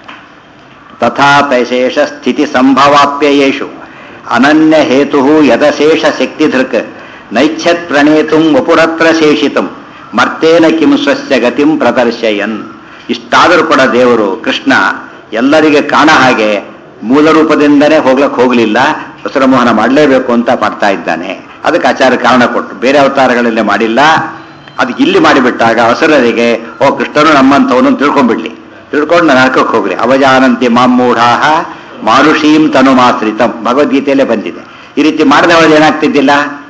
[SPEAKER 1] ತಥಾಪಶೇಷ ಸ್ಥಿತಿ ಸಂಭವಾಪ್ಯಯೇಷು ಅನನ್ಯ ಹೇತು ಯದಶೇಷ ಶಕ್ತಿಧೃಕ್ ನೈಚ್ಛತ್ ಪ್ರಣೇತು ವಪುರತ್ರ ಶೇಷಿತಂ ಮರ್ತೇನ ಕಿಂ ಸ್ವಸ್ಯ ಗತಿಂ ಪ್ರದರ್ಶಯನ್ ಇಷ್ಟಾದರೂ ಕೂಡ ದೇವರು ಕೃಷ್ಣ ಎಲ್ಲರಿಗೆ ಕಾಣ ಹಾಗೆ ಮೂಲ ರೂಪದಿಂದನೇ ಹೋಗ್ಲಕ್ಕೆ ಹೋಗಲಿಲ್ಲ ಮೋಹನ ಮಾಡಲೇಬೇಕು ಅಂತ ಮಾಡ್ತಾ ಇದ್ದಾನೆ ಅದಕ್ಕೆ ಆಚಾರ್ಯ ಕಾರಣ ಕೊಟ್ಟು ಬೇರೆ ಅವತಾರಗಳಲ್ಲಿ ಮಾಡಿಲ್ಲ ಅದಕ್ಕೆ ಇಲ್ಲಿ ಮಾಡಿಬಿಟ್ಟಾಗ ಅವಸರರಿಗೆ ಓ ಕೃಷ್ಣನು ನಮ್ಮಂಥವನು ತಿಳ್ಕೊಂಡ್ಬಿಡ್ಲಿ ತಿಳ್ಕೊಂಡು ನರಕಕ್ಕೆ ಹೋಗ್ಲಿ ಅವಜಾನಂತಿ ಮಾಮೂಢಾಹ ಮಾನುಷೀಂ ತನುಮಾಶ್ರಿತಂ ಭಗವದ್ಗೀತೆಯಲ್ಲೇ ಬಂದಿದೆ ಈ ರೀತಿ ಮಾಡಿದವರು ಏನಾಗ್ತಿದ್ದಿಲ್ಲ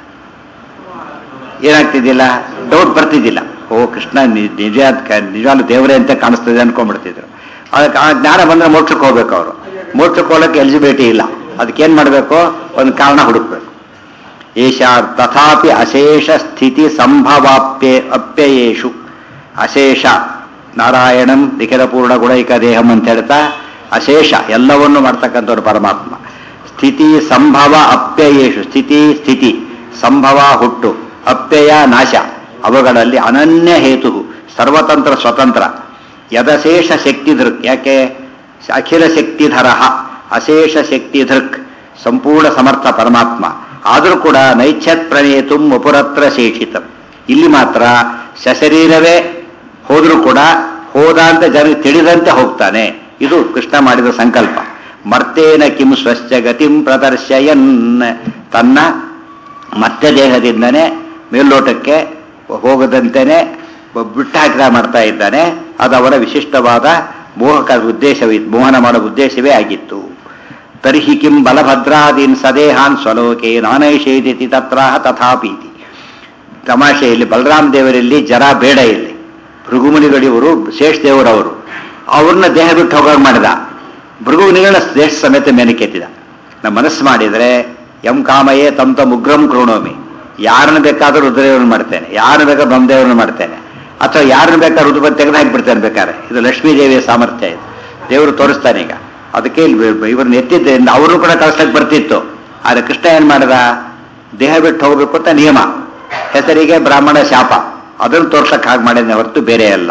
[SPEAKER 1] ಏನಾಗ್ತಿದ್ದಿಲ್ಲ ಡೌಟ್ ಬರ್ತಿದ್ದಿಲ್ಲ ಓ ಕೃಷ್ಣ ನಿ- ನಿಜ ನಿಜವಾಗ್ಲೂ ದೇವರೇ ಅಂತ ಕಾಣಿಸ್ತದೆ ಅನ್ಕೊಂಡ್ಬಿಡ್ತಿದ್ರು ಅದಕ್ಕೆ ಆ ಜ್ಞಾನ ಬಂದ್ರೆ ಮೋಕ್ಷಕ್ಕೆ ಹೋಗ್ಬೇಕು ಅವರು ಮೋಕ್ಷಕ್ಕೆ ಹೋಗಕ್ಕೆ ಎಲಿಜಿಬಿಲಿಟಿ ಇಲ್ಲ ಅದಕ್ಕೇನ್ ಮಾಡಬೇಕು ಒಂದು ಕಾರಣ ಹುಡುಕ್ಬೇಕು ಏಷ ತಥಾಪಿ ಅಶೇಷ ಸ್ಥಿತಿ ಸಂಭವಾಪ್ಯ ಅಪ್ಯಯೇಷು ಅಶೇಷ ನಾರಾಯಣಂ ನಿಖಿಲ ಪೂರ್ಣ ಗುಣೈಕ ದೇಹಂ ಅಂತ ಹೇಳ್ತಾ ಅಶೇಷ ಎಲ್ಲವನ್ನು ಮಾಡ್ತಕ್ಕಂಥವ್ರು ಪರಮಾತ್ಮ ಸ್ಥಿತಿ ಸಂಭವ ಅಪ್ಯಯೇಷು ಸ್ಥಿತಿ ಸ್ಥಿತಿ ಸಂಭವ ಹುಟ್ಟು ಅಪ್ಯಯ ನಾಶ ಅವುಗಳಲ್ಲಿ ಅನನ್ಯ ಹೇತು ಸರ್ವತಂತ್ರ ಸ್ವತಂತ್ರ ಯದಶೇಷ ಶಕ್ತಿಧೃಕ್ ಯಾಕೆ ಅಖಿಲ ಶಕ್ತಿಧರ ಅಶೇಷ ಶಕ್ತಿಧೃಕ್ ಸಂಪೂರ್ಣ ಸಮರ್ಥ ಪರಮಾತ್ಮ ಆದರೂ ಕೂಡ ನೈಚ್ಛತ್ ಪ್ರಣೇತು ಉಪರತ್ರ ಶೇಷಿತಂ ಇಲ್ಲಿ ಮಾತ್ರ ಸಶರೀರವೇ ಹೋದರೂ ಕೂಡ ಹೋದ ಅಂತ ಜನ ತಿಳಿದಂತೆ ಹೋಗ್ತಾನೆ ಇದು ಕೃಷ್ಣ ಮಾಡಿದ ಸಂಕಲ್ಪ ಮರ್ತೇನ ಕಿಂ ಸ್ವಶ್ಚ ಗತಿಂ ಪ್ರದರ್ಶಯನ್ ತನ್ನ ಮತ್ತೆ ದೇಹದಿಂದನೇ ಮೇಲ್ನೋಟಕ್ಕೆ ಹೋಗದಂತೆಯೇ ಬಿಟ್ಟು ಹಾಕಿದ ಮಾಡ್ತಾ ಇದ್ದಾನೆ ಅದು ಅವರ ವಿಶಿಷ್ಟವಾದ ಮೋಹಕ ಉದ್ದೇಶವಿತ್ತು ಮೋಹನ ಮಾಡೋ ಉದ್ದೇಶವೇ ಆಗಿತ್ತು ತರ್ಹಿ ಕಿಂ ಬಲಭದ್ರಾದೀನ್ ಸದೇಹಾನ್ ಸ್ವಲೋಕೆ ನಾನೈಷೇದಿತಿ ತತ್ರ ತಥಾಪೀತಿ ತಮಾಷೆಯಲ್ಲಿ ಬಲರಾಮ ದೇವರಲ್ಲಿ ಜರ ಬೇಡ ಇಲ್ಲಿ ಭೃಗುಮುನಿಗಳಿವರು ಶೇಷ ದೇವರವರು ಅವ್ರನ್ನ ದೇಹ ಬಿಟ್ಟು ಹೋಗಾಗ ಮಾಡಿದ ಭೃಗುಮುನಿಗಳನ್ನ ದೇಶ ಸಮೇತ ಮೇನಕ್ಕೆತ್ತಿದ ನಮ್ಮ ಮನಸ್ಸು ಮಾಡಿದರೆ ಎಂ ಕಾಮಯೇ ತಮ್ ತಮ್ ಉಗ್ರಂ ಕೃಣೋಮಿ ಯಾರನ್ನ ಬೇಕಾದ್ರೂ ರುದ್ರದೇವರನ್ನ ಮಾಡ್ತೇನೆ ಯಾರನ್ನ ಬೇಕಾದ್ರೂ ಬ್ರಹ್ಮದೇವರನ್ನ ಮಾಡ್ತೇನೆ ಅಥವಾ ಯಾರನ್ನ ಬೇಕಾದ್ರೂ ರುದ್ರ ತೆಗೆದು ಹಾಕಿಬಿಡ್ತೇನೆ ಬೇಕಾದ್ರೆ ಇದು ಲಕ್ಷ್ಮೀ ದೇವಿಯ ಸಾಮರ್ಥ್ಯ ಇದು ದೇವರು ತೋರಿಸ್ತಾನೆ ಈಗ ಅದಕ್ಕೆ ಇಲ್ಲಿ ಇವ್ರನ್ನ ಎತ್ತಿದ್ದರಿಂದ ಅವರು ಕೂಡ ಕಳಿಸ್ಲಿಕ್ಕೆ ಬರ್ತಿತ್ತು ಆದ್ರೆ ಕೃಷ್ಣ ಏನ್ ಮಾಡಿದ ದೇಹ ಬಿಟ್ಟು ಹೋಗ್ಬೇಕು ಅಂತ ನಿಯಮ ಹೆಸರಿಗೆ ಬ್ರಾಹ್ಮಣ ಶಾಪ ಅದನ್ನು ತೋರ್ಸಕ್ ಹಾಗೆ ಮಾಡಿದ್ನೆ ಹೊರತು ಬೇರೆ ಅಲ್ಲ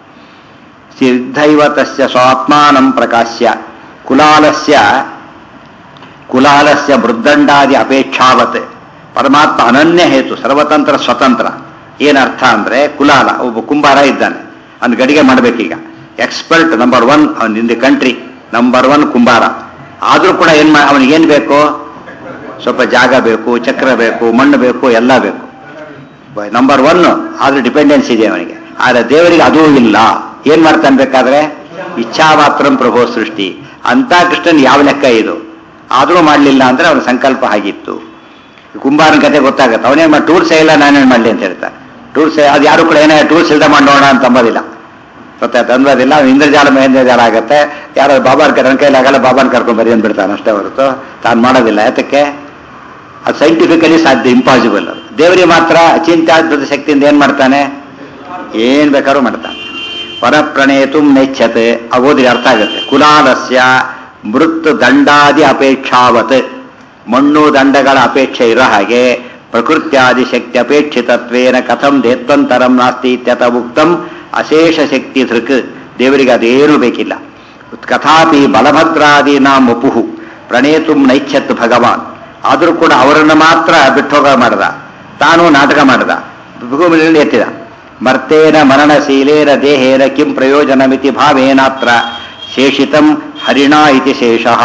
[SPEAKER 1] ಸಿದ್ಧೈವ ತಸ್ಯ ಸ್ವಾತ್ಮಾನಂ ಪ್ರಕಾಶ್ಯ ಕುಲಾಲಸ್ಯ ಕುಲಾಲಸ್ಯ ಮೃದ್ದಂಡಾದಿ ಅಪೇಕ್ಷಾವತ್ ಪರಮಾತ್ಮ ಅನನ್ಯ ಹೇತು ಸರ್ವತಂತ್ರ ಸ್ವತಂತ್ರ ಏನರ್ಥ ಅಂದ್ರೆ ಕುಲಾಲ ಒಬ್ಬ ಕುಂಬಾರ ಇದ್ದಾನೆ ಅವ್ನು ಗಡಿಗೆ ಮಾಡ್ಬೇಕೀಗ ಎಕ್ಸ್ಪರ್ಟ್ ನಂಬರ್ ಒನ್ ಅವನ್ in the country number one ಕುಂಬಾರ ಆದ್ರೂ ಕೂಡ ಏನ್ ಮಾ ಅವನಿಗೆ ಏನ್ ಬೇಕು ಸ್ವಲ್ಪ ಜಾಗ ಬೇಕು ಚಕ್ರ ಬೇಕು ಮಣ್ಣು ಬೇಕು ಎಲ್ಲ ಬೇಕು ನಂಬರ್ ಒನ್ ಆದ್ರೆ ಡಿಪೆಂಡೆನ್ಸ್ ಇದೆ ಅವನಿಗೆ ಆದ್ರೆ ದೇವರಿಗೆ ಅದೂ ಇಲ್ಲ ಏನ್ ಮಾಡ್ತಾನೆ ಬೇಕಾದ್ರೆ ಇಚ್ಛಾ ಮಾತ್ರ ಪ್ರಭೋ ಸೃಷ್ಟಿ ಅಂತ ಕೃಷ್ಣನ್ ಯಾವ ಲೆಕ್ಕ ಇದು ಆದ್ರೂ ಮಾಡ್ಲಿಲ್ಲ ಅಂದ್ರೆ ಅವನ ಸಂಕಲ್ಪ ಆಗಿತ್ತು ಕುಂಬಾರನ ಕತೆ ಗೊತ್ತಾಗತ್ತೆ ಅವನೇನ್ ಮಾಡಿ ಟೂರ್ಸ್ ಇಲ್ಲ ನಾನೇನ್ ಮಾಡ್ಲಿ ಅಂತ ಹೇಳ್ತಾನೆ ಟೂರ್ಸ್ ಅದು ಯಾರು ಕೂಡ ಏನೇ ಟೂರ್ಸ್ ಇಲ್ದ ಮಾಡೋಣ ಅಂತ ಅಂಬೋದಿಲ್ಲ ಗೊತ್ತಾಯ್ತು ಅಂದೋದಿಲ್ಲ ಅವ್ನು ಇಂದ್ರಜಾಲ ಮಹೇಂದ್ರಜಾಲ ಆಗತ್ತೆ ಯಾರೋ ಬಾಬಾನ್ ನನ್ನ ಕೈಲಿ ಆಗಲ್ಲ ಬಾಬಾನ್ ಕರ್ಕೊಂಡ್ ಬರಿ ಅಂದ್ಬಿಡ್ತಾನೆ ಅಷ್ಟೇ ಹೊರತು ತಾನು ಮಾಡೋದಿಲ್ಲ ಯಾತಕ್ಕೆ ಅದು ಸೈಂಟಿಫಿಕಲಿ ಸಾಧ್ಯ ಇಂಪಾಸಿಬಲ್ ದೇವರಿಗೆ ಮಾತ್ರ ಅಚಿಂತ್ಯಾದ್ಭುತ ಶಕ್ತಿಯಿಂದ ಏನ್ ಮಾಡ್ತಾನೆ ಏನ್ ಬೇಕಾದ್ರೂ ಮಾಡ್ತಾನೆ ಪರಪ್ರಣೇತು ನೆಚ್ಛತೆ ಓದಿದ್ರೆ ಅರ್ಥ ಆಗುತ್ತೆ ಕುಲಾಲಸ್ಯ ಮೃತ್ ದಂಡಾದಿ ಅಪೇಕ್ಷಾವತ್ ಮಣ್ಣು ದಂಡಗಳ ಅಪೇಕ್ಷೆ ಇರೋ ಹಾಗೆ ಪ್ರಕೃತ್ಯಾದಿ ಶಕ್ತಿ ಅಪೇಕ್ಷಿತತ್ವೇನ ಕಥಂ ದೇತ್ವಂತರಂ ನಾಸ್ತಿ ಇತ್ಯತ ಉಕ್ತಂ ಅಶೇಷ ಶಕ್ತಿ ಧೃಕ್ ದೇವರಿಗೆ ಅದೇನೂ ಬೇಕಿಲ್ಲ ಕಥಾಪಿ ಬಲಭದ್ರಾದೀನಾ ಮುಪುಹು ಪ್ರಣೇತುಂ ನೈಚ್ಛತ್ ಭಗವಾನ್ ಆದರೂ ಕೂಡ ಅವರನ್ನು ಮಾತ್ರ ಬಿಟ್ಟೋಗ ಮಾಡದ ತಾನು ನಾಟಕ ಮಾಡದ ಭೂಮಿಯಲ್ಲಿ ಎತ್ತಿದ ಮರ್ತೇನ ಮರಣಶೀಲೇನ ದೇಹೇನ ಕಿಂ ಪ್ರಯೋಜನಮಿತಿ ಭಾವೇನಾತ್ರ ಶೇಷಿತಂ ಹರಿಣಾ ಇತಿ ಶೇಷಃ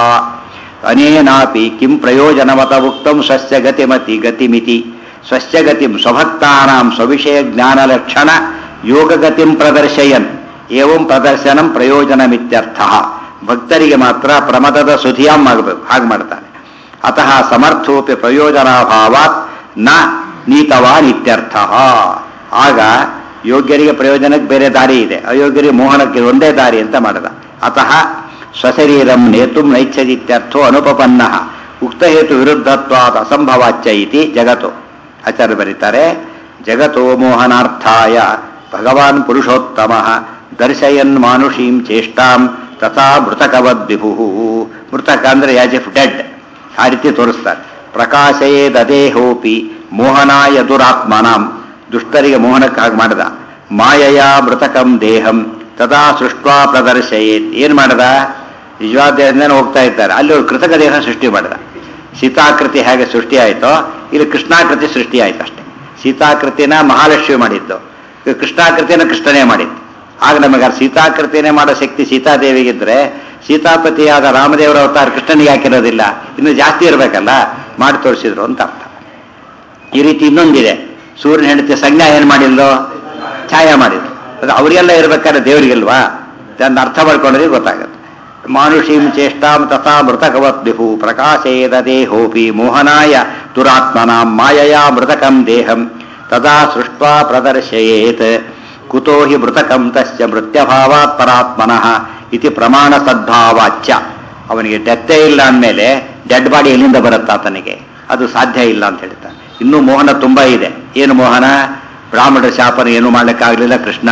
[SPEAKER 1] ಅನೇನಾಪಿ ಕಿಂ ಪ್ರಯೋಜನಮತ ಉಕ್ತಂ ಸ್ವಸ್ಯ ಗತಿಮತಿ ಗತಿಮಿತಿ ಸ್ವಸ್ಯ ಗತಿಂ ಸ್ವಭಕ್ತಾನಾಂ ಸ್ವವಿಷಯ ಜ್ಞಾನಲಕ್ಷಣ ಯೋಗಗತಿಂ ಪ್ರದರ್ಶಯನ್ ಏವಂ ಪ್ರದರ್ಶನಂ ಪ್ರಯೋಜನಮಿತ್ಯರ್ಥ ಭಕ್ತರಿಗೆ ಮಾತ್ರ ಪ್ರಮದದ ಸುಧಿಯಾಂ ಆಗಬೇಕು ಹಾಗೆ ಮಾಡ್ತಾನೆ ಅತಃ ಸಮರ್ಥೋಪಿ ಪ್ರಯೋಜನಾಭಾವಾತ್ ನ ನೀತವಾನ್ ಇತ್ಯರ್ಥ ಆಗ ಯೋಗ್ಯರಿಗೆ ಪ್ರಯೋಜನಕ್ಕೆ ಬೇರೆ ದಾರಿ ಇದೆ ಅಯೋಗ್ಯರಿಗೆ ಮೋಹನಕ್ಕೆ ಒಂದೇ ದಾರಿ ಅಂತ ಮಾಡಿದ ಅತಃ ಸ್ವಶರೀರಂ ನೇತುಂ ನೈಚ್ಛದಿತ್ಯರ್ಥೋ ಅನುಪಪನ್ನ ಉಕ್ತಹೇತು ವಿರುದ್ಧತ್ವಾದ ಅಸಂಭವಾಚ್ಯ ಇತಿ ಜಗತ್ತು ಆಚಾರ್ಯ ಬರೀತಾರೆ ಜಗತೋ ಮೋಹನಾರ್ಥಾಯ ಭಗವಾನ್ ಪುರುಷೋತ್ತಮ ದರ್ಶಯನ್ ಮಾನುಷೀಂ ಚೇಷ್ಟಾಂ ತಥಾ ಮೃತಕವದ್ ವಿಭು ಮೃತಕ ಅಂದ್ರೆ ಯಾಜ್ ಎಫ್ ಡೆಡ್ ಆ ರೀತಿ ತೋರಿಸ್ತಾರೆ ಪ್ರಕಾಶಯೇ ದದೇಹೋಪಿ ಮೋಹನಾಯ ದುರಾತ್ಮನಾಂ ದುಷ್ಟರಿಗೆ ಮೋಹನಕ್ಕೆ ಹಾಗೆ ಮಾಡಿದ ಮಾಯಯ ಮೃತಕಂ ದೇಹಂ ತದಾ ಸೃಷ್ಟ್ವಾ ಪ್ರದರ್ಶಯೇತ್ ಏನ್ ಮಾಡದ ನಿಜವಾದ ಹೋಗ್ತಾ ಇದ್ದಾರೆ ಅಲ್ಲಿ ಅವ್ರು ಕೃತಕ ದೇಹ ಸೃಷ್ಟಿ ಮಾಡಿದ ಸೀತಾಕೃತಿ ಹೇಗೆ ಸೃಷ್ಟಿ ಆಯ್ತೋ ಇಲ್ಲಿ ಕೃಷ್ಣಾಕೃತಿ ಸೃಷ್ಟಿ ಆಯ್ತು ಅಷ್ಟೇ ಸೀತಾಕೃತಿನ ಮಹಾಲಕ್ಷ್ಮಿ ಮಾಡಿದ್ದು ಈಗ ಕೃಷ್ಣಾಕೃತಿನ ಕೃಷ್ಣನೇ ಮಾಡಿದ್ದು ಆಗ ನಮಗೆ ಆ ಸೀತಾಕೃತಿನೇ ಮಾಡೋ ಶಕ್ತಿ ಸೀತಾದೇವಿಗಿದ್ರೆ ಸೀತಾಪತಿಯಾದ ರಾಮದೇವರ ಅವತಾರ ಕೃಷ್ಣನಿಗೆ ಹಾಕಿರೋದಿಲ್ಲ ಇನ್ನು ಜಾಸ್ತಿ ಇರಬೇಕಲ್ಲ ಮಾಡಿ ತೋರಿಸಿದ್ರು ಅಂತ ಅರ್ಥ ಈ ರೀತಿ ಇನ್ನೊಂದಿದೆ ಸೂರ್ಯನ ಹೆಂಡತಿ ಸಂಜ್ಞಾ ಏನ್ ಮಾಡಿಲ್ದೋ ಛಾಯಾ ಮಾಡಿದ್ರು ಅದು ಅವರಿಗೆಲ್ಲ ಇರ್ಬೇಕಾದ್ರೆ ದೇವರಿಗಿಲ್ವಾ ಅದನ್ನ ಅರ್ಥ ಮಾಡ್ಕೊಂಡ್ರೆ ಗೊತ್ತಾಗುತ್ತೆ ಮಾನುಷೀಂ ಚೇಷ್ಟಾಂ ತಥಾ ಮೃತಕವತ್ ವಿಭು ಪ್ರಕಾಶೇದ ದೇಹೋಪಿ ಮೋಹನಾಯ ದುರಾತ್ಮನಾಂ ಮಾಯಯಾ ಮೃತಕಂ ದೇಹಂ ತದಾ ಸೃಷ್ಟ್ವಾ ಪ್ರದರ್ಶಯೇತ್ ಕುತೋ ಹಿ ಮೃತಕಂ ತಸ್ಯ ಮೃತ್ಯಭಾವಾತ್ ಪರಾತ್ಮನಃ ಇತಿ ಪ್ರಮಾಣ ಸದ್ಭಾವಾಚ್ಯ ಅವನಿಗೆ ಡೆತ್ತೇ ಇಲ್ಲ ಅಂದಮೇಲೆ ಡೆಡ್ ಬಾಡಿ ಎಲ್ಲಿಂದ ಬರುತ್ತಾ ಆತನಿಗೆ ಅದು ಸಾಧ್ಯ ಇಲ್ಲ ಅಂತ ಹೇಳ್ತಾನೆ ಇನ್ನೂ ಮೋಹನ ತುಂಬಾ ಇದೆ ಏನು ಮೋಹನ ಬ್ರಾಹ್ಮಣರ ಶಾಪನ ಏನು ಮಾಡ್ಲಿಕ್ಕಾಗ್ಲಿಲ್ಲ ಕೃಷ್ಣ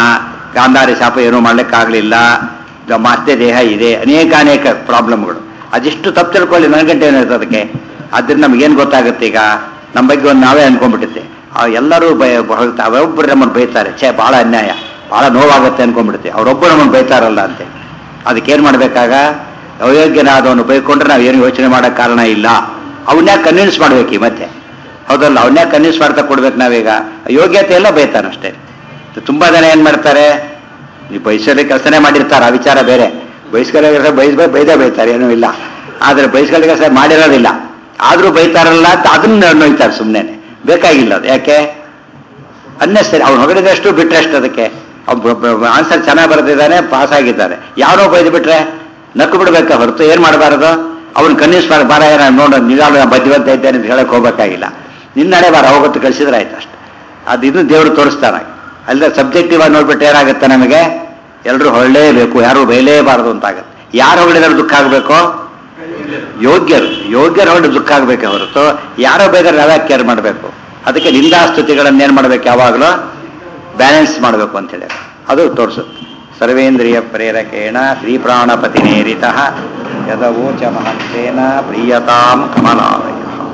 [SPEAKER 1] ಗಾಂಧಾರಿ ಶಾಪ ಏನೂ ಮಾಡ್ಲಿಕ್ಕಾಗಲಿಲ್ಲ ಮತ್ತೆ ದೇಹ ಇದೆ ಅನೇಕ ಅನೇಕ ಪ್ರಾಬ್ಲಮ್ಗಳು ಅದಿಷ್ಟು ತಪ್ಪು ತಿಳ್ಕೊಳ್ಳಿ ನನಗಂಟೆ ಏನಿರ್ತದೆ ಅದಕ್ಕೆ ಆದ್ರಿಂದ ನಮಗೇನು ಗೊತ್ತಾಗುತ್ತೆ ಈಗ ನಮ್ಮ ಬಗ್ಗೆ ಒಂದು ನಾವೇ ಅನ್ಕೊಂಡ್ಬಿಟ್ಟಿದ್ದೆ ಆ ಎಲ್ಲರೂ ಬಯ ಹೊರಗ್ತಾ- ಅವರೊಬ್ಬರು ನಮ್ಮನ್ನು ಬೈತಾರೆ ಛೇ ಭಾಳ ಅನ್ಯಾಯ ಭಾಳ ನೋವಾಗುತ್ತೆ ಅನ್ಕೊಂಡ್ಬಿಡುತ್ತೆ ಅವರೊಬ್ಬರು ನಮ್ಮನ್ನು ಬೈತಾರಲ್ಲ ಅಂತ ಅದಕ್ಕೇನು ಮಾಡಬೇಕಾಗ ಅಯೋಗ್ಯನಾದವನು ಬೈಕೊಂಡ್ರೆ ನಾವು ಏನು ಯೋಚನೆ ಮಾಡೋಕ್ಕೆ ಕಾರಣ ಇಲ್ಲ ಅವನ್ಯಾಕೆ ಕನ್ವಿನ್ಸ್ ಮಾಡ್ಬೇಕು ಈ ಮತ್ತೆ ಹೌದಲ್ಲ ಅವನ್ಯಾಕೆ ಕನ್ವಿನ್ಸ್ ಮಾಡ್ತಾ ಕೊಡ್ಬೇಕು ನಾವೀಗ ಯೋಗ್ಯತೆ ಎಲ್ಲ ಬೈತಾನಷ್ಟೇ ತುಂಬಾ ಜನ ಏನ್ ಮಾಡ್ತಾರೆ ಈ ಬಯಸಲ್ಲಿ ಕೆಲಸನೇ ಮಾಡಿರ್ತಾರೆ ಆ ವಿಚಾರ ಬೇರೆ ಬಯಸ್ಕೊಳ್ಳೋ ಕೆಲಸ ಬಯಸ್ ಬೈದೇ ಬೈತಾರೆ ಏನೂ ಇಲ್ಲ ಆದ್ರೆ ಬಯಸ್ಕೊಳ್ಳೋ ಕೆಲಸ ಮಾಡಿರೋದಿಲ್ಲ ಆದ್ರೂ ಬೈತಾರಲ್ಲ ಅಂತ ಅದನ್ನ ನೋಯ್ತಾರೆ ಸುಮ್ಮನೆ ಬೇಕಾಗಿಲ್ಲ ಅದು ಯಾಕೆ ಅನ್ನೆಸರಿ ಅವ್ನು ಹೊಗಳಿದಷ್ಟು ಬಿಟ್ರೆಷ್ಟು ಅದಕ್ಕೆ ಆನ್ಸರ್ ಚೆನ್ನಾಗಿ ಬರೆದಿದ್ದಾನೆ ಪಾಸ್ ಆಗಿದ್ದಾನೆ ಯಾರೋ ಬೈದು ಬಿಟ್ರೆ ನಕ್ಕು ಬಿಡ್ಬೇಕ ಹೊರತು ಏನ್ ಮಾಡಬಾರದು ಅವ್ನು ಕನ್ವಿನ್ಸ್ ಮಾಡಿ ಬಾರ ಏನ ನೋಡ ನಿಜಾಲು ಬದ್ಧಿವಂತ ಇದ್ದೇನೆ ಅಂತ ಹೇಳಕ್ ಹೋಗ್ಬೇಕಾಗಿಲ್ಲ ನಿನ್ನಡೆ ಬಾರ ಹೋಗುತ್ತೆ ಕಳಿಸಿದ್ರೆ ಆಯ್ತು ಅಷ್ಟೆ ಅದು ಇದು ದೇವರು ತೋರಿಸ್ತಾನೆ ಅಲ್ಲದೆ ಸಬ್ಜೆಕ್ಟಿವ್ ಆಗಿ ನೋಡ್ಬಿಟ್ಟು ಏನಾಗುತ್ತೆ ನಮಗೆ ಎಲ್ಲರೂ ಹೊಳ್ಳೇಬೇಕು ಯಾರು ಬೈಲೇಬಾರದು ಅಂತ ಆಗುತ್ತೆ ಯಾರು ಹೊಗಳಿದ್ರೆ ದುಃಖ ಆಗಬೇಕು ಯೋಗ್ಯರು ಯೋಗ್ಯರು ಹೊರಡು ದುಃಖ ಆಗಬೇಕೆ ಹೊರತು ಯಾರೋ ಬೇಕಾದ್ರೆ ನಾವ್ಯಾಕೆ ಕೇರ್ ಮಾಡಬೇಕು ಅದಕ್ಕೆ ನಿಂದಾಸ್ತುತಿಗಳನ್ನು ಏನು ಮಾಡ್ಬೇಕು ಯಾವಾಗಲೂ ಬ್ಯಾಲೆನ್ಸ್ ಮಾಡಬೇಕು ಅಂತ ಹೇಳಿ ಅದು ತೋರಿಸುತ್ತೆ ಸರ್ವೇಂದ್ರಿಯ ಪ್ರೇರಕೇಣ ಶ್ರೀಪ್ರಾಣಪತಿ ನೇರಿತ ಯದವೋಚ ಮಹಂತೇನ ಪ್ರೀಯತಾಂ ಕಮಲಾಲಯ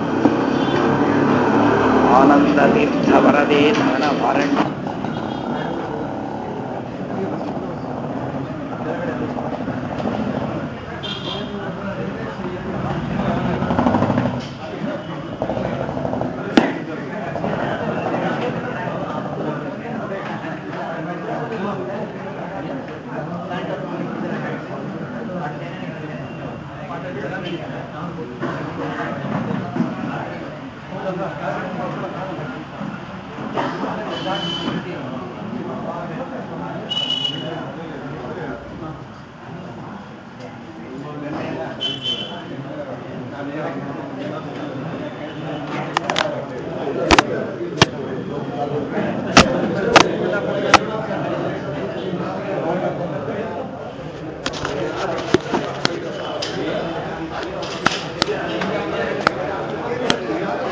[SPEAKER 1] ಆನಂದ ತೀರ್ಥ ವರದೇ ದಾನ ವಾರಣ್ಯ